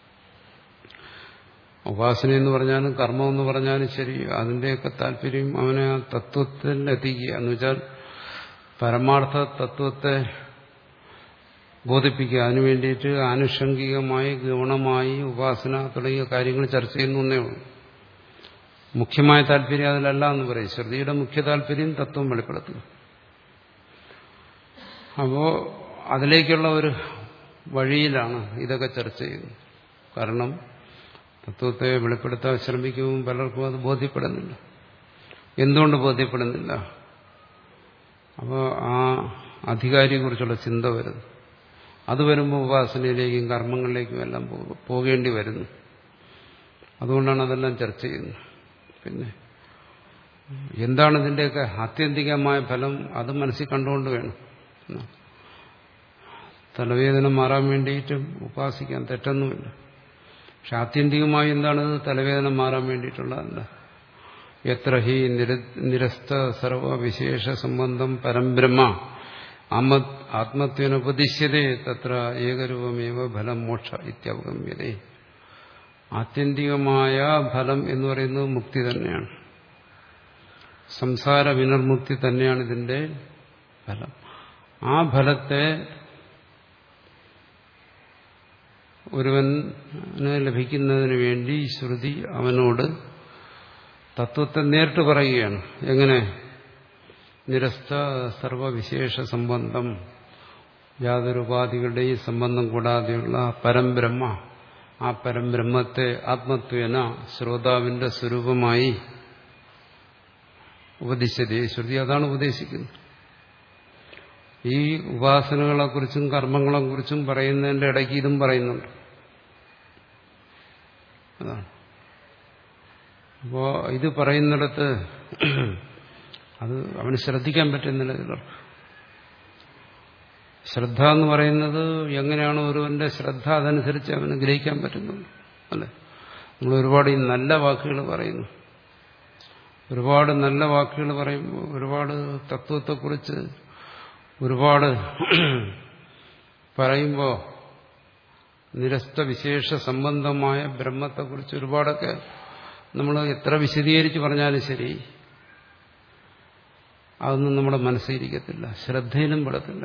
ഉപാസന എന്ന് പറഞ്ഞാലും കർമ്മം എന്ന് പറഞ്ഞാലും ശരി അതിന്റെയൊക്കെ താല്പര്യം അവനെ ആ തത്വത്തിൽ എത്തിക്കുക എന്ന് വെച്ചാൽ പരമാർത്ഥ തത്വത്തെ ബോധിപ്പിക്കുക അതിനു വേണ്ടിയിട്ട് ആനുഷംഗികമായി ഗുണമായി ഉപാസന തുടങ്ങിയ കാര്യങ്ങൾ ചർച്ച ചെയ്യുന്നു എന്നേ ഉള്ളൂ മുഖ്യമായ താല്പര്യം അതിലല്ല എന്ന് പറയും ശ്രുതിയുടെ മുഖ്യ താല്പര്യം തത്വം വെളിപ്പെടുത്തുക അപ്പോ അതിലേക്കുള്ള ഒരു വഴിയിലാണ് ഇതൊക്കെ ചർച്ച ചെയ്യുന്നത് കാരണം തത്വത്തെ വെളിപ്പെടുത്താൻ ശ്രമിക്കുമ്പോൾ പലർക്കും അത് ബോധ്യപ്പെടുന്നില്ല എന്തുകൊണ്ട് ബോധ്യപ്പെടുന്നില്ല അപ്പോൾ ആ അധികാരിയെക്കുറിച്ചുള്ള ചിന്ത വരുന്നു അത് വരുമ്പോൾ ഉപാസനയിലേക്കും കർമ്മങ്ങളിലേക്കും എല്ലാം പോകേണ്ടി വരുന്നു അതുകൊണ്ടാണ് അതെല്ലാം ചർച്ച ചെയ്യുന്നത് പിന്നെ എന്താണ് ഇതിൻ്റെയൊക്കെ ആത്യന്തികമായ ഫലം അത് മനസ്സിൽ കണ്ടുകൊണ്ട് വേണം തലവേദന മാറാൻ വേണ്ടിയിട്ടും ഉപാസിക്കാൻ തെറ്റൊന്നുമില്ല പക്ഷെ ആത്യന്തികമായി എന്താണത് തലവേദന മാറാൻ വേണ്ടിയിട്ടുള്ളതല്ല എത്ര ഹി നിരസ്ത സർവവിശേഷ സംബന്ധം പരംബ്രഹ്മ ആത്മത്വനുപദിശ്യതേ തത്ര ഏകരൂപമേവ ഫലം മോക്ഷ ഇത്യവഗമ്യതേ ആത്യന്തികമായ ഫലം എന്ന് പറയുന്നത് മുക്തി തന്നെയാണ് സംസാര വിനർമുക്തി തന്നെയാണ് ഇതിന്റെ ഫലം ആ ഫലത്തെ ഒരുവന് ലഭിക്കുന്നതിന് വേണ്ടി ശ്രുതി അവനോട് തത്വത്തെ നേരിട്ട് പറയുകയാണ് എങ്ങനെ നിരസ്ത സർവവിശേഷ സംബന്ധം യാതൊരു ഉപാധികളുടെയും സംബന്ധം കൂടാതെയുള്ള പരംബ്രഹ്മ ആ പരംബ്രഹ്മത്തെ ആത്മത്വേന ശ്രോതാവിന്റെ സ്വരൂപമായി ഉപദേശിച്ചത് ശ്രുതി അതാണ് ഉപദേശിക്കുന്നത് ഈ ഉപാസനകളെക്കുറിച്ചും കർമ്മങ്ങളെക്കുറിച്ചും പറയുന്നതിന്റെ ഇടയ്ക്ക് ഇതും പറയുന്നുണ്ട് അതാണ് അപ്പോ ഇത് പറയുന്നിടത്ത് അത് അവന് ശ്രദ്ധിക്കാൻ പറ്റുന്നില്ല ചിലർക്ക് ശ്രദ്ധ എന്ന് പറയുന്നത് എങ്ങനെയാണോ ഒരുവന്റെ ശ്രദ്ധ അതനുസരിച്ച് അവന് ഗ്രഹിക്കാൻ പറ്റുന്നുള്ളൂ അല്ലെ നമ്മൾ ഒരുപാട് ഈ നല്ല വാക്കുകൾ പറയുന്നു ഒരുപാട് നല്ല വാക്കുകൾ പറയുമ്പോൾ ഒരുപാട് തത്വത്തെക്കുറിച്ച് ഒരുപാട് പറയുമ്പോൾ നിരസ്ത വിശേഷ സംബന്ധമായ ബ്രഹ്മത്തെക്കുറിച്ച് ഒരുപാടൊക്കെ നമ്മൾ എത്ര വിശദീകരിച്ച് പറഞ്ഞാലും ശരി അതൊന്നും നമ്മുടെ മനസ്സിലിരിക്കത്തില്ല ശ്രദ്ധയിലും പെടത്തില്ല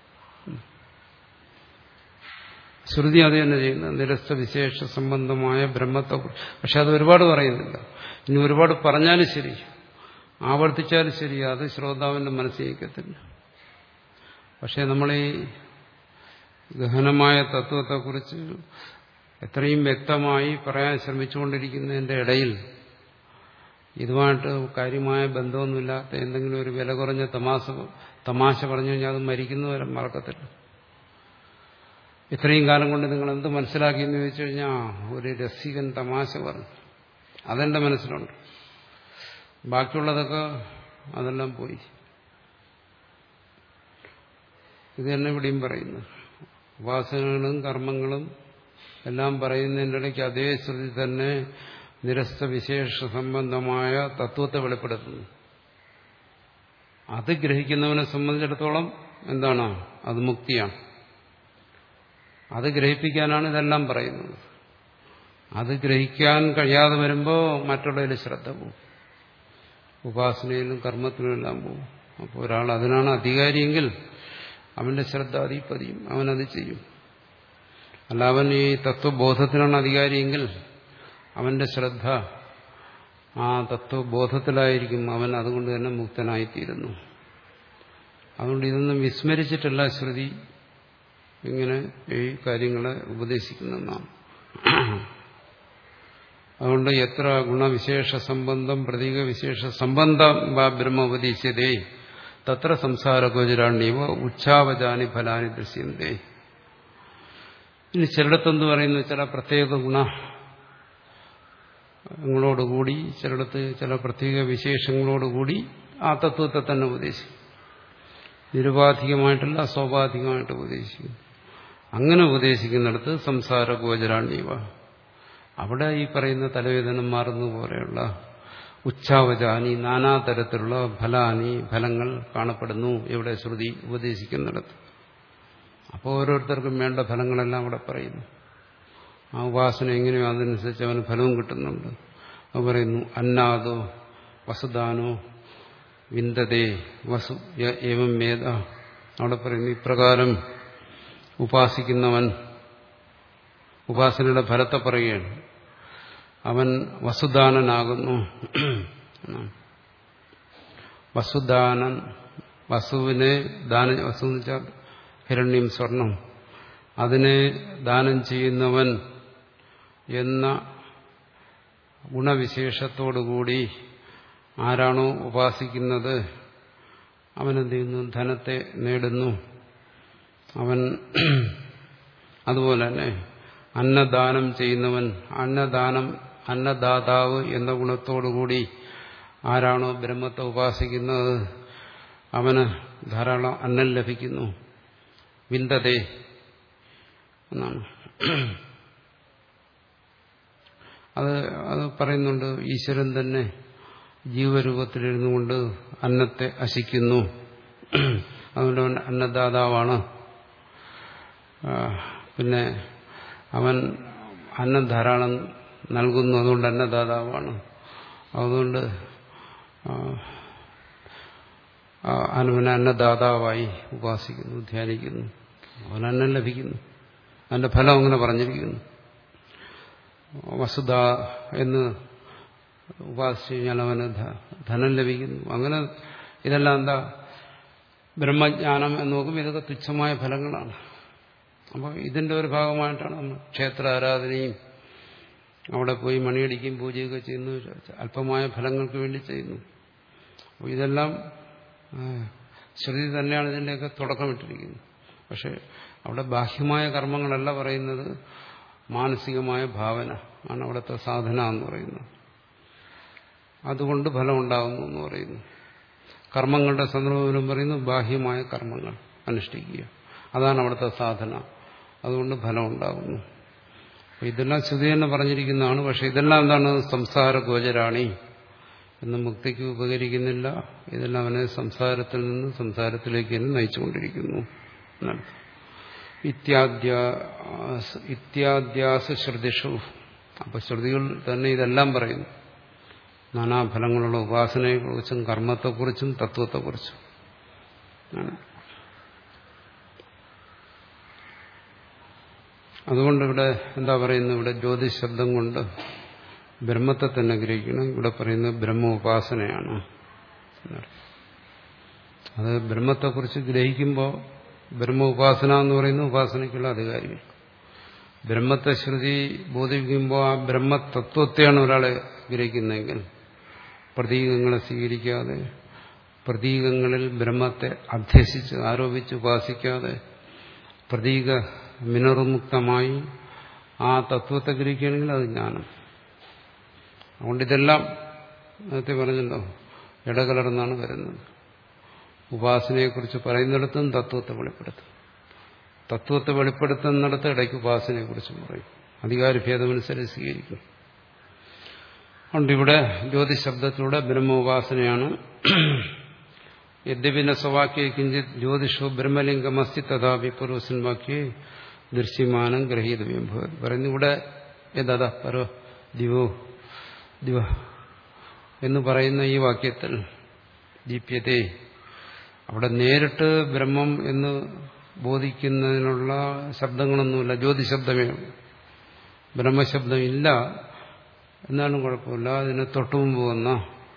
ശ്രുതി അത് തന്നെ ചെയ്യുന്നത് നിരസ്ത വിശേഷ സംബന്ധമായ ബ്രഹ്മത്തെ പക്ഷെ അത് ഒരുപാട് പറയുന്നില്ല ഇനി ഒരുപാട് പറഞ്ഞാലും ശരി ആവർത്തിച്ചാലും ശരി അത് ശ്രോതാവിന്റെ മനസ്സിലിരിക്കത്തില്ല പക്ഷെ നമ്മൾ ഈ ഗഹനമായ തത്വത്തെക്കുറിച്ച് എത്രയും വ്യക്തമായി പറയാൻ ശ്രമിച്ചുകൊണ്ടിരിക്കുന്നതിന്റെ ഇടയിൽ ഇതുമായിട്ട് കാര്യമായ ബന്ധമൊന്നുമില്ലാത്ത എന്തെങ്കിലും ഒരു വില കുറഞ്ഞ തമാശ തമാശ പറഞ്ഞു കഴിഞ്ഞാൽ അത് മരിക്കുന്നവരെ മറക്കത്തില്ല ഇത്രയും കാലം കൊണ്ട് നിങ്ങൾ എന്ത് മനസ്സിലാക്കിയെന്ന് ചോദിച്ചു കഴിഞ്ഞാൽ ഒരു രസികൻ തമാശ പറഞ്ഞു അതെന്റെ മനസ്സിലുണ്ട് ബാക്കിയുള്ളതൊക്കെ അതെല്ലാം പോയി ഇത് തന്നെ ഇവിടെയും പറയുന്നു ഉപാസനകളും കർമ്മങ്ങളും എല്ലാം പറയുന്നതിൻ്റെ ഇടയ്ക്ക് അതേ ശ്രുതി തന്നെ നിരസ്ത വിശേഷ സംബന്ധമായ തത്വത്തെ വെളിപ്പെടുത്തുന്നു അത് ഗ്രഹിക്കുന്നവനെ സംബന്ധിച്ചിടത്തോളം എന്താണ് അത് മുക്തിയാണ് അത് ഗ്രഹിപ്പിക്കാനാണ് ഇതെല്ലാം പറയുന്നത് അത് ഗ്രഹിക്കാൻ കഴിയാതെ വരുമ്പോൾ മറ്റുള്ളതിൽ ശ്രദ്ധ പോകും ഉപാസനയിലും കർമ്മത്തിലും എല്ലാം പോകും അപ്പോൾ ഒരാൾ അതിനാണ് അധികാരിയെങ്കിൽ അവന്റെ ശ്രദ്ധ അതിൽ പതിയും അവനത് ചെയ്യും അല്ല അവൻ ഈ തത്വബോധത്തിനാണ് അധികാരിയെങ്കിൽ അവന്റെ ശ്രദ്ധ ആ തത്വബോധത്തിലായിരിക്കും അവൻ അതുകൊണ്ട് തന്നെ മുക്തനായിത്തീരുന്നു അതുകൊണ്ട് ഇതൊന്നും വിസ്മരിച്ചിട്ടല്ല ശ്രുതി ഇങ്ങനെ ഈ കാര്യങ്ങളെ ഉപദേശിക്കുന്നതാണ് അതുകൊണ്ട് എത്ര ഗുണവിശേഷ സംബന്ധം പ്രതീക വിശേഷ സംബന്ധം ബ്രഹ്മോപദേശിച്ചതേ തത്ര സംസാരഗോചരാണ്യവ ഉച്ഛാവജാനി ഫലാനി ദൃശ്യന്തേ ഇനി ചിലയിടത്തെന്ന് പറയുന്നു ചില പ്രത്യേക ഗുണ ങ്ങളോടുകൂടി ചിലയിടത്ത് ചില പ്രത്യേക വിശേഷങ്ങളോടുകൂടി ആ തത്വത്തെ തന്നെ ഉപദേശിക്കും നിരുപാധികമായിട്ടല്ല സ്വാഭാവികമായിട്ട് ഉപദേശിക്കും അങ്ങനെ ഉപദേശിക്കുന്നിടത്ത് സംസാര ഗോചരാണ്യവ അവിടെ ഈ പറയുന്ന തലവേദന മാറുന്ന പോലെയുള്ള ഉച്ഛാവജാനി നാനാതരത്തിലുള്ള ഫലാനി ഫലങ്ങൾ കാണപ്പെടുന്നു ഇവിടെ ശ്രുതി ഉപദേശിക്കുന്നിടത്ത് അപ്പോൾ ഓരോരുത്തർക്കും വേണ്ട ഫലങ്ങളെല്ലാം അവിടെ പറയുന്നു ആ ഉപാസന എങ്ങനെയോ അതനുസരിച്ച് അവന് ഫലവും കിട്ടുന്നുണ്ട് അത് പറയുന്നു അന്നാദോ വസുദാനോ വിന്ദതേ വസു ഏവം വേദ അവിടെ പറയുന്നു ഇപ്രകാരം ഉപാസിക്കുന്നവൻ ഉപാസനയുടെ ഫലത്തെ പറയുകയാണ് അവൻ വസുദാനനാകുന്നു വസുദാനൻ വസുവിനെ ദാന വസു എന്ന് വെച്ചാൽ ഹിരണ്യം സ്വർണം അതിനെ ദാനം ചെയ്യുന്നവൻ എന്ന ഗുണവിശേഷത്തോടുകൂടി ആരാണോ ഉപാസിക്കുന്നത് അവനെന്ത് ചെയ്യുന്നു ധനത്തെ നേടുന്നു അവൻ അതുപോലെ തന്നെ അന്നദാനം ചെയ്യുന്നവൻ അന്നദാനം അന്നദാതാവ് എന്ന ഗുണത്തോടുകൂടി ആരാണോ ബ്രഹ്മത്തെ ഉപാസിക്കുന്നത് അവന് ധാരാളം അന്നം ലഭിക്കുന്നു വിന്തതേ എന്നാണ് അത് അത് പറയുന്നുണ്ട് ഈശ്വരൻ തന്നെ ജീവരൂപത്തിലിരുന്നു കൊണ്ട് അന്നത്തെ അശിക്കുന്നു അതുകൊണ്ട് അവൻ അന്നദാതാവാണ് പിന്നെ അവൻ അന്നം ധാരാളം നൽകുന്നു അതുകൊണ്ട് അന്നദാതാവാണ് അതുകൊണ്ട് അവനെ അന്നദാതാവായി ഉപാസിക്കുന്നു ധ്യാനിക്കുന്നു അവൻ അന്നം ലഭിക്കുന്നു അതിന്റെ ഫലം അങ്ങനെ പറഞ്ഞിരിക്കുന്നു വസുധ എന്ന് ഉപാസിച്ചു കഴിഞ്ഞാൽ അവന് ധനം ലഭിക്കുന്നു അങ്ങനെ ഇതെല്ലാം എന്താ ബ്രഹ്മജ്ഞാനം എന്ന് നോക്കുമ്പോൾ ഇതൊക്കെ തുച്ഛമായ ഫലങ്ങളാണ് അപ്പോൾ ഇതിന്റെ ഒരു ഭാഗമായിട്ടാണ് നമ്മൾ ക്ഷേത്ര ആരാധനയും അവിടെ പോയി മണിയടിക്കുകയും പൂജയൊക്കെ ചെയ്യുന്നു അല്പമായ ഫലങ്ങൾക്ക് വേണ്ടി ചെയ്യുന്നു അപ്പോൾ ഇതെല്ലാം ശ്രുതി തന്നെയാണ് ഇതിൻ്റെയൊക്കെ തുടക്കമിട്ടിരിക്കുന്നത് പക്ഷെ അവിടെ ബാഹ്യമായ കർമ്മങ്ങളല്ല പറയുന്നത് മാനസികമായ ഭാവന ആണ് അവിടുത്തെ സാധന എന്ന് പറയുന്നത് അതുകൊണ്ട് ഫലമുണ്ടാകുന്നു എന്ന് പറയുന്നു കർമ്മങ്ങളുടെ സന്ദർഭത്തിലും പറയുന്നു ബാഹ്യമായ കർമ്മങ്ങൾ അനുഷ്ഠിക്കുക അതാണ് അവിടുത്തെ സാധന അതുകൊണ്ട് ഫലം ഉണ്ടാകുന്നു ഇതെല്ലാം ശ്രുതി തന്നെ പറഞ്ഞിരിക്കുന്നതാണ് പക്ഷെ ഇതെല്ലാം എന്താണ് സംസാര ഗോചരാണി എന്ന് മുക്തിക്ക് ഉപകരിക്കുന്നില്ല ഇതെല്ലാം അവനെ സംസാരത്തിൽ നിന്ന് സംസാരത്തിലേക്ക് തന്നെ നയിച്ചുകൊണ്ടിരിക്കുന്നു എന്നാണ് ഇത്യാദ്യാസ ശ്രുതിഷു അപ്പൊ ശ്രുതികൾ തന്നെ ഇതെല്ലാം പറയുന്നു നാനാഫലങ്ങളുള്ള ഉപാസനയെക്കുറിച്ചും കർമ്മത്തെക്കുറിച്ചും തത്വത്തെക്കുറിച്ചും അതുകൊണ്ട് ഇവിടെ എന്താ പറയുന്നത് ഇവിടെ ജ്യോതിഷ് ശബ്ദം കൊണ്ട് ബ്രഹ്മത്തെ തന്നെ ഗ്രഹിക്കണം ഇവിടെ പറയുന്നത് ബ്രഹ്മ ഉപാസനയാണ് അത് ബ്രഹ്മത്തെക്കുറിച്ച് ഗ്രഹിക്കുമ്പോൾ ബ്രഹ്മ ഉപാസന എന്ന് പറയുന്ന ഉപാസനയ്ക്കുള്ള അധികാരികൾ ബ്രഹ്മത്തെ ശ്രുതി ബോധിപ്പിക്കുമ്പോൾ ആ ബ്രഹ്മതത്വത്തെയാണ് ഒരാളെ ഗ്രഹിക്കുന്നതെങ്കിൽ പ്രതീകങ്ങളെ സ്വീകരിക്കാതെ പ്രതീകങ്ങളിൽ ബ്രഹ്മത്തെ അധ്യസിച്ച് ആരോപിച്ച് ഉപാസിക്കാതെ പ്രതീക മിനറുമുക്തമായി ആ തത്വത്തെ ഗ്രഹിക്കുകയാണെങ്കിൽ അത് ജ്ഞാനം അതുകൊണ്ട് ഇതെല്ലാം നേരത്തെ പറഞ്ഞല്ലോ ഇടകലർന്നാണ് വരുന്നത് ഉപാസനയെക്കുറിച്ച് പറയുന്നിടത്തും തത്വത്തെ വെളിപ്പെടുത്തും തത്വത്തെ വെളിപ്പെടുത്തുന്നിടത്ത് ഇടയ്ക്ക് ഉപാസനയെക്കുറിച്ച് പറയും അധികാരഭേദമനുസരിച്ച് സ്വീകരിക്കും അതുകൊണ്ട് ഇവിടെ ജ്യോതിശ് ശബ്ദത്തിലൂടെ ബ്രഹ്മോപാസനയാണ് യദ്യപിന സ്വവാക്യ കിഞ്ചിത് ജ്യോതിഷോ ബ്രഹ്മലിംഗമസ്തി തഥാപി പൂർവസൻ വാക്യേ ദൃശ്യമാനം ഗ്രഹീതവ്യം പറയുന്നു ഇവിടെ യഥാ പരോ ദിവോ ദിവ എന്ന് പറയുന്ന ഈ വാക്യത്തിൽ ദീപ്യത്തെ അവിടെ നേരിട്ട് ബ്രഹ്മം എന്ന് ബോധിക്കുന്നതിനുള്ള ശബ്ദങ്ങളൊന്നുമില്ല ജ്യോതിശബ്ദമേ ബ്രഹ്മശബ്ദം ഇല്ല എന്നാലും കുഴപ്പമില്ല അതിന് തൊട്ടുമുമ്പ് വന്ന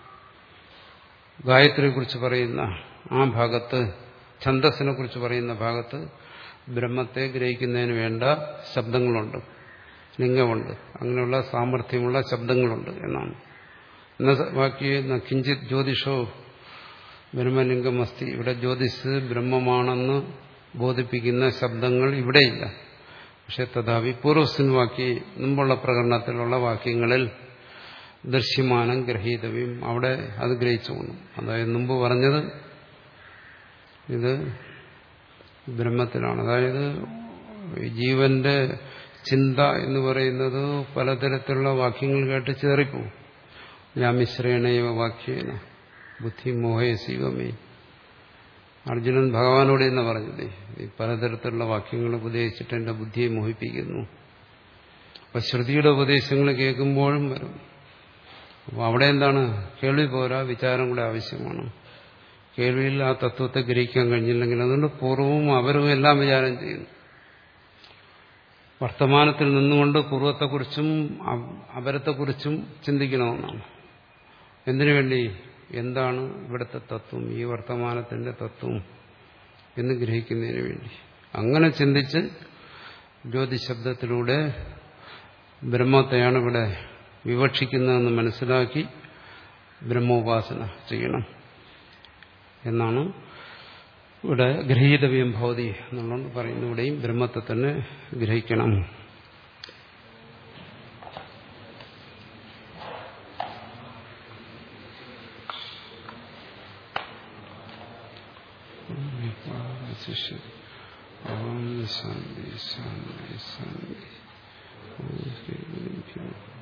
ഗായത്രിയെക്കുറിച്ച് പറയുന്ന ആ ഭാഗത്ത് ഛന്തസ്സിനെ കുറിച്ച് പറയുന്ന ഭാഗത്ത് ബ്രഹ്മത്തെ ഗ്രഹിക്കുന്നതിന് വേണ്ട ശബ്ദങ്ങളുണ്ട് ലിംഗമുണ്ട് അങ്ങനെയുള്ള സാമർഥ്യമുള്ള ശബ്ദങ്ങളുണ്ട് എന്നാണ് എന്ന വാക്യ കിഞ്ചിത് ജ്യോതിഷോ ബ്രഹ്മലിംഗമസ്തി ഇവിടെ ജ്യോതിസ് ബ്രഹ്മമാണെന്ന് ബോധിപ്പിക്കുന്ന ശബ്ദങ്ങൾ ഇവിടെയില്ല പക്ഷെ തഥാപി പൂർവസിൻ വാക്യ മുമ്പുള്ള പ്രകടനത്തിലുള്ള വാക്യങ്ങളിൽ ദൃശ്യമാനം ഗ്രഹീതവ്യം അവിടെ അത് ഗ്രഹിച്ചു കൊണ്ടു അതായത് മുമ്പ് പറഞ്ഞത് ഇത് ബ്രഹ്മത്തിലാണ് അതായത് ജീവന്റെ ചിന്ത എന്ന് പറയുന്നത് പലതരത്തിലുള്ള വാക്യങ്ങൾ കേട്ട് ചേറിപ്പോവും രാമിശ്രേണയവ വാക്യേന ബുദ്ധി മോഹയ ശിവമേ അർജുനൻ ഭഗവാനോട് എന്ന് പറഞ്ഞത് ഈ പലതരത്തിലുള്ള വാക്യങ്ങൾ ഉപദേശിച്ചിട്ട് എന്റെ ബുദ്ധിയെ മോഹിപ്പിക്കുന്നു അപ്പൊ ശ്രുതിയുടെ ഉപദേശങ്ങൾ കേൾക്കുമ്പോഴും വരും അപ്പോൾ അവിടെ എന്താണ് കേൾവി പോരാ വിചാരം കൂടെ ആവശ്യമാണ് കേൾവിയിൽ ആ തത്വത്തെ ഗ്രഹിക്കാൻ കഴിഞ്ഞില്ലെങ്കിൽ അതുകൊണ്ട് പൂർവവും അവരും എല്ലാം വിചാരം ചെയ്യുന്നു വർത്തമാനത്തിൽ നിന്നുകൊണ്ട് പൂർവത്തെക്കുറിച്ചും അപരത്തെക്കുറിച്ചും ചിന്തിക്കണമെന്നാണ് എന്തിനു വേണ്ടി എന്താണ് ഇവിടുത്തെ തത്വം ഈ വർത്തമാനത്തിന്റെ തത്വം എന്ന് ഗ്രഹിക്കുന്നതിന് വേണ്ടി അങ്ങനെ ചിന്തിച്ച് ജ്യോതിശബ്ദത്തിലൂടെ ബ്രഹ്മത്തെയാണ് ഇവിടെ വിവക്ഷിക്കുന്നതെന്ന് മനസ്സിലാക്കി ബ്രഹ്മോപാസന ചെയ്യണം എന്നാണ് ഇവിടെ ഗ്രഹീതവ്യം ഭൗതി എന്നുള്ളത് പറയുന്നു ഇവിടെയും ബ്രഹ്മത്തെ തന്നെ ഗ്രഹിക്കണം ഓം ശാന്തി ശാന്തി ശാന്തി ഓം ശ്രീ ഗുരുഭ്യോ